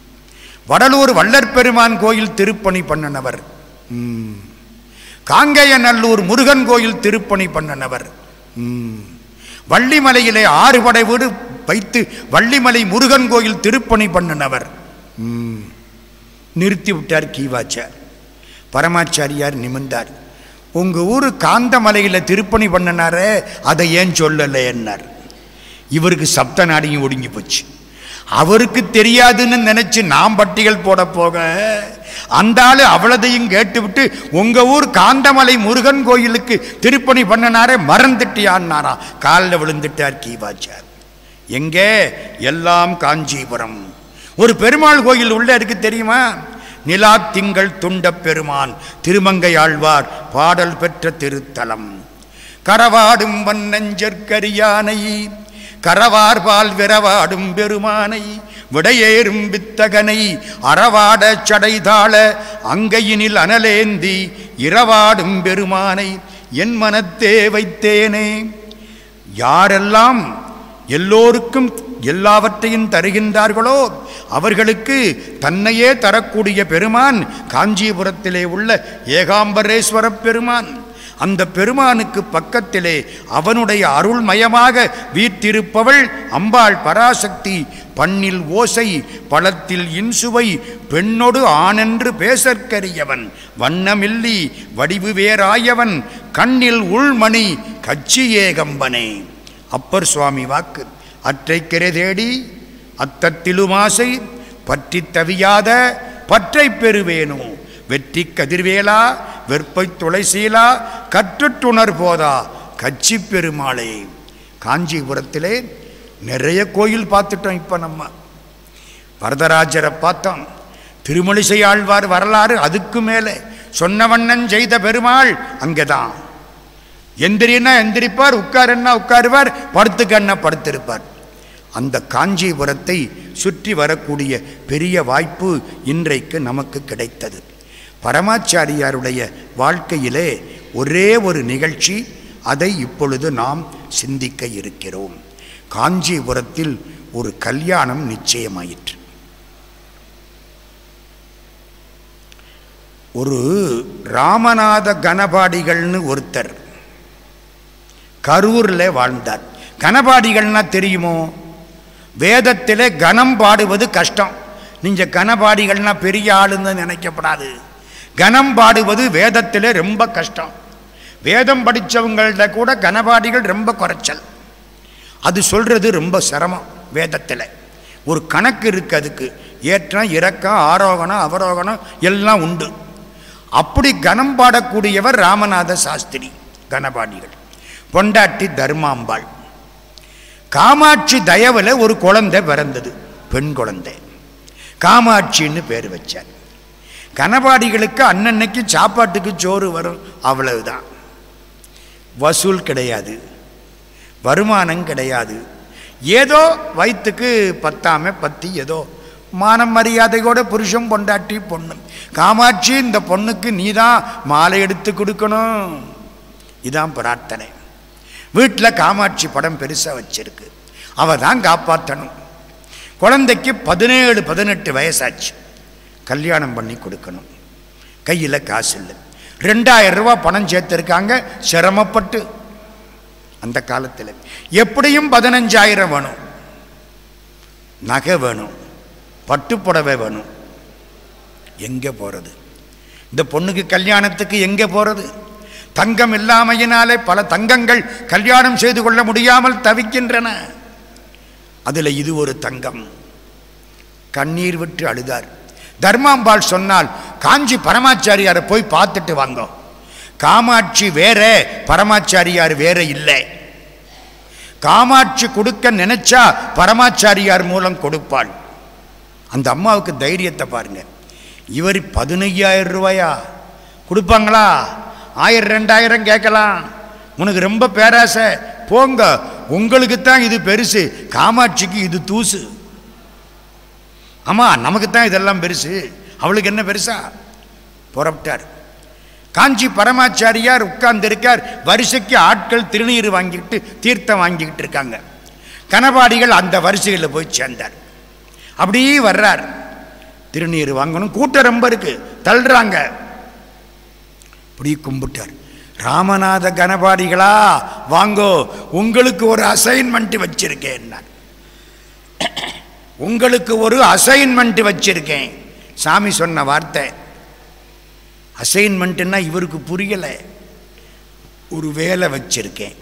வடலூர் வள்ளற்பெருமான் கோயில் திருப்பணி பண்ணினவர் ம். காங்கேயநல்லூர் முருகன் கோயில் திருப்பணி பண்ணினவர் ம். வள்ளிமலையிலே ஆறு படை வீடு வைத்து வள்ளிமலை முருகன் கோயில் திருப்பணி பண்ணினவர் ம். நிறுத்தி விட்டார் கீவாச்சார் பரமாச்சாரியார் நிமிர்ந்தார் உங்க ஊர் காந்தமலையில் திருப்பணி பண்ணினாரே அதை ஏன் சொல்லலை என்னார் இவருக்கு சப்த நாடியும் ஒடுங்கி போச்சு அவருக்கு தெரியாதுன்னு நினைச்சு நாம் பட்டிகள் போட போக அந்த ஆளு அவ்வளதையும் கேட்டுவிட்டு உங்க ஊர் காந்தமலை முருகன் கோயிலுக்கு திருப்பணி பண்ணினாரே மறந்துட்டியான்னாரா காலில் விழுந்துட்டார் கீவாச்சார் எங்கே எல்லாம் காஞ்சிபுரம் ஒரு பெருமாள் கோயில் உள்ள இருக்கு தெரியுமா நிலா திங்கள் துண்டப் பெருமான் திருமங்கை ஆழ்வார் பாடல் பெற்ற திருத்தலம் கரவாடும் வண்ணஞ்சற்கரியானை கரவார்பால் விரவாடும் பெருமானை விடையேறும் வித்தகனை அறவாட சடைதாள அங்கையினில் அனலேந்தி இரவாடும் பெருமானை என் மனத்தே வைத்தேனே யாரெல்லாம் எல்லோருக்கும் எல்லாவற்றையும் தருகின்றார்களோ அவர்களுக்கு தன்னையே தரக்கூடிய பெருமான் காஞ்சிபுரத்திலே உள்ள ஏகாம்பரேஸ்வர பெருமான் அந்த பெருமானுக்கு பக்கத்திலே அவனுடைய அருள்மயமாக வீற்றிருப்பவள் அம்பாள் பராசக்தி பண்ணில் ஓசை பழத்தில் இன்சுவை பெண்ணொடு ஆனென்று பேசற்கரியவன் வண்ணமில்லி வடிவு வேறாயவன் கண்ணில் உள்மணி கச்சி ஏகம்பனே அப்பர் சுவாமி வாக்கு அற்றைக்கரை தேடி அத்தத்திலுமாசை பற்றித் தவியாத பற்றை பெறுவேனோ வெற்றி கதிர்வேலா வெற்பை துளைசீலா கற்றுட்டுணர் போதா கச்சி பெருமாளே காஞ்சிபுரத்திலே நிறைய கோயில் பார்த்துட்டோம் இப்போ நம்ம வரதராஜரை பார்த்தோம் திருமலிசை ஆழ்வார் வரலாறு அதுக்கு மேலே சொன்னவண்ணன் செய்த பெருமாள் அங்கேதான் எந்திரின்னா எந்திரிப்பார் உட்காருன்னா உட்காருவார் படுத்துக்கன்னா படுத்திருப்பார் அந்த காஞ்சிபுரத்தை சுற்றி வரக்கூடிய பெரிய வாய்ப்பு இன்றைக்கு நமக்கு கிடைத்தது பரமாச்சாரியாருடைய வாழ்க்கையிலே ஒரே ஒரு நிகழ்ச்சி அதை இப்பொழுது நாம் சிந்திக்க இருக்கிறோம் காஞ்சிபுரத்தில் ஒரு கல்யாணம் நிச்சயமாயிற்று ஒரு ராமநாத கணபாடிகள்னு ஒருத்தர் கரூரில் வாழ்ந்தார் கணபாடிகள்னா தெரியுமோ வேதத்திலே கணம் பாடுவது கஷ்டம் நீங்கள் கணபாடிகள்னா பெரிய ஆளுன்னு நினைக்கப்படாது கணம் பாடுவது வேதத்திலே ரொம்ப கஷ்டம் வேதம் படித்தவங்கள்ட்ட கூட கணபாடிகள் ரொம்ப குறைச்சல் அது சொல்கிறது ரொம்ப சிரமம் வேதத்தில் ஒரு கணக்கு இருக்கு அதுக்கு ஏற்றம் இறக்கம் ஆரோகணம் அவரோகணம் எல்லாம் உண்டு அப்படி கணம் பாடக்கூடியவர் ராமநாத சாஸ்திரி கணபாடிகள் பொண்டாட்டி தர்மாம்பாள் காமாட்சி தயவில் ஒரு குழந்தை பிறந்தது பெண் குழந்தை காமாட்சின்னு பேர் வச்சார் கனபாடிகளுக்கு அன்னன்னைக்கு சாப்பாட்டுக்கு சோறு வரும் அவ்வளவுதான் வசூல் கிடையாது வருமானம் கிடையாது ஏதோ வயிற்றுக்கு பத்தாம பத்தி ஏதோ மானம் மரியாதையோட புருஷன் பொண்டாட்டி பொண்ணு காமாட்சி இந்த பொண்ணுக்கு நீ தான் மாலை எடுத்து கொடுக்கணும் இதான் பிரார்த்தனை வீட்டில் காமாட்சி படம் பெருசாக வச்சிருக்கு அவ தான் காப்பாற்றணும் குழந்தைக்கு பதினேழு பதினெட்டு வயசாச்சு கல்யாணம் பண்ணி கொடுக்கணும் கையில் காசு இல்லை ரெண்டாயிரம் ரூபாய் பணம் சேர்த்துருக்காங்க சிரமப்பட்டு அந்த காலத்தில் எப்படியும் பதினஞ்சாயிரம் வேணும் நகை வேணும் பட்டுப்புடவை வேணும் எங்கே போகிறது இந்த பொண்ணுக்கு கல்யாணத்துக்கு எங்கே போகிறது தங்கம் இல்லாமையினாலே பல தங்கங்கள் கல்யாணம் செய்து கொள்ள முடியாமல் தவிக்கின்றன அதில் இது ஒரு தங்கம் கண்ணீர் விட்டு அழுதார் தர்மாம்பாள் சொன்னால் காஞ்சி பரமாச்சாரியாரை போய் பார்த்துட்டு வாங்க காமாட்சி வேற பரமாச்சாரியார் வேற இல்லை காமாட்சி கொடுக்க நினைச்சா பரமாச்சாரியார் மூலம் கொடுப்பாள் அந்த அம்மாவுக்கு தைரியத்தை பாருங்க இவர் பதினையாயிரம் ரூபாயா கொடுப்பாங்களா ஆயிரம் ரெண்டாயிரம் கேட்கலாம் உனக்கு ரொம்ப பேராசை போங்க உங்களுக்கு தான் இது பெருசு காமாட்சிக்கு இது தூசு ஆமாம் நமக்கு தான் இதெல்லாம் பெருசு அவளுக்கு என்ன பெருசா புறப்பட்டார் காஞ்சி பரமாச்சாரியார் உட்கார்ந்திருக்கார் வரிசைக்கு ஆட்கள் திருநீர் வாங்கிட்டு தீர்த்தம் வாங்கிக்கிட்டு இருக்காங்க கனபாடிகள் அந்த வரிசையில் போய் சேர்ந்தார் அப்படியே வர்றார் திருநீர் வாங்கணும் கூட்டம் ரொம்ப இருக்கு தள்ளுறாங்க இப்படி கும்பிட்டார் ராமநாத கனபாடிகளா வாங்கோ உங்களுக்கு ஒரு அசைன்மெண்ட் வச்சிருக்கேன் உங்களுக்கு ஒரு அசைன்மெண்ட் வச்சிருக்கேன் சாமி சொன்ன வார்த்தை அசைன்மெண்ட்னா இவருக்கு புரியலை ஒரு வேலை வச்சிருக்கேன்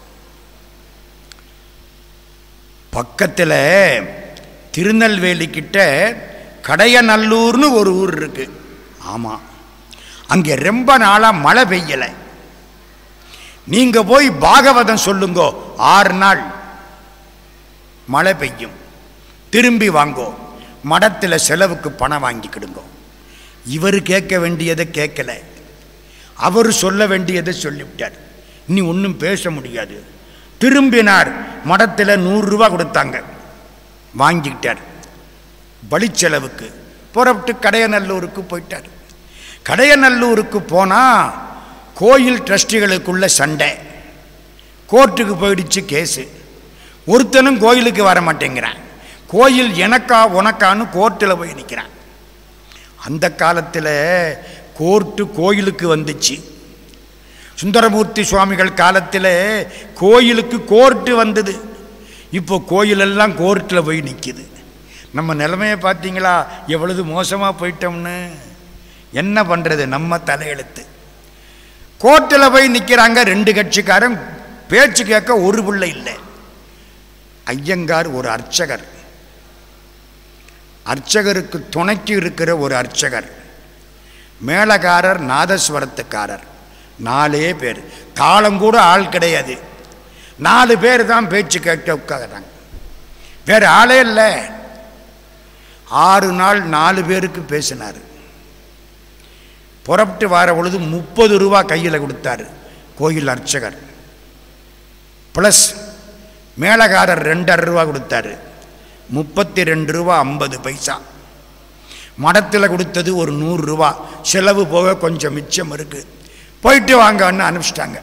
பக்கத்தில் திருநெல்வேலி கிட்ட கடையநல்லூர்னு ஒரு ஊர் இருக்கு ஆமாம் அங்கே ரொம்ப நாளாக மழை பெய்யலை நீங்கள் போய் பாகவதம் சொல்லுங்கோ ஆறு நாள் மழை பெய்யும் திரும்பி வாங்கோ மடத்தில் செலவுக்கு பணம் வாங்கிக்கிடுங்கோ இவர் கேட்க வேண்டியதை கேட்கல அவர் சொல்ல வேண்டியதை சொல்லிவிட்டார் இனி ஒன்றும் பேச முடியாது திரும்பினார் மடத்தில் நூறுரூவா கொடுத்தாங்க வாங்கிக்கிட்டார் வழிச்செலவுக்கு புறப்பட்டு கடையநல்லூருக்கு போயிட்டார் கடையநல்லூருக்கு போனால் கோயில் ட்ரஸ்டிகளுக்குள்ள சண்டை கோர்ட்டுக்கு போயிடுச்சு கேஸு ஒருத்தனும் கோயிலுக்கு வர மாட்டேங்கிறான் கோயில் எனக்கா உனக்கான்னு கோர்ட்டில் போய் நிற்கிறான் அந்த காலத்தில் கோர்ட்டு கோயிலுக்கு வந்துச்சு சுந்தரமூர்த்தி சுவாமிகள் காலத்தில் கோயிலுக்கு கோர்ட்டு வந்தது இப்போ கோயிலெல்லாம் கோர்ட்டில் போய் நிற்கிது நம்ம நிலைமையை பார்த்தீங்களா எவ்வளவு மோசமாக போயிட்டோம்னு என்ன பண்ணுறது நம்ம தலையெழுத்து கோர்ட்டில் போய் நிற்கிறாங்க ரெண்டு கட்சிக்காரன் பேச்சு கேட்க ஒரு பிள்ளை இல்லை ஐயங்கார் ஒரு அர்ச்சகர் அர்ச்சகருக்கு துணைக்கு இருக்கிற ஒரு அர்ச்சகர் மேளகாரர் நாதஸ்வரத்துக்காரர் நாலே பேர் தாளம் கூட ஆள் கிடையாது நாலு பேர் தான் பேச்சு கேட்க உட்காடுறாங்க வேற ஆளே இல்லை ஆறு நாள் நாலு பேருக்கு பேசினார் புறப்பட்டு வர பொழுது முப்பது ரூபா கையில் கொடுத்தாரு கோயில் அர்ச்சகர் ப்ளஸ் மேளகாரர் ரெண்டரை ரூபா கொடுத்தாரு முப்பத்தி ரெண்டு ரூபா ஐம்பது பைசா மடத்தில் கொடுத்தது ஒரு நூறு ரூபா செலவு போக கொஞ்சம் மிச்சம் இருக்கு போயிட்டு வாங்கன்னு அனுப்பிச்சிட்டாங்க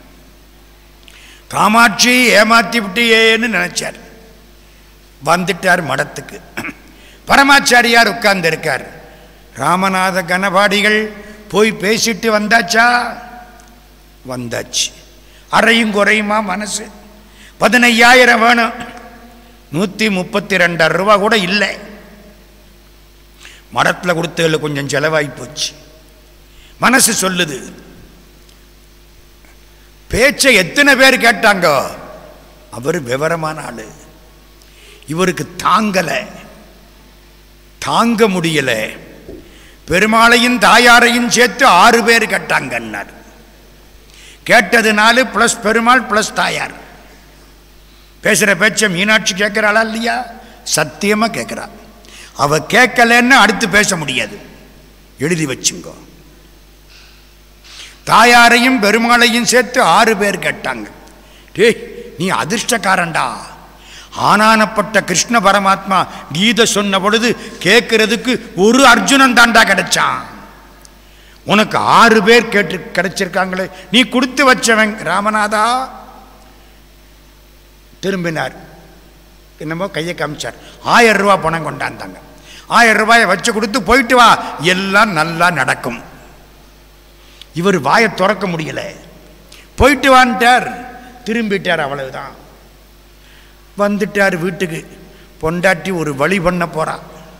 காமாட்சி ஏமாத்தி விட்டியேன்னு நினைச்சார் வந்துட்டார் மடத்துக்கு பரமாச்சாரியார் உட்கார்ந்து இருக்கார் ராமநாத கனபாடிகள் போய் பேசிட்டு வந்தாச்சா வந்தாச்சு அறையும் குறையுமா மனசு பதினையாயிரம் வேணும் நூற்றி முப்பத்தி ரெண்டாயிரம் ரூபா கூட இல்லை மடத்தில் கொடுத்ததில் கொஞ்சம் செலவாகி போச்சு மனசு சொல்லுது பேச்சை எத்தனை பேர் கேட்டாங்க அவர் விவரமான ஆளு இவருக்கு தாங்கலை தாங்க முடியல பெருமாளையும் தாயாரையும் சேர்த்து ஆறு பேர் கேட்டாங்கன்னார் கேட்டது நாலு ப்ளஸ் பெருமாள் ப்ளஸ் தாயார் பேசுகிற பேச்சை மீனாட்சி கேட்குறாளா இல்லையா சத்தியமாக கேட்குறா அவ கேட்கலன்னு அடுத்து பேச முடியாது எழுதி வச்சுங்கோ தாயாரையும் பெருமாளையும் சேர்த்து ஆறு பேர் கேட்டாங்க டேய் நீ அதிர்ஷ்டக்காரன்டா ஆனானப்பட்ட கிருஷ்ண பரமாத்மா கீதை சொன்ன பொழுது கேட்கறதுக்கு ஒரு அர்ஜுனன் தாண்டா கிடைச்சான் உனக்கு ஆறு பேர் கேட்டு கிடைச்சிருக்காங்களே நீ கொடுத்து வச்சவன் ராமநாதா திரும்பினார் என்னமோ கையை காமிச்சார் ஆயிரம் ரூபாய் பணம் கொண்டாந்தாங்க ஆயிரம் ரூபாயை வச்சு கொடுத்து போயிட்டு வா எல்லாம் நல்லா நடக்கும் இவர் வாயை திறக்க முடியல போயிட்டு வான்ட்டார் திரும்பிட்டார் அவ்வளவுதான் வந்துட்டார் வீட்டுக்கு பொண்டாட்டி ஒரு வழி பண்ண போறா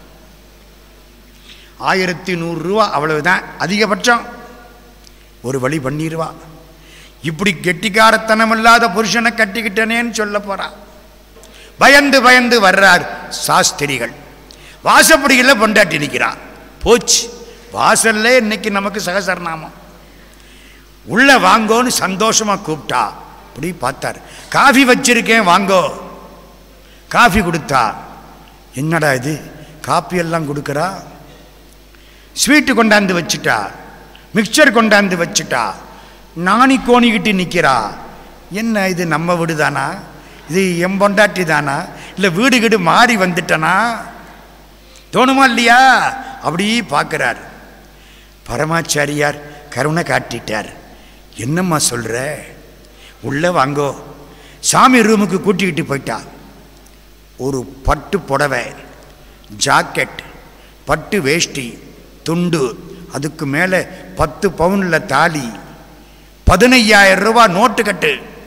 ஆயிரத்தி நூறுரூவா அவ்வளவுதான் அதிகபட்சம் ஒரு வழி பண்ணிடுவா இப்படி கெட்டிக்காரத்தனம் இல்லாத புருஷனை கட்டிக்கிட்டனேன்னு சொல்ல போறா பயந்து பயந்து வர்றார் சாஸ்திரிகள் வாசப்படியில் பொண்டாட்டி நிற்கிறான் போச்சு வாசல்ல இன்னைக்கு நமக்கு சகசரநாமம் உள்ள வாங்கோன்னு சந்தோஷமா கூப்பிட்டா அப்படி பார்த்தார் காஃபி வச்சிருக்கேன் வாங்கோ காஃபி கொடுத்தா என்னடா இது காப்பி எல்லாம் கொடுக்குறா ஸ்வீட்டு கொண்டாந்து வச்சுட்டா மிக்சர் கொண்டாந்து வச்சுட்டா நாணி கோணிக்கிட்டு நிற்கிறா என்ன இது நம்ம வீடு தானா இது என் பொண்டாட்டி தானா இல்லை வீடு வீடு மாறி வந்துட்டனா தோணுமா இல்லையா அப்படி பார்க்குறார் பரமாச்சாரியார் கருணை காட்டிட்டார் என்னம்மா சொல்கிற உள்ளே வாங்கோ சாமி ரூமுக்கு கூட்டிக்கிட்டு போயிட்டா ஒரு பட்டு புடவை ஜாக்கெட் பட்டு வேஷ்டி துண்டு அதுக்கு மேலே பத்து பவுனில் தாலி பதினையாயிரம் ரூபாய் நோட்டு கட்டு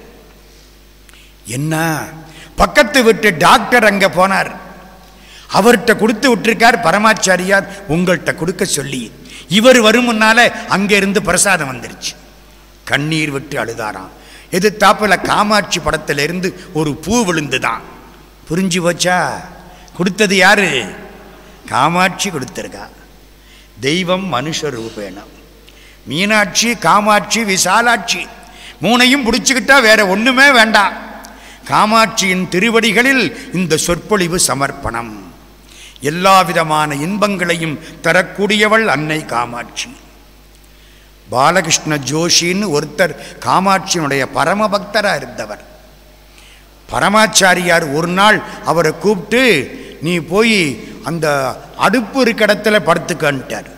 என்ன பக்கத்து விட்டு டாக்டர் அங்கே போனார் அவர்கிட்ட கொடுத்து விட்டுருக்கார் பரமாச்சாரியார் உங்கள்கிட்ட கொடுக்க சொல்லி இவர் வரும் முன்னால அங்கிருந்து பிரசாதம் வந்துருச்சு கண்ணீர் விட்டு அழுதாராம் எதிர்த்தாப்புல காமாட்சி படத்திலிருந்து ஒரு பூ விழுந்துதான் புரிஞ்சு போச்சா கொடுத்தது யாரு காமாட்சி கொடுத்துருக்கா தெய்வம் மனுஷ ரூபேணம் மீனாட்சி காமாட்சி விசாலாட்சி மூணையும் பிடிச்சுக்கிட்டா வேற ஒண்ணுமே வேண்டாம் காமாட்சியின் திருவடிகளில் இந்த சொற்பொழிவு சமர்ப்பணம் எல்லா விதமான இன்பங்களையும் தரக்கூடியவள் அன்னை காமாட்சி பாலகிருஷ்ண ஜோஷின்னு ஒருத்தர் காமாட்சியினுடைய பரம பக்தராக இருந்தவர் பரமாச்சாரியார் ஒரு நாள் அவரை கூப்பிட்டு நீ போய் அந்த அடுப்பு இருக்க இடத்துல படுத்துக்கன்ட்டார்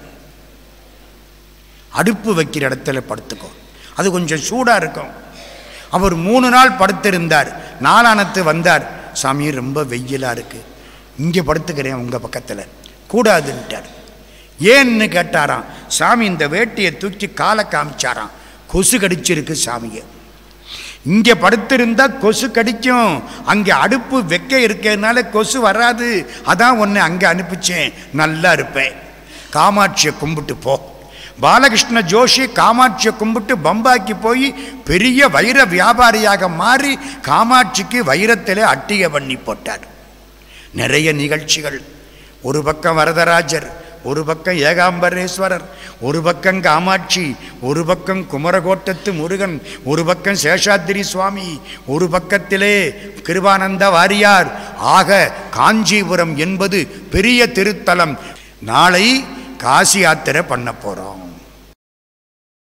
அடுப்பு வைக்கிற இடத்துல படுத்துக்கோ அது கொஞ்சம் சூடாக இருக்கும் அவர் மூணு நாள் படுத்திருந்தார் நாளானத்து வந்தார் சாமி ரொம்ப வெயிலாக இருக்கு இங்கே படுத்துக்கிறேன் உங்கள் பக்கத்தில் கூடாதுன்ட்டார் ஏன்னு கேட்டாராம் சாமி இந்த வேட்டியை தூக்கி காலை காமிச்சாராம் கொசு கடிச்சிருக்கு சாமியை இங்கே படுத்திருந்தா கொசு கடிக்கும் அங்கே அடுப்பு வைக்க இருக்கிறதுனால கொசு வராது அதான் ஒன்று அங்கே அனுப்பிச்சேன் நல்லா இருப்பேன் காமாட்சியை கும்பிட்டு போ பாலகிருஷ்ண ஜோஷி காமாட்சியை கும்பிட்டு பம்பாக்கி போய் பெரிய வைர வியாபாரியாக மாறி காமாட்சிக்கு வைரத்திலே அட்டிய பண்ணி போட்டார் நிறைய நிகழ்ச்சிகள் ஒரு பக்கம் வரதராஜர் ஒரு பக்கம் ஏகாம்பரேஸ்வரர் ஒரு பக்கம் காமாட்சி ஒரு பக்கம் குமரகோட்டத்து முருகன் ஒரு பக்கம் சேஷாத்திரி சுவாமி ஒரு பக்கத்திலே கிருபானந்த வாரியார் ஆக காஞ்சிபுரம் என்பது பெரிய திருத்தலம் நாளை காசி யாத்திரை பண்ண போகிறோம்